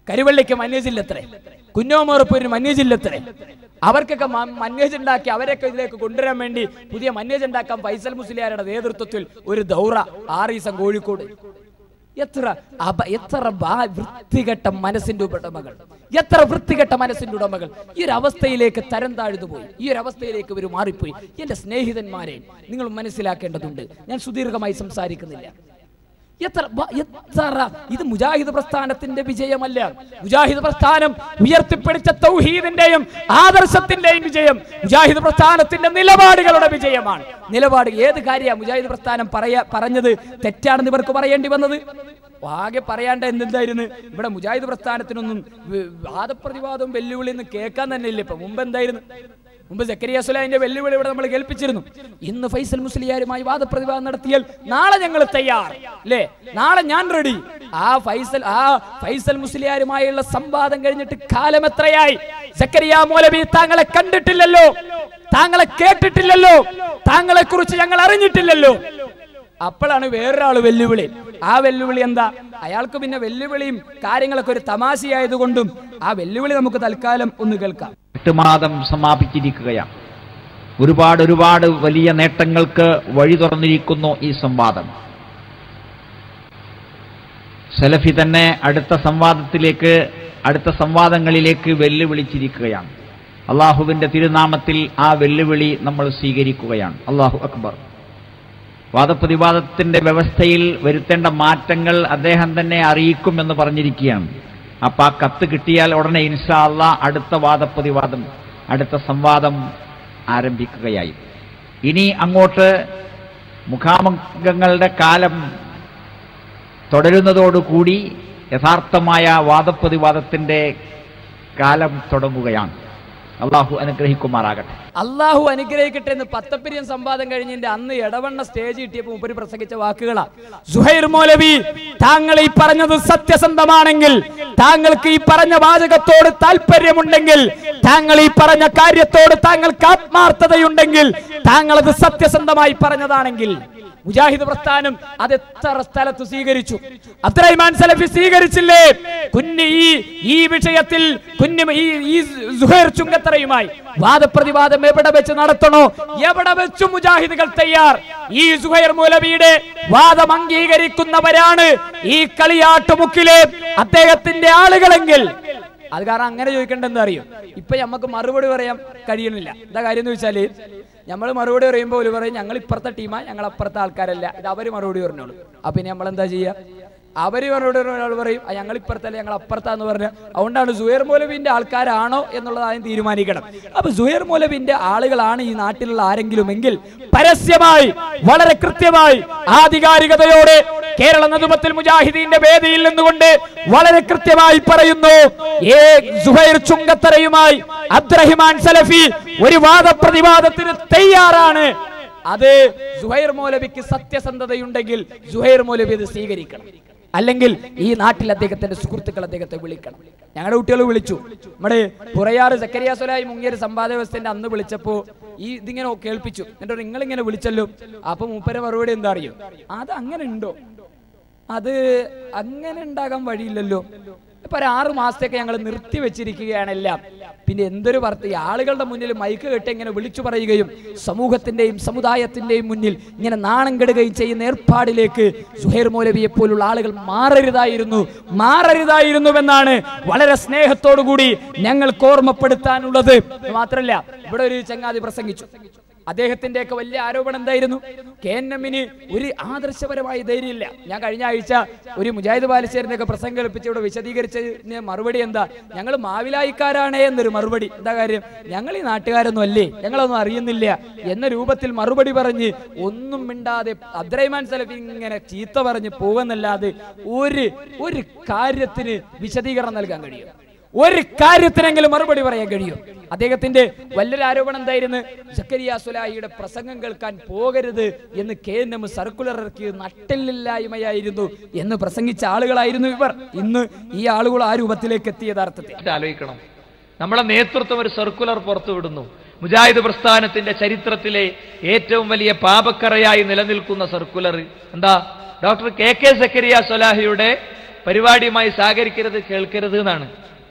കരുവള്ളിക്ക് മന്യജില്ലത്രേ കുന്നോമോറപ്പൂരിന് മന്യജില്ലത്രേ അവർക്കൊക്കെ മ- മന്യജ് ഉണ്ടാക്കി അവരൊക്കെ ഇതിലേക്ക് കൊണ്ടുവരാൻ വേണ്ടി പുതിയ മന്യജ് ഉണ്ടാക്കാൻ ഫൈസൽ മുസ്ലിയാരുടെ നേതൃത്വത്തിൽ ഒരു ദൗറ ആറീസം കോഴിക്കോട് എത്ര അപ എത്ര ബാ- വൃത്തികെട്ട മനസ്സിന്റെ ഉടമകൾ എത്ര വൃത്തികെട്ട മനസ്സിന്റെ ഉടമകൾ ഈ ഒരു അവസ്ഥയിലേക്ക് തരം താഴ്ന്നു പോയി ഈ ഒരു അവസ്ഥയിലേക്ക് ഇവർ മാറിപ്പോയി എന്റെ സ്നേഹിതന്മാരെ നിങ്ങൾ മനസ്സിലാക്കേണ്ടതുണ്ട് ഞാൻ സുദീർഘമായി സംസാരിക്കുന്നില്ല എത്ര ബ- എത്ര ഇത് മുജാഹിദ് പ്രസ്ഥാനത്തിന്റെ വിജയമല്ല മുജാഹിദ് പ്രസ്ഥാനം ഉയർത്തിപ്പിടിച്ച തൗഹീദിന്റെയും ആദർശത്തിന്റെയും വിജയം മുജാഹിദ് പ്രസ്ഥാനത്തിന്റെ നിലപാടുകളുടെ വിജയമാണ് നിലപാട് ഏത് കാര്യമാണ് മുജാഹിദ് പ്രസ്ഥാനം പറയാ പറഞ്ഞത് തെറ്റാണെന്ന് ഇവർക്ക് പറയേണ്ടി വന്നത് ആകെ പറയാണ്ട എന്തെന്തായിരുന്നു ഇവിടെ മുജാഹിദ് പ്രസ്ഥാനത്തിനൊന്നും വ- വാദപ്രതിവാദവും വെല്ലുവിളിയൊന്നും കേൾക്കാൻ തന്നെ ഇല്ല ഇപ്പൊ മുമ്പ് എന്തായിരുന്നു മുമ്പ് സക്കരിയ സുലൈന്റെ വെല്ലുവിളി ഇവിടെ നമ്മൾ കേൾപ്പിച്ചിരുന്നു ഇന്ന് ഫൈസൽ മുസ്ലിയാരുമായി വാദപ്രതിവാദം നടത്തിയാൽ നാളെ ഞങ്ങൾ തയ്യാർ അല്ലേ നാളെ ഞാൻ റെഡി ആ ഫൈസൽ ആ ഫൈസൽ മുസ്ലിയാരുമായുള്ള സംവാദം കഴിഞ്ഞിട്ട് കാലം എത്രയായി സക്കരിയ മൗലവി താങ്കളെ കണ്ടിട്ടില്ലല്ലോ താങ്കളെ കേട്ടിട്ടില്ലല്ലോ താങ്കളെ കുറിച്ച് ഞങ്ങൾ അറിഞ്ഞിട്ടില്ലല്ലോ അപ്പോഴാണ് വേറൊരാൾ വെല്ലുവിളി ആ വെല്ലുവിളി എന്താ അയാൾക്ക് പിന്നെ വെല്ലുവിളിയും കാര്യങ്ങളൊക്കെ ഒരു തമാശയായതുകൊണ്ടും ആ വെല്ലുവിളി നമുക്ക് തൽക്കാലം ഒന്ന് കേൾക്കാം എട്ട് മാസം സമാപിച്ചിരിക്കുകയാണ് ഒരുപാട് ഒരുപാട് വലിയ നേട്ടങ്ങൾക്ക് വഴി തുറന്നിരിക്കുന്നു ഈ സംവാദം സലഫി തന്നെ അടുത്ത സംവാദത്തിലേക്ക് അടുത്ത സംവാദങ്ങളിലേക്ക് വെല്ലുവിളിച്ചിരിക്കുകയാണ് അള്ളാഹുവിന്റെ തിരുനാമത്തിൽ ആ വെല്ലുവിളി നമ്മൾ സ്വീകരിക്കുകയാണ് അള്ളാഹു അക്ബർ വാദപ്രതിവാദത്തിന്റെ വ്യവസ്ഥയിൽ വരുത്തേണ്ട മാറ്റങ്ങൾ അദ്ദേഹം തന്നെ അറിയിക്കുമെന്ന് പറഞ്ഞിരിക്കുകയാണ് അപ്പൊ ആ കത്ത് കിട്ടിയാൽ ഉടനെ ഇൻഷാ അള്ളാ അടുത്ത വാദപ്രതിവാദം അടുത്ത സംവാദം ആരംഭിക്കുകയായി ഇനി അങ്ങോട്ട് മുഖാമുഖങ്ങളുടെ കാലം തുടരുന്നതോടുകൂടി യഥാർത്ഥമായ വാദപ്രതിവാദത്തിന്റെ കാലം തുടങ്ങുകയാണ് അള്ളാഹു അനുഗ്രഹിക്കുമാറാകട്ടെ അള്ളാഹു അനുഗ്രഹിക്കട്ടെ എന്ന് പത്തപ്പിരിയൻ സംവാദം കഴിഞ്ഞതിന്റെ അന്ന് ഇടവണ്ണ സ്റ്റേജ് കിട്ടിയപ്പോൾ മുപ്പര് പ്രസംഗിച്ച വാക്കുകളാ സുഹൈർ മൗലവി താങ്കൾ ഈ പറഞ്ഞത് സത്യസന്ധമാണെങ്കിൽ താങ്കൾക്ക് ഈ പറഞ്ഞ വാചകത്തോട് താല്പര്യമുണ്ടെങ്കിൽ താങ്കൾ ഈ പറഞ്ഞ കാര്യത്തോട് താങ്കൾക്ക് ആത്മാർത്ഥതയുണ്ടെങ്കിൽ താങ്കൾ അത് സത്യസന്ധമായി പറഞ്ഞതാണെങ്കിൽ മുജാഹിദ് പ്രസ്ഥാനം അത് എത്ര സ്ഥലത്ത് സ്വീകരിച്ചു അബ്ദുറഹ്മാൻ സലഫി സ്വീകരിച്ചില്ലേ കുഞ്ഞ് ഈ ഈ വിഷയത്തിൽ കുഞ്ഞു ഈ ഈ സുഹൈർ ചുങ്കത്തറയുമായി വാദപ്രതിവാദം എവിടെ വെച്ച് നടത്തണോ എവിടെ വെച്ചും മുജാഹിദുകൾ തയ്യാർ ഈ സുഹൈർ മൗലവിയുടെ വാദം അംഗീകരിക്കുന്നവരാണ് ഈ കളിയാട്ടുമുക്കിലെ അദ്ദേഹത്തിന്റെ ആളുകളെങ്കിൽ അത് കാരണം അങ്ങനെ ചോദിക്കേണ്ട എന്താ അറിയോ ഇപ്പൊ നമുക്ക് മറുപടി പറയാൻ കഴിയണില്ല എന്താ കാര്യം എന്ന് വെച്ചാല് നമ്മൾ മറുപടി പറയുമ്പോൾ ഒരു പറയും ഞങ്ങൾ ഇപ്പുറത്തെ ടീമാ ഞങ്ങൾ അപ്പുറത്തെ ആൾക്കാരല്ല ഇത് അവര് മറുപടി പറഞ്ഞോളൂ അപ്പൊ ഇനി നമ്മൾ എന്താ ചെയ്യുക അവര് മറുപടി പറഞ്ഞ ഒരാൾ പറയും "ആ, ഞങ്ങൾ ഇപ്പുറത്തല്ല ഞങ്ങൾ അപ്പുറത്താന്ന് പറഞ്ഞ അതുകൊണ്ടാണ് സുഹൈർ മൗലവിന്റെ ആൾക്കാരാണോ എന്നുള്ളത് ആദ്യം തീരുമാനിക്കണം അപ്പൊ സുഹൈർ മൗലവിന്റെ ആളുകളാണ് ഈ നാട്ടിലുള്ള ആരെങ്കിലും എങ്കിൽ പരസ്യമായി വളരെ കൃത്യമായി ആധികാരികതയോടെ കേരള നദുമത്തിൽ മുജാഹിദീന്റെ വേദിയിൽ നിന്നുകൊണ്ട് വളരെ കൃത്യമായി പറയുന്നു ഏ സുഹൈർ ചുങ്കത്തറയുമായി അബ്ദുറഹിമാൻ സലഫി ഒരു വാദപ്രതിവാദത്തിന് തയ്യാറാണ് അത് സുഹൈർ മൗലവിക്ക് സത്യസന്ധതയുണ്ടെങ്കിൽ സുഹൈർ മൗലവി അത് സ്വീകരിക്കണം അല്ലെങ്കിൽ ഈ നാട്ടിൽ അദ്ദേഹത്തിന്റെ സുഹൃത്തുക്കൾ അദ്ദേഹത്തെ വിളിക്കണം ഞങ്ങളുടെ കുട്ടികൾ വിളിച്ചു നമ്മുടെ പുറയാറ് സക്കരിയ സ്വലായി മുങ്ങിയൊരു സമ്പാദ വ്യവസ്ഥന്റെ അന്ന് വിളിച്ചപ്പോ ഈ ഇതിങ്ങനെ കേൾപ്പിച്ചു എന്നിട്ട് നിങ്ങൾ ഇങ്ങനെ വിളിച്ചല്ലോ അപ്പൊ മൂപ്പര മറുപടി എന്താ അറിയോ അത് അങ്ങനെ ഉണ്ടോ അത് അങ്ങനെ ഉണ്ടാകാൻ വഴിയില്ലല്ലോ ഇപ്പൊ ഒരു ആറു മാസത്തേക്ക് ഞങ്ങൾ നിർത്തി വെച്ചിരിക്കുകയാണ് എല്ലാം പിന്നെ എന്തൊരു വാർത്ത ഈ ആളുകളുടെ മുന്നിൽ മൈക്ക് കെട്ടി ഇങ്ങനെ വിളിച്ചു പറയുകയും സമൂഹത്തിന്റെയും സമുദായത്തിന്റെയും മുന്നിൽ ഇങ്ങനെ നാണം കെടുകയും ചെയ്യുന്ന ഏർപ്പാടിലേക്ക് സുഹൈർ മൗലവിയെ പോലുള്ള ആളുകൾ മാറരുതായിരുന്നു മാറരുതായിരുന്നുവെന്നാണ് വളരെ സ്നേഹത്തോടു കൂടി ഞങ്ങൾക്ക് ഓർമ്മപ്പെടുത്താനുള്ളത് മാത്രല്ല ഇവിടെ ഒരു ചങ്ങാതി പ്രസംഗിച്ചു അദ്ദേഹത്തിന്റെ ഒക്കെ വലിയ ആരോപണം എന്തായിരുന്നു കെ എൻ എമ്മിന് ഒരു ആദർശപരമായ ധൈര്യമില്ല ഞാൻ കഴിഞ്ഞ ആഴ്ച ഒരു മുജാഹിദ് ബാലിശ്ശേരിന്റെ ഒക്കെ പ്രസംഗം കേൾപ്പിച്ച് ഇവിടെ വിശദീകരിച്ചതിന് മറുപടി എന്താ ഞങ്ങൾ മാവിലായിക്കാരാണേ എന്നൊരു മറുപടി എന്താ കാര്യം ഞങ്ങൾ ഈ നാട്ടുകാരൊന്നും അല്ലേ ഞങ്ങളൊന്നും അറിയുന്നില്ല എന്ന രൂപത്തിൽ മറുപടി പറഞ്ഞ് ഒന്നും മിണ്ടാതെ അബ്ദുറഹ്മാൻ സലഫി ഇങ്ങനെ ചീത്ത പറഞ്ഞ് പോകുന്നല്ലാതെ ഒരു ഒരു കാര്യത്തിന് വിശദീകരണം നൽകാൻ കഴിയും ഒരു കാര്യത്തിനെങ്കിലും മറുപടി പറയാൻ കഴിയും അദ്ദേഹത്തിന്റെ വലിയൊരു ആരോപണം എന്തായിരുന്നു ജക്കരിയ സുലാഹിയുടെ പ്രസംഗം കേൾക്കാൻ പോകരുത് എന്ന് കെ എൻ എം സർക്കുലർ ഇറക്കി നട്ടില്ലായ്മയായിരുന്നു എന്ന് പ്രസംഗിച്ച ആളുകളായിരുന്നു ഇവർ ഇന്ന് ഈ ആളുകൾ ആ രൂപത്തിലേക്ക് എത്തിയ യഥാർത്ഥത്തിൽ ആലോചിക്കണം നമ്മളെ നേതൃത്വം ഒരു സർക്കുലർ പുറത്തുവിടുന്നു മുജാഹിദ് പ്രസ്ഥാനത്തിന്റെ ചരിത്രത്തിലെ ഏറ്റവും വലിയ പാപക്കറയായി നിലനിൽക്കുന്ന സർക്കുലർ എന്താ ഡോക്ടർ കെ കെ സക്കരിയ സൊലാഹിയുടെ പരിപാടിയുമായി സഹകരിക്കരുത് കേൾക്കരുത് എന്നാണ്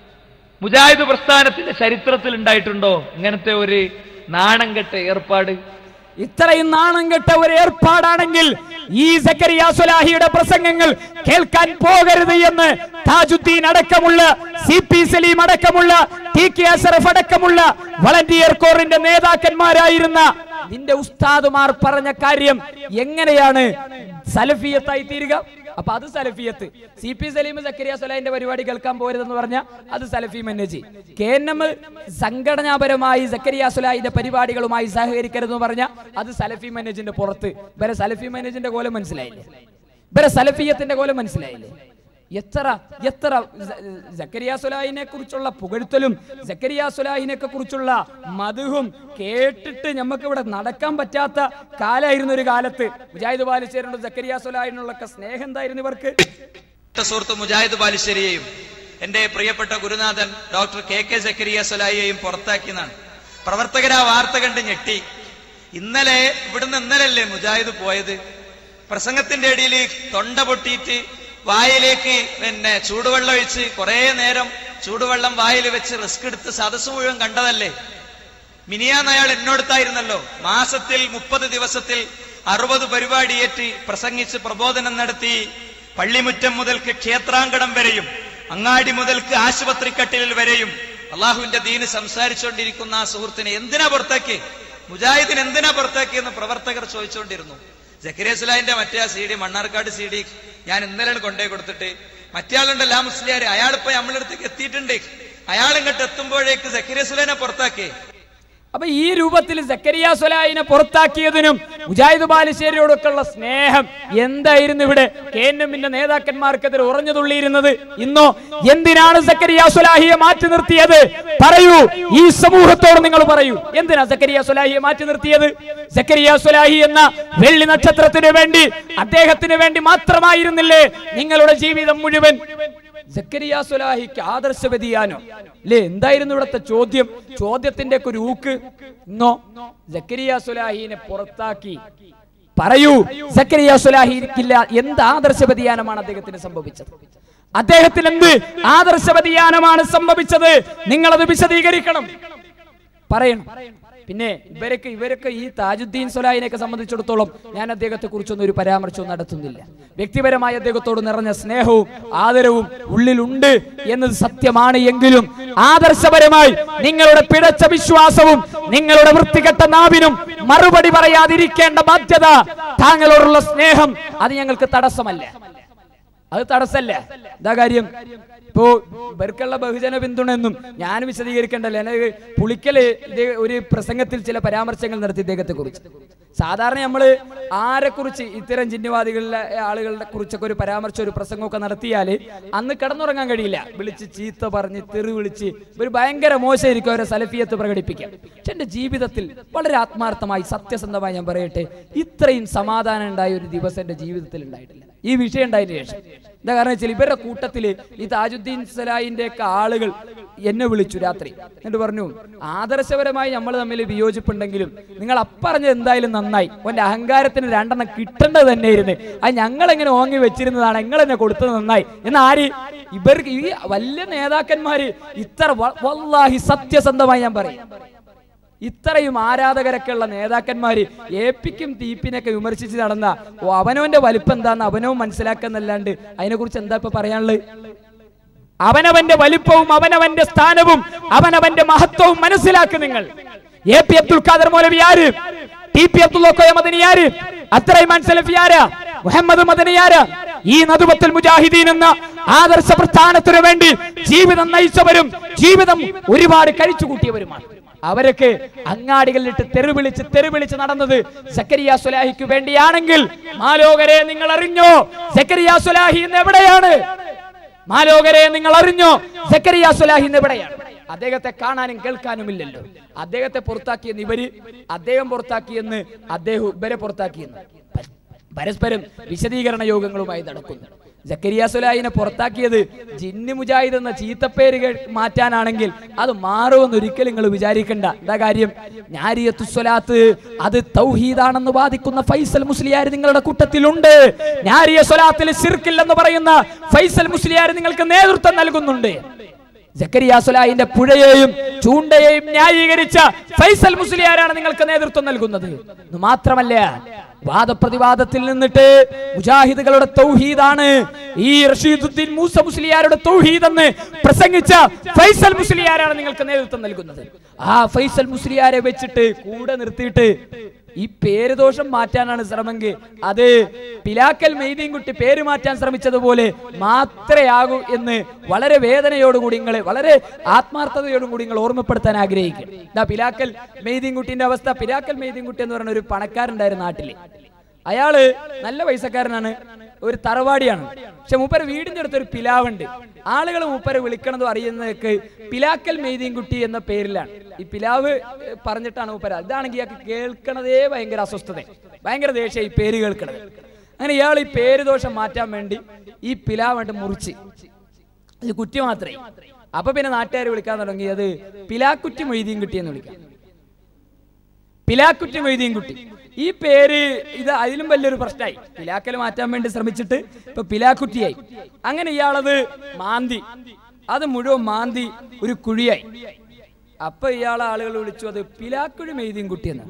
മുജാഹിദ് പ്രസ്ഥാനത്തിന്റെ ചരിത്രത്തിൽ ഉണ്ടായിട്ടുണ്ടോ ഇങ്ങനത്തെ ഒരു നാണം കെട്ട ഏർപ്പാട് ഇത്രയും നാണം കെട്ട ഒരു ഏർപ്പാടാണെങ്കിൽ ഈ സക്കരിയ സുലാഹിയുടെ പ്രസംഗങ്ങൾ കേൾക്കാൻ പോകരുത് എന്ന് താജുദ്ദീൻ അടക്കമുള്ള സി പി സലീം അടക്കമുള്ള ടി കെ അഷറഫ് അടക്കമുള്ള വളണ്ടിയർ കോറിന്റെ നേതാക്കന്മാരായിരുന്ന നിന്റെ ഉസ്താദുമാർ പറഞ്ഞ കാര്യം എങ്ങനെയാണ് സലഫിയത്തായി തീരുക അപ്പൊ അത് സലഫിയത്ത് സി പി സലീം സക്കരിയ സുലൈന്റെ പരിപാടി കേൾക്കാൻ പോരുതെന്ന് പറഞ്ഞ അത് സലഫി മനേജി കെ എൻ എം സംഘടനാപരമായി സക്കരിയ സുലൈന്റെ പരിപാടികളുമായി സഹകരിക്കരുതെന്ന് പറഞ്ഞ അത് സലഫി മനേജിന്റെ പുറത്ത് ഇവരെ സലഫി മനേജിന്റെ കോലം മനസ്സിലായില്ലേ ഇവരെ സലഫിയത്തിന്റെ കോലം മനസ്സിലായില്ലേ എത്ര എത്ര സ- സക്കരിയ സുലാഹിനെ കുറിച്ചുള്ള പുകഴ്ത്തലും സക്കരിയ സുലാഹിനെ കുറിച്ചുള്ള മധുവും കേട്ടിട്ട് നമുക്ക് ഇവിടെ നടക്കാൻ പറ്റാത്ത കാലായിരുന്നു ഒരു കാലത്ത് മുജാഹിദ് ബാലിശ്ശേരിയുടെ സക്കരിയ സുലാഹിനുള്ള സ്നേഹം എന്തായിരുന്നു ഇവർക്ക് പ്രിയപ്പെട്ട സുഹൃത്ത് മുജാഹിദ് ബാലുശ്ശേരിയെയും എന്റെ പ്രിയപ്പെട്ട ഗുരുനാഥൻ ഡോക്ടർ കെ കെ സക്കരിയ സലായിയെയും പുറത്താക്കിയെന്നാണ് പ്രവർത്തകർ ആ വാർത്ത കണ്ട് ഞെട്ടി ഇന്നലെ ഇവിടുന്ന് ഇന്നലല്ലേ മുജാഹിദ് പോയത് പ്രസംഗത്തിന്റെ ഇടയിൽ തൊണ്ട പൊട്ടിയിട്ട് വായിലേക്ക് പിന്നെ ചൂടുവെള്ളം ഒഴിച്ച് കുറെ നേരം ചൂടുവെള്ളം വായിൽ വെച്ച് റിസ്ക് എടുത്ത് സദസ്സ് മുഴുവൻ കണ്ടതല്ലേ മിനിയാന്ന് അയാൾ എന്നോടത്തായിരുന്നല്ലോ മാസത്തിൽ മുപ്പത് ദിവസത്തിൽ അറുപത് പരിപാടിയേറ്റ് പ്രസംഗിച്ച് പ്രബോധനം നടത്തി പള്ളിമുറ്റം മുതൽക്ക് ക്ഷേത്രാങ്കണം വരെയും അങ്ങാടി മുതൽക്ക് ആശുപത്രിക്കട്ടിലിൽ വരെയും അള്ളാഹുവിന്റെ ദീന് സംസാരിച്ചുകൊണ്ടിരിക്കുന്ന ആ സുഹൃത്തിനെ എന്തിനാ പുറത്താക്കി മുജാഹിദിന് എന്തിനാ പുറത്താക്കി എന്ന് പ്രവർത്തകർ ചോദിച്ചുകൊണ്ടിരുന്നു ജക്കരിയ സുലാഹിന്റെ മറ്റേ ആ C D Mannarkkad C D ഞാൻ ഇന്നലെ കൊണ്ടുപോയി കൊടുത്തിട്ട് മറ്റേ ആളുണ്ടല്ലോ ആ മുസ്ലിയാർ അയാളിപ്പോ നമ്മളെ അടുത്തേക്ക് എത്തിയിട്ടുണ്ട് അയാൾ ഇങ്ങോട്ട് എത്തുമ്പോഴേക്ക് ജക്കരിയ സുലാഹിനെ പുറത്താക്കി അപ്പൊ ഈ രൂപത്തിൽ സക്കരിയ സുലാഹിനെ പുറത്താക്കിയതിനും മുജാഹിദ് ബാലുശ്ശേരിയോടൊക്കെയുള്ള സ്നേഹം എന്തായിരുന്നു ഇവിടെ കെ എൻ എമ്മിന്റെ നേതാക്കന്മാർക്കെതിരെ ഉറഞ്ഞു തുള്ളിയിരുന്നത് ഇന്നോ എന്തിനാണ് സക്കരിയ സുലാഹിയെ മാറ്റി നിർത്തിയത് പറയൂ ഈ സമൂഹത്തോട് നിങ്ങൾ പറയൂ എന്തിനാ സക്കരിയ സുലാഹിയെ മാറ്റി നിർത്തിയത് സക്കരിയ സുലാഹി എന്ന വെള്ളി നക്ഷത്രത്തിന് വേണ്ടി അദ്ദേഹത്തിന് വേണ്ടി മാത്രമായിരുന്നില്ലേ നിങ്ങളുടെ ജീവിതം മുഴുവൻ സക്കരിയ സുലാഹിക്ക് ആദർശ വ്യതിയാനോ അല്ലേ എന്തായിരുന്നു ഇവിടുത്തെ ചോദ്യം ചോദ്യത്തിന്റെ ഒക്കെ ഒരു ഊക്ക് ഇന്നോ സക്കരിയ സുലാഹിനെ പുറത്താക്കി പറയൂ സക്കരിയ സുലാഹിക്കില്ല എന്ത് ആദർശ വ്യതിയാനമാണ് അദ്ദേഹത്തിന് സംഭവിച്ചത് അദ്ദേഹത്തിന് എന്ത് ആദർശ വ്യതിയാനമാണ് സംഭവിച്ചത് നിങ്ങളത് വിശദീകരിക്കണം പറയണം പിന്നെ ഇവരൊക്കെ ഇവരൊക്കെ ഈ താജുദ്ദീൻ സുലാഹിനെയൊക്കെ സംബന്ധിച്ചിടത്തോളം ഞാൻ അദ്ദേഹത്തെ കുറിച്ചൊന്നും ഒരു പരാമർശവും നടത്തുന്നില്ല വ്യക്തിപരമായി അദ്ദേഹത്തോട് നിറഞ്ഞ സ്നേഹവും ആദരവും ഉള്ളിലുണ്ട് എന്നത് സത്യമാണ് എങ്കിലും ആദർശപരമായി നിങ്ങളുടെ പിഴച്ച വിശ്വാസവും നിങ്ങളുടെ വൃത്തികെട്ട നാവിനും മറുപടി പറയാതിരിക്കേണ്ട ബാധ്യത താങ്കളോടുള്ള സ്നേഹം അത് ഞങ്ങൾക്ക് തടസ്സമല്ല അത് തടസ്സല്ല എന്താ കാര്യം ഇപ്പോ ഇവർക്കുള്ള ബഹുജന പിന്തുണ എന്നും ഞാൻ വിശദീകരിക്കേണ്ടല്ലോ എന്നെ പുളിക്കല് ഇത് ഒരു പ്രസംഗത്തിൽ ചില പരാമർശങ്ങൾ നടത്തി ഇദ്ദേഹത്തെ കുറിച്ച് സാധാരണ നമ്മള് ആരെ കുറിച്ച് ഇത്തരം ചിഹ്നവാദികളിലെ ആളുകളുടെ കുറിച്ചൊക്കെ ഒരു പരാമർശം ഒരു പ്രസംഗമൊക്കെ നടത്തിയാല് അന്ന് കിടന്നുറങ്ങാൻ കഴിയില്ല വിളിച്ച് ചീത്ത പറഞ്ഞ് തെറി വിളിച്ച് ഒരു ഭയങ്കര മോശമായിരിക്കും അവരെ സലഫിയത്ത് പ്രകടിപ്പിക്കാം പക്ഷെ എന്റെ ജീവിതത്തിൽ വളരെ ആത്മാർത്ഥമായി സത്യസന്ധമായി ഞാൻ പറയട്ടെ ഇത്രയും സമാധാനം ഉണ്ടായ ഒരു ദിവസം എന്റെ ജീവിതത്തിൽ ഉണ്ടായിട്ടില്ല ഈ വിഷയം ഉണ്ടായതിനു ശേഷം എന്താ കാരണം വെച്ചാൽ ഇവരുടെ കൂട്ടത്തില് ഈ താജുദ്ദീൻ സലാഹിന്റെ ഒക്കെ ആളുകൾ എന്നെ വിളിച്ചു രാത്രി എന്നിട്ട് പറഞ്ഞു ആദർശപരമായി നമ്മൾ തമ്മിൽ വിയോജിപ്പുണ്ടെങ്കിലും നിങ്ങൾ അപ്പറഞ്ഞത് എന്തായാലും നന്നായി ഓന്റെ അഹങ്കാരത്തിന് രണ്ടെണ്ണം കിട്ടേണ്ടത് തന്നെയായിരുന്നു അത് ഞങ്ങൾ എങ്ങനെ ഓങ്ങി വെച്ചിരുന്നതാണ് നിങ്ങൾ എന്നെ കൊടുത്തത് നന്നായി എന്ന് ആര് ഇവർക്ക് ഈ വലിയ നേതാക്കന്മാര് ഇത്ര വ- വല്ലാഹി സത്യസന്ധമായി ഞാൻ പറയും ഇത്രയും ആരാധകരൊക്കെ ഉള്ള നേതാക്കന്മാര് ഏപ്പിക്കും തീപ്പിനൊക്കെ വിമർശിച്ച് നടന്ന ഓ അവനവന്റെ വലിപ്പം എന്താന്ന് അവനവും മനസ്സിലാക്കുന്നല്ലാണ്ട് അതിനെക്കുറിച്ച് എന്താ ഇപ്പൊ പറയാനുള്ളത് അവനവന്റെ വലിപ്പവും അവനവന്റെ സ്ഥാനവും അവനവന്റെ മഹത്വവും മനസ്സിലാക്കും നിങ്ങൾ എ പി അബ്ദുൽ ഖാദർ മൗലവി ആര് ടി പി അബ്ദുൽ മദനി ആര് അത്രയും സലഫി ആര് മുഹമ്മദ് മദനി ആര് ഈ നദുബത്തുൽ മുജാഹിദീൻ എന്ന ആദർശ പ്രസ്ഥാനത്തിനു വേണ്ടി ജീവിതം നയിച്ചവരും ജീവിതം ഒരുപാട് കഴിച്ചു കൂട്ടിയവരുമാണ് അവരൊക്കെ അങ്ങാടികളിലിട്ട് തെരുവിളിച്ച് തെരുവിളിച്ച് നടന്നത് സക്കരിയ സുലാഹിക്ക് വേണ്ടിയാണെങ്കിൽ മാലോകരെ നിങ്ങൾ അറിഞ്ഞോ സക്കരിയ സുലാഹി ഇന്ന് എവിടെയാണ് മാലോകരെ നിങ്ങൾ അറിഞ്ഞോ സക്കരിയ സുലാഹി ഇന്ന് എവിടെയാണ് അദ്ദേഹത്തെ കാണാനും കേൾക്കാനും ഇല്ലല്ലോ അദ്ദേഹത്തെ പുറത്താക്കിയെന്ന് ഇവര് അദ്ദേഹം പുറത്താക്കിയെന്ന് അദ്ദേഹം ഇവരെ പുറത്താക്കിയെന്ന് പരസ്പരം വിശദീകരണ യോഗങ്ങളുമായി നടക്കുന്നു ജക്കരിയ സുലായിനെ പുറത്താക്കിയത് ജിന്ന് മുജാഹിദ് എന്ന ചീത്തപ്പേര് കേ- മാറ്റാനാണെങ്കിൽ അത് മാറുമെന്ന് ഒരിക്കലും നിങ്ങൾ വിചാരിക്കണ്ട എന്താ കാര്യം ഞാരിയത്തു സ്വലാത്ത് അത് തൗഹീദാണെന്ന് വാദിക്കുന്ന ഫൈസൽ മുസ്ലിയാർ നിങ്ങളുടെ കൂട്ടത്തിലുണ്ട് ഞാരിയ സ്വലാത്തിൽ സിർക്കില്ലെന്ന് പറയുന്ന ഫൈസൽ മുസ്ലിയാർ നിങ്ങൾക്ക് നേതൃത്വം നൽകുന്നുണ്ട് ജക്കരിയ സുലായിന്റെ പുഴയെയും ചൂണ്ടയെയും ന്യായീകരിച്ച ഫൈസൽ മുസ്ലിയാരാണ് നിങ്ങൾക്ക് നേതൃത്വം നൽകുന്നത് എന്ന് മാത്രമല്ല വാദപ്രതിവാദത്തിൽ നിന്നിട്ട് മുജാഹിദുകളുടെ തൗഹീദാണ് ഈ റഷീദുദ്ദീൻ മൂസ മുസ്ലിയാരുടെ തൗഹീദ് എന്ന് പ്രസംഗിച്ച ഫൈസൽ മുസ്ലിയാരാണ് നിങ്ങൾക്ക് നേതൃത്വം നൽകുന്നത് ആ ഫൈസൽ മുസ്ലിയാരെ വെച്ചിട്ട് കൂടെ നിർത്തിയിട്ട് ഈ പേര് ദോഷം മാറ്റാനാണ് ശ്രമമെങ്കിൽ അത് പിലാക്കൽ മെയ്തീൻകുട്ടി പേര് മാറ്റാൻ ശ്രമിച്ചതുപോലെ മാത്രയാകൂ എന്ന് വളരെ വേദനയോടുകൂടി നിങ്ങളെ വളരെ ആത്മാർത്ഥതയോടും കൂടി നിങ്ങൾ ഓർമ്മപ്പെടുത്താൻ ആഗ്രഹിക്കും ഇതാ പിലാക്കൽ മെയ്തീൻകുട്ടിന്റെ അവസ്ഥ പിലാക്കൽ മെയ്തീൻകുട്ടി എന്ന് പറയുന്ന ഒരു പണക്കാരുണ്ടായിരുന്നു നാട്ടില് അയാള് നല്ല പൈസക്കാരനാണ് ഒരു തറവാടിയാണ് പക്ഷെ മൂപ്പര് വീടിന്റെ അടുത്ത് ഒരു പിലാവുണ്ട് ആളുകൾ മൂപ്പരെ വിളിക്കണതും അറിയുന്നതൊക്കെ പിലാക്കൽ മെയ്തീൻകുട്ടി എന്ന പേരിലാണ് ഈ പിലാവ് ഏഹ്, പറഞ്ഞിട്ടാണ് മൂപ്പര ഇതാണെങ്കിൽ ഇയാൾക്ക് കേൾക്കണതേ ഭയങ്കര അസ്വസ്ഥത ഭയങ്കര ദേഷ്യം ഈ പേര് കേൾക്കണത് അങ്ങനെ ഇയാൾ ഈ പേര് ദോഷം മാറ്റാൻ വേണ്ടി ഈ പിലാവായിട്ട് മുറിച്ച് അത് കുറ്റി മാത്രമേ അപ്പൊ പിന്നെ നാട്ടുകാർ വിളിക്കാൻ തുടങ്ങി അത് പിലാക്കുറ്റി മൊയ്തീൻ കുട്ടി എന്ന് വിളിക്കാം പിലാക്കുറ്റി മൊയ്തീൻ കുട്ടി ഈ പേര് ഇത് അതിലും വലിയൊരു പ്രശ്നമായി പിലാക്കൽ മാറ്റാൻ വേണ്ടി ശ്രമിച്ചിട്ട് ഇപ്പൊ പിലാക്കുറ്റിയായി അങ്ങനെ ഇയാളത് മാന്തി അത് മുഴുവൻ മാന്തി ഒരു കുഴിയായി അപ്പൊ ഇയാളെ ആളുകൾ വിളിച്ചു അത് പിലാക്കുഴി മെയ്തീൻ കുട്ടി എന്ന്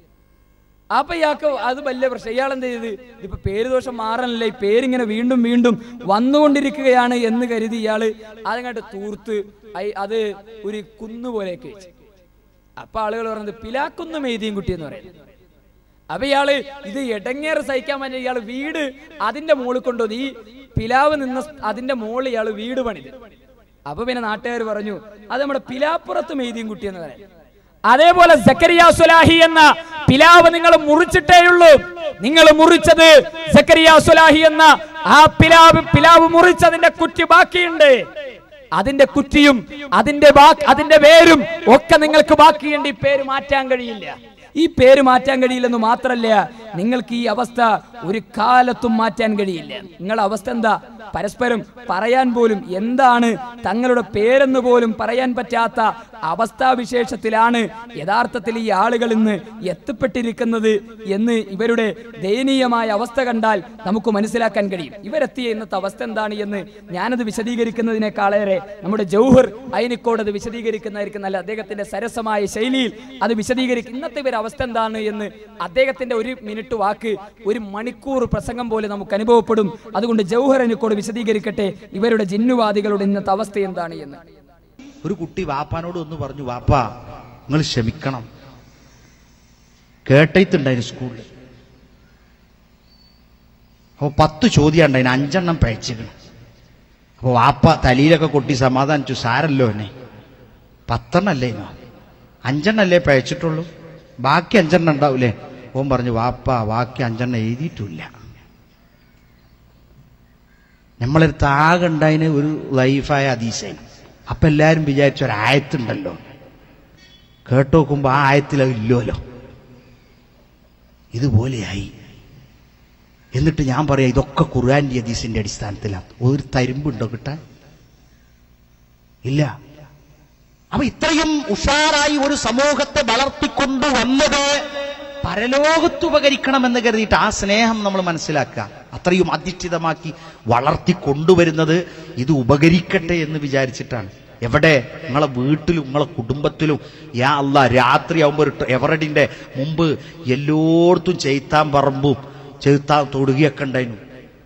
അപ്പൊ ഇയാൾക്ക് അത് വലിയ പ്രശ്നം ഇയാൾ എന്ത് ചെയ്ത് ഇതിപ്പോ പേര് ദോഷം മാറാനല്ല ഈ പേരിങ്ങനെ വീണ്ടും വീണ്ടും വന്നുകൊണ്ടിരിക്കുകയാണ് എന്ന് കരുതി ഇയാള് അതങ്ങോട്ട് തൂർത്ത് അയ് അത് ഒരു കുന്നുപോലെയൊക്കെ വെച്ച് അപ്പൊ ആളുകൾ പറഞ്ഞത് പിലാക്കുന്ന് മെയ്തീൻ കുട്ടി എന്ന് പറയുന്നത് അപ്പൊ ഇയാള് ഇത് എടങ്ങേറ് സഹിക്കാൻ പറ്റിയ ഇയാള് വീട് അതിന്റെ മുകളിൽ കൊണ്ടുവന്ന് ഈ പിലാവ് നിന്ന സ്- അതിന്റെ മുകളിൽ ഇയാള് വീട് പണിത് അപ്പൊ പിന്നെ നാട്ടുകാർ പറഞ്ഞു അത് നമ്മുടെ പിലാപ്പുറത്ത് മെയ്തീൻ കുട്ടി എന്ന് പറയാം അതേപോലെ സക്കരിയ സുലാഹി എന്ന പിലാവ് നിങ്ങൾ മുറിച്ചിട്ടേയുള്ളൂ നിങ്ങൾ മുറിച്ചത് സക്കരിയ സുലാഹി എന്ന ആ പിലാവ് പിലാവ് മുറിച്ചതിന്റെ കുറ്റി ബാക്കിയുണ്ട് അതിന്റെ കുറ്റിയും അതിന്റെ ബാ- അതിന്റെ വേരും ഒക്കെ നിങ്ങൾക്ക് ബാക്കിയുണ്ട് ഈ പേര് മാറ്റാൻ കഴിയില്ല ഈ പേര് മാറ്റാൻ കഴിയില്ലെന്ന് മാത്രല്ല നിങ്ങൾക്ക് ഈ അവസ്ഥ ഒരു കാലത്തും മാറ്റാൻ കഴിയില്ല നിങ്ങളുടെ അവസ്ഥ എന്താ പരസ്പരം പറയാൻ പോലും എന്താണ് തങ്ങളുടെ പേരെന്ന് പോലും പറയാൻ പറ്റാത്ത അവസ്ഥാവിശേഷത്തിലാണ് യഥാർത്ഥത്തിൽ ഈ ആളുകൾ ഇന്ന് എത്തപ്പെട്ടിരിക്കുന്നത് എന്ന് ഇവരുടെ ദയനീയമായ അവസ്ഥ കണ്ടാൽ നമുക്ക് മനസ്സിലാക്കാൻ കഴിയും ഇവരെത്തിയ ഇന്നത്തെ അവസ്ഥ എന്താണ് എന്ന് ഞാനത് വിശദീകരിക്കുന്നതിനേക്കാളേറെ നമ്മുടെ ജൗഹർ അയിനിക്കോട് അത് വിശദീകരിക്കുന്നതായിരിക്കും നല്ല അദ്ദേഹത്തിന്റെ സരസമായ ശൈലിയിൽ അത് വിശദീകരിക്കും ഇന്നത്തെ ഇവരുടെ അവസ്ഥ എന്താണ് എന്ന് അദ്ദേഹത്തിന്റെ ഒരു മിനിറ്റ് വാക്ക് ഒരു മണിക്കൂർ പ്രസംഗം പോലെ നമുക്ക് അനുഭവപ്പെടും അതുകൊണ്ട് ജൗഹർ അനിക്കോട് വിശദീകരിക്കട്ടെ ഇവരുടെ ജിന്നുവാദികളുടെ ഇന്നത്തെ അവസ്ഥ എന്താണ് എന്ന് ഒരു കുട്ടി വാപ്പാനോട് ഒന്ന് പറഞ്ഞു വാപ്പാ നിങ്ങൾ ക്ഷമിക്കണം കേട്ടയത്തുണ്ടായിരുന്നു സ്കൂളിൽ അപ്പൊ പത്ത് ചോദ്യം ഉണ്ടായിരുന്നു അഞ്ചെണ്ണം പഴിച്ചിരുന്നു അപ്പൊ വാപ്പ തലയിലൊക്കെ കൊട്ടി സമാധാനിച്ചു സാരല്ലോ എന്നെ പത്തെണ്ണല്ലേ ഇന്നോ അഞ്ചെണ്ണല്ലേ പഴിച്ചിട്ടുള്ളൂ ബാക്കി അഞ്ചെണ്ണം ഉണ്ടാവൂലേ ഓൻ പറഞ്ഞു വാപ്പ ബാക്കി അഞ്ചെണ്ണം എഴുതിയിട്ടില്ല നമ്മളടുത്ത് ആകെ ഉണ്ടായതിന് ഒരു ലൈഫായ അതീശയം അപ്പൊ എല്ലാരും വിചാരിച്ച ഒരു ആയത്തുണ്ടല്ലോ കേട്ട് നോക്കുമ്പോ ആ ആയത്തിൽ അത് ഇല്ലോലോ ഇതുപോലെയായി എന്നിട്ട് ഞാൻ പറയാം ഇതൊക്കെ ഖുർആാൻ്റെ ഹദീസിന്റെ അടിസ്ഥാനത്തിലാണ് ഒരു തരുമ്പുണ്ടോ കിട്ടാൻ ഇല്ല അപ്പൊ ഇത്രയും ഉഷാറായി ഒരു സമൂഹത്തെ വളർത്തിക്കൊണ്ടുവന്നത് പരലോകത്ത് ഉപകരിക്കണമെന്ന് കരുതിയിട്ട് ആ സ്നേഹം നമ്മൾ മനസ്സിലാക്കുക അത്രയും അധിഷ്ഠിതമാക്കി വളർത്തി കൊണ്ടുവരുന്നത് ഇത് ഉപകരിക്കട്ടെ എന്ന് വിചാരിച്ചിട്ടാണ് എവിടെ നിങ്ങളെ വീട്ടിലും നിങ്ങളെ കുടുംബത്തിലും യാ അല്ല രാത്രിയാവുമ്പോൾ ഒരു ട്ട- എവറഡിന്റെ മുമ്പ് എല്ലായിടത്തും ചെയ്ത്താൻ പറമ്പും ചെയ്ത്താൻ തൊടുകയൊക്കെ ഉണ്ടായിരുന്നു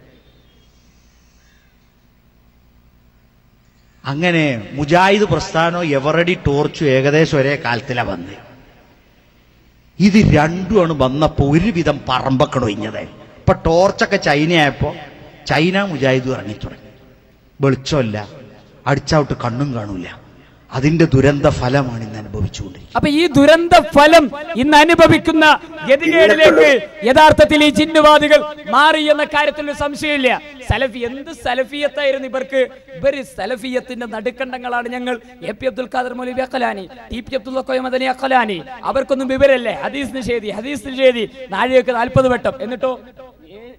അങ്ങനെ മുജാഹിദ് പ്രസ്ഥാനവും എവറടി ടോർച്ചും ഏകദേശം ഒരേ കാലത്തിലാണ് വന്നത് ഇത് രണ്ടുമാണ് വന്നപ്പോ ഒരുവിധം പറമ്പൊക്കെ ഒഴിഞ്ഞത് ഇപ്പൊ ടോർച്ചൊക്കെ ചൈനയായപ്പോ ചൈന മുജാഹിദ് ഇറങ്ങി തുടങ്ങി വെളിച്ചമല്ല അടിച്ചവിട്ട് കണ്ണും കാണൂല അതിന്റെ ദുരന്ത ഫലമാണ് ഇന്ന് അനുഭവിച്ചുകൊണ്ടിരിക്കുന്നത് അപ്പൊ ഈ ദുരന്ത ഫലം ഇന്ന് അനുഭവിക്കുന്ന ഗതികേടിലേക്ക് യഥാർത്ഥത്തിൽ ഈ ജിന്നുവാദികൾ മാറി എന്ന കാര്യത്തിൽ ഒരു സംശയമില്ല സലഫി എന്ത് സലഫിയത്തായിരുന്നു ഇവർക്ക് ഇവർ സലഫിയത്തിന്റെ നടുക്കണ്ടങ്ങളാണ് ഞങ്ങൾ എ പി അബ്ദുൽ ഖാദർ മൗലവി അക്കലാനി ടി പി അബ്ദുൽ മദനി അക്കലാനി അവർക്കൊന്നും വിവരല്ലേ ഹദീസ് നിഷേധി ഹദീസ് നിഷേധി നാഴികക്ക് നാൽപ്പത് വട്ടം എന്നിട്ടോ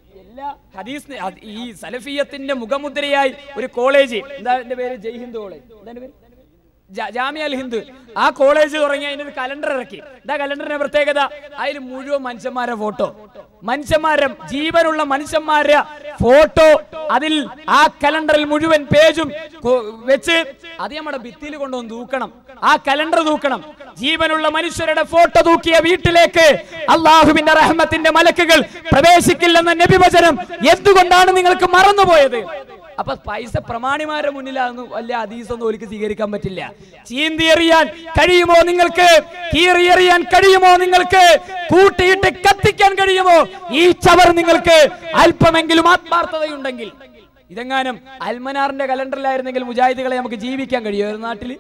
ഹദീസ് നി- അത് ഈ സലഫിയത്തിന്റെ മുഖമുദ്രയായി ഒരു കോളേജ് എന്താ എന്റെ പേര് ജയ്ഹിന്ദ് കോളേജ് എന്താ എന്റെ പേര് ജാ- ജാമിയ അൽ ഹിന്ദ് ആ കോളേജ് തുടങ്ങി അതിനൊരു കലണ്ടർ ഇറക്കി എന്താ കലണ്ടറിന്റെ പ്രത്യേകത അതിൽ മുഴുവൻ മനുഷ്യന്മാരെ ഫോട്ടോ മനുഷ്യന്മാരെ ജീവനുള്ള മനുഷ്യന്മാരെ ഫോട്ടോ അതിൽ ആ കലണ്ടറിൽ മുഴുവൻ പേജും കൊ- വെച്ച് അത് നമ്മുടെ ഭിത്തിയിൽ കൊണ്ടുവന്ന് തൂക്കണം ആ കലണ്ടർ തൂക്കണം ജീവനുള്ള മനുഷ്യരുടെ ഫോട്ടോ തൂക്കിയ വീട്ടിലേക്ക് അള്ളാഹുവിന്റെ റഹ്മത്തിന്റെ മലക്കുകൾ പ്രവേശിക്കില്ലെന്ന നബിവചനം എന്തുകൊണ്ടാണ് നിങ്ങൾക്ക് മറന്നുപോയത് അപ്പൊ പൈസ പ്രമാണിമാരുടെ മുന്നിലാണെന്ന് വലിയ അതീസൊന്നും ഒരിക്കൽ സ്വീകരിക്കാൻ പറ്റില്ല ചീന്തി എറിയാൻ കഴിയുമോ നിങ്ങൾക്ക് കീറി എറിയാൻ കഴിയുമോ നിങ്ങൾക്ക് കൂട്ടിയിട്ട് കത്തിക്കാൻ കഴിയുമോ ഈ ചവർ നിങ്ങൾക്ക് അല്പമെങ്കിലും ആത്മാർത്ഥതയുണ്ടെങ്കിൽ ഇതെങ്ങാനും അൽമനാറിന്റെ കലണ്ടറിലായിരുന്നെങ്കിൽ മുജാഹിദുകളെ നമുക്ക് ജീവിക്കാൻ കഴിയുമോ നാട്ടില്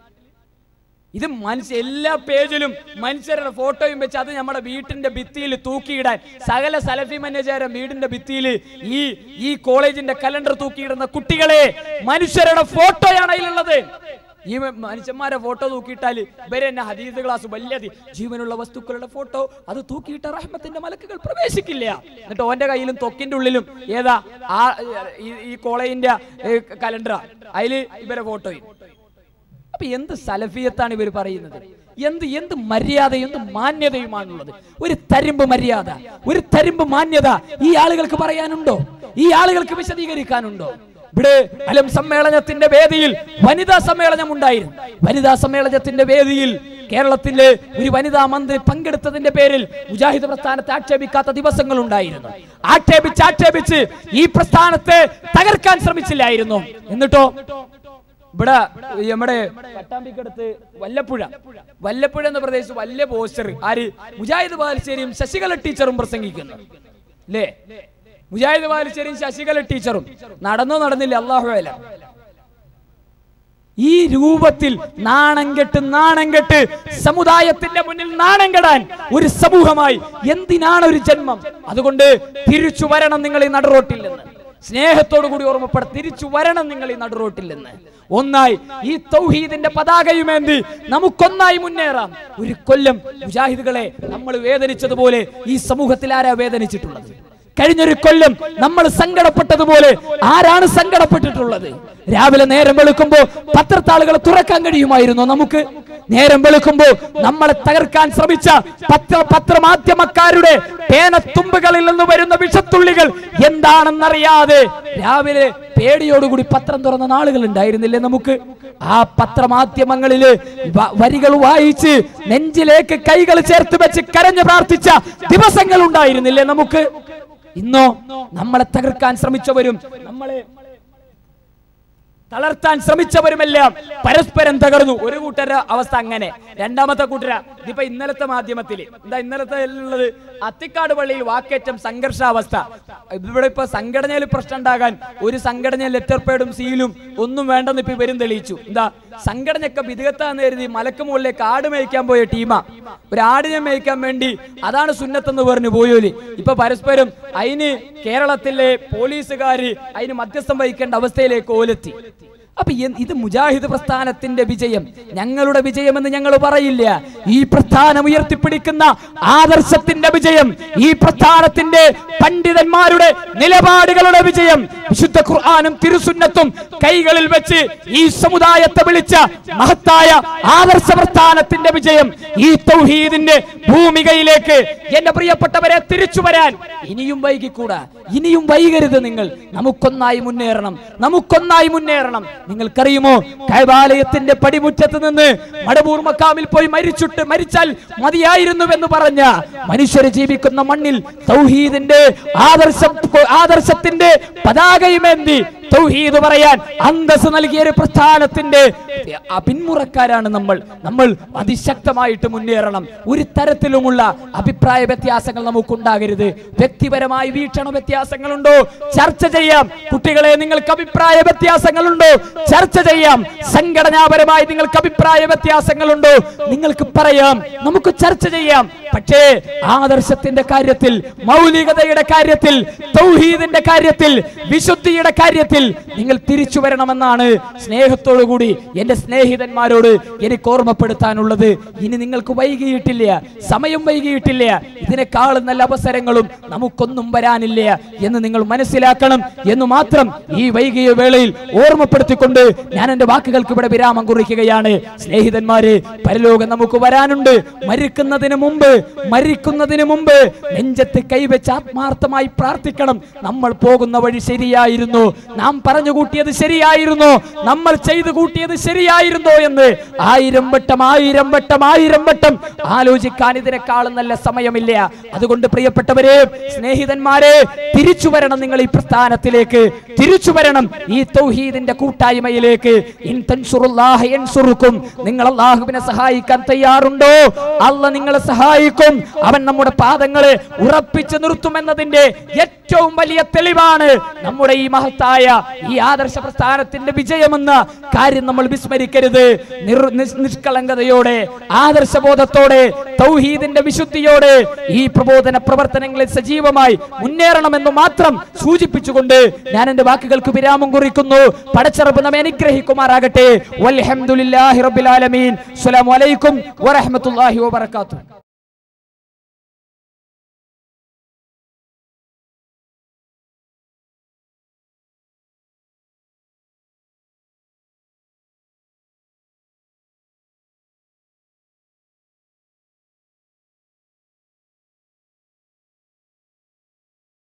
ഇത് മനുഷ്യ എല്ലാ പേജിലും മനുഷ്യരുടെ ഫോട്ടോയും വെച്ച് അത് നമ്മുടെ വീട്ടിന്റെ ഭിത്തിയിൽ തൂക്കിയിടാൻ സകല സലഫി മാനേജരും വീടിന്റെ ഭിത്തിയിൽ ഈ ഈ കോളേജിന്റെ കലണ്ടർ തൂക്കിയിടുന്ന കുട്ടികളെ മനുഷ്യരുടെ ഫോട്ടോയാണ് അതിലുള്ളത് ഈ മനുഷ്യന്മാരെ ഫോട്ടോ തൂക്കിയിട്ടാൽ ഇവരെ തന്നെ ഹദീദ് ക്ലാസ് വലിയത് ജീവനുള്ള വസ്തുക്കളുടെ ഫോട്ടോ അത് തൂക്കിയിട്ട റഹ്മത്തിന്റെ മലക്കുകൾ പ്രവേശിക്കില്ല എന്നിട്ട് ഓന്റെ കയ്യിലും തൊക്കിന്റെ ഉള്ളിലും ഏതാ ആ ഈ- ഈ കോളേജിന്റെ കലണ്ടറാ അതില് ഇവരെ ഫോട്ടോയും അപ്പൊ എന്ത് സലഫിയത്താണ് ഇവർ പറയുന്നത് എന്ത് എന്ത് മര്യാദ എന്ത് മാന്യതയുമാണുള്ളത് ഒരു തരിമ്പ് മര്യാദ ഒരു തരിമ്പ് മാന്യത ഈ ആളുകൾക്ക് പറയാനുണ്ടോ ഈ ആളുകൾക്ക് വിശദീകരിക്കാനുണ്ടോ ഇവിടെ അലം സമ്മേളനത്തിന്റെ വേദിയിൽ വനിതാ സമ്മേളനം ഉണ്ടായിരുന്നു വനിതാ സമ്മേളനത്തിന്റെ വേദിയിൽ കേരളത്തിലെ ഒരു വനിതാ മന്ത്രി പങ്കെടുത്തതിന്റെ പേരിൽ മുജാഹിദ് പ്രസ്ഥാനത്തെ ആക്ഷേപിക്കാത്ത ദിവസങ്ങൾ ഉണ്ടായിരുന്നു ആക്ഷേപിച്ച് ആക്ഷേപിച്ച് ഈ പ്രസ്ഥാനത്തെ തകർക്കാൻ ശ്രമിച്ചില്ലായിരുന്നു എന്നിട്ടോ ഇവിടെ ഈ നമ്മുടെ പട്ടാമ്പിക്കടുത്ത് വല്ലപ്പുഴ വല്ലപ്പുഴ എന്ന പ്രദേശത്ത് വലിയ പോസ്റ്റർ ആര് മുജാഹിദ് ബാലിശ്ശേരിയും ശശികല ടീച്ചറും പ്രസംഗിക്കുന്നു അല്ലേ മുജാഹിദ് ബാലിശ്ശേരിയും ശശികല ടീച്ചറും നടന്നോ നടന്നില്ല അള്ളാഹു അല ഈ രൂപത്തിൽ നാണം കെട്ട് നാണം കെട്ട് സമുദായത്തിന്റെ മുന്നിൽ നാണം കെടാൻ ഒരു സമൂഹമായി എന്തിനാണ് ഒരു ജന്മം അതുകൊണ്ട് തിരിച്ചു വരണം നിങ്ങൾ ഈ നടുറോട്ടിൽ നിന്ന് സ്നേഹത്തോടു കൂടി ഓർമ്മപ്പെടാം തിരിച്ചു വരണം നിങ്ങൾ ഈ നടുറോട്ടിൽ നിന്ന് ഒന്നായി ഈ തൗഹീദിന്റെ പതാകയുമേന്തി നമുക്കൊന്നായി മുന്നേറാം ഒരു കൊല്ലം മുജാഹിദുകളെ നമ്മൾ വേദനിച്ചതുപോലെ ഈ സമൂഹത്തിൽ ആരാ വേദനിച്ചിട്ടുള്ളത് കഴിഞ്ഞൊരു കൊല്ലം നമ്മൾ സങ്കടപ്പെട്ടതുപോലെ ആരാണ് സങ്കടപ്പെട്ടിട്ടുള്ളത് രാവിലെ നേരം വെളുക്കുമ്പോ പത്രത്താളുകൾ തുറക്കാൻ കഴിയുമായിരുന്നോ നമുക്ക് നേരം വെളുക്കുമ്പോ നമ്മളെ തകർക്കാൻ ശ്രമിച്ച പത്ര പത്രമാധ്യമക്കാരുടെ പേനത്തുമ്പുകളിൽ നിന്ന് വരുന്ന വിഷത്തുള്ളികൾ എന്താണെന്നറിയാതെ രാവിലെ പേടിയോടുകൂടി പത്രം തുറന്ന നാളുകൾ ഉണ്ടായിരുന്നില്ലേ നമുക്ക് ആ പത്രമാധ്യമങ്ങളില് വ- വരികൾ വായിച്ച് നെഞ്ചിലേക്ക് കൈകൾ ചേർത്ത് വെച്ച് കരഞ്ഞു പ്രാർത്ഥിച്ച ദിവസങ്ങൾ ഉണ്ടായിരുന്നില്ലേ നമുക്ക് ഇന്നോ നമ്മളെ തകർക്കാൻ ശ്രമിച്ചവരും നമ്മളെ തളർത്താൻ ശ്രമിച്ചവരുമെല്ലാം പരസ്പരം തകർന്നു ഒരു കൂട്ടരുടെ അവസ്ഥ അങ്ങനെ രണ്ടാമത്തെ കൂട്ടര ഇതിപ്പോ ഇന്നലത്തെ മാധ്യമത്തിൽ എന്താ ഇന്നലത്തെ ഉള്ളത് അത്തിക്കാട് പള്ളിയിൽ വാക്കേറ്റം സംഘർഷാവസ്ഥ ഇവിടെ ഇപ്പൊ സംഘടനയിൽ പ്രശ്നം ഉണ്ടാകാൻ ഒരു സംഘടന ലെറ്റർ പേഡും സീലും ഒന്നും വേണ്ടെന്ന് ഇപ്പൊ ഇവരും തെളിയിച്ചു എന്താ സംഘടനയൊക്കെ വിദഗത്താന്ന് കരുതി മലക്ക് മുകളിലേക്ക് ആട് മേയ്ക്കാൻ പോയ ടീമാ ഒരു ആടിനെ മേയ്ക്കാൻ വേണ്ടി അതാണ് സുന്നത്തെന്ന് പറഞ്ഞു പോയോലി ഇപ്പൊ പരസ്പരം അതിന് കേരളത്തിലെ പോലീസുകാര് അതിന് മധ്യസ്ഥം വഹിക്കേണ്ട അവസ്ഥയിലേക്ക് ഓലെത്തി അപ്പൊ എൻ- ഇത് മുജാഹിദ് പ്രസ്ഥാനത്തിന്റെ വിജയം ഞങ്ങളുടെ വിജയമെന്ന് ഞങ്ങൾ പറയില്ല ഈ പ്രസ്ഥാനം ഉയർത്തിപ്പിടിക്കുന്ന ആദർശത്തിന്റെ വിജയം ഈ പ്രസ്ഥാനത്തിന്റെ പണ്ഡിതന്മാരുടെ നിലപാടുകളുടെ വിജയം വിശുദ്ധ ഖുർആാനും തിരുസുന്നത്തും കൈകളിൽ വെച്ച് ഈ സമുദായത്തെ വിളിച്ച മഹത്തായ ആദർശ പ്രസ്ഥാനത്തിന്റെ വിജയം ഈ തൗഹീദിന്റെ ഭൂമികയിലേക്ക് എന്റെ പ്രിയപ്പെട്ടവരെ തിരിച്ചു വരാൻ ഇനിയും വൈകിക്കൂടാ ഇനിയും വൈകരുത് നിങ്ങൾ നമുക്കൊന്നായി മുന്നേറണം നമുക്കൊന്നായി മുന്നേറണം നിങ്ങൾക്കറിയുമോ കൈവാലയത്തിന്റെ പടിമുറ്റത്ത് നിന്ന് മടവൂർ മക്കാമിൽ പോയി മരിച്ചിട്ട് മരിച്ചാൽ മതിയായിരുന്നുവെന്ന് പറഞ്ഞ മനുഷ്യർ ജീവിക്കുന്ന മണ്ണിൽ തൗഹീദിന്റെ ആദർശം ആദർശത്തിന്റെ പതാകയുമേന്തി തൗഹീദ് പറയാൻ അന്തസ് നൽകിയ ഒരു പ്രസ്ഥാനത്തിന്റെ ആ പിന്മുറക്കാരാണ് നമ്മൾ നമ്മൾ അതിശക്തമായിട്ട് മുന്നേറണം ഒരു തരത്തിലുമുള്ള അഭിപ്രായ വ്യത്യാസങ്ങൾ നമുക്കുണ്ടാകരുത് വ്യക്തിപരമായി വീക്ഷണ വ്യത്യാസങ്ങളുണ്ടോ ചർച്ച ചെയ്യാം കുട്ടികളെ നിങ്ങൾക്ക് അഭിപ്രായ വ്യത്യാസങ്ങളുണ്ടോ ചർച്ച ചെയ്യാം സംഘടനാപരമായി നിങ്ങൾക്ക് അഭിപ്രായ വ്യത്യാസങ്ങളുണ്ടോ നിങ്ങൾക്ക് പറയാം നമുക്ക് ചർച്ച ചെയ്യാം പക്ഷേ ആദർശത്തിന്റെ കാര്യത്തിൽ മൗലികതയുടെ കാര്യത്തിൽ തൗഹീദിന്റെ കാര്യത്തിൽ വിശുദ്ധിയുടെ കാര്യത്തിൽ കാര്യത്തിൽ നിങ്ങൾ തിരിച്ചു വരണമെന്നാണ് സ്നേഹത്തോടുകൂടി എന്റെ സ്നേഹിതന്മാരോട് എനിക്ക് ഓർമ്മപ്പെടുത്താനുള്ളത് ഇനി നിങ്ങൾക്ക് വൈകിയിട്ടില്ല സമയം വൈകിയിട്ടില്ല ഇതിനേക്കാളും നല്ല അവസരങ്ങളും നമുക്കൊന്നും വരാനില്ല എന്ന് നിങ്ങൾ മനസ്സിലാക്കണം എന്ന് മാത്രം ഈ വൈകിയ വേളയിൽ ഓർമ്മപ്പെടുത്തിക്കൊണ്ട് ഞാൻ എന്റെ വാക്കുകൾക്ക് ഇവിടെ വിരാമം കുറിക്കുകയാണ് സ്നേഹിതന്മാരെ പരലോകം നമുക്ക് വരാനുണ്ട് മരിക്കുന്നതിന് മുമ്പ് മരിക്കുന്നതിന് മുമ്പ് നെഞ്ചത്ത് കൈവച്ച് ആത്മാർത്ഥമായി പ്രാർത്ഥിക്കണം നമ്മൾ പോകുന്ന വഴി ശരിയായിരുന്നു നാം പറഞ്ഞു കൂട്ടിയത് ശരിയായിരുന്നു നമ്മൾ ചെയ്തു കൂട്ടിയത് ശരിയായിരുന്നോ എന്ന് ആയിരം വട്ടം ആയിരം വട്ടം ആയിരം വട്ടം ആലോചിക്കാൻ ഇതിനേക്കാളും നല്ല സമയമില്ല അതുകൊണ്ട് പ്രിയപ്പെട്ടവരെ സ്നേഹിതന്മാരെ തിരിച്ചു വരണം നിങ്ങൾ ഈ പ്രസ്ഥാനത്തിലേക്ക് തിരിച്ചു വരണം ഈ തൗഹീദിന്റെ കൂട്ടായ്മയിലേക്ക് ഇൻ തൻസുറുല്ലാഹ യൻസുറുക്കും നിങ്ങൾ അള്ളാഹുവിനെ സഹായിക്കാൻ തയ്യാറുണ്ടോ അല്ല നിങ്ങളെ സഹായിക്കും അവൻ നമ്മുടെ പാദങ്ങളെ ഉറപ്പിച്ചു നിർത്തുമെന്നതിന്റെ ഏറ്റവും വലിയ തെളിവാണ് നമ്മുടെ ഈ മഹത്തായ ഈ ആദർശ പ്രസ്ഥാനത്തിന്റെ വിജയമെന്ന കാര്യം നമ്മൾ വിസ്മരിക്കരുത് നിർ- നിസ്- നിഷ്കളങ്കതയോടെ ആദർശബോധത്തോടെ തൗഹീദിന്റെ വിശുദ്ധിയോടെ ഈ പ്രബോധന പ്രവർത്തനങ്ങളിൽ സജീവമായി മുന്നേറണമെന്ന് മാത്രം സൂചിപ്പിച്ചുകൊണ്ട് ഞാൻ എന്റെ വാക്കുകൾക്ക് വിരാമം കുറിക്കുന്നു പടച്ചറപ്പ് നമ്മെ അനുഗ്രഹിക്കുമാറാകട്ടെ വൽഹംദുലില്ലാഹി റബ്ബിൽ ആലമീൻ അസ്സലാമു അലൈക്കും വറഹ്മത്തുള്ളാഹി വബറകാതുഹു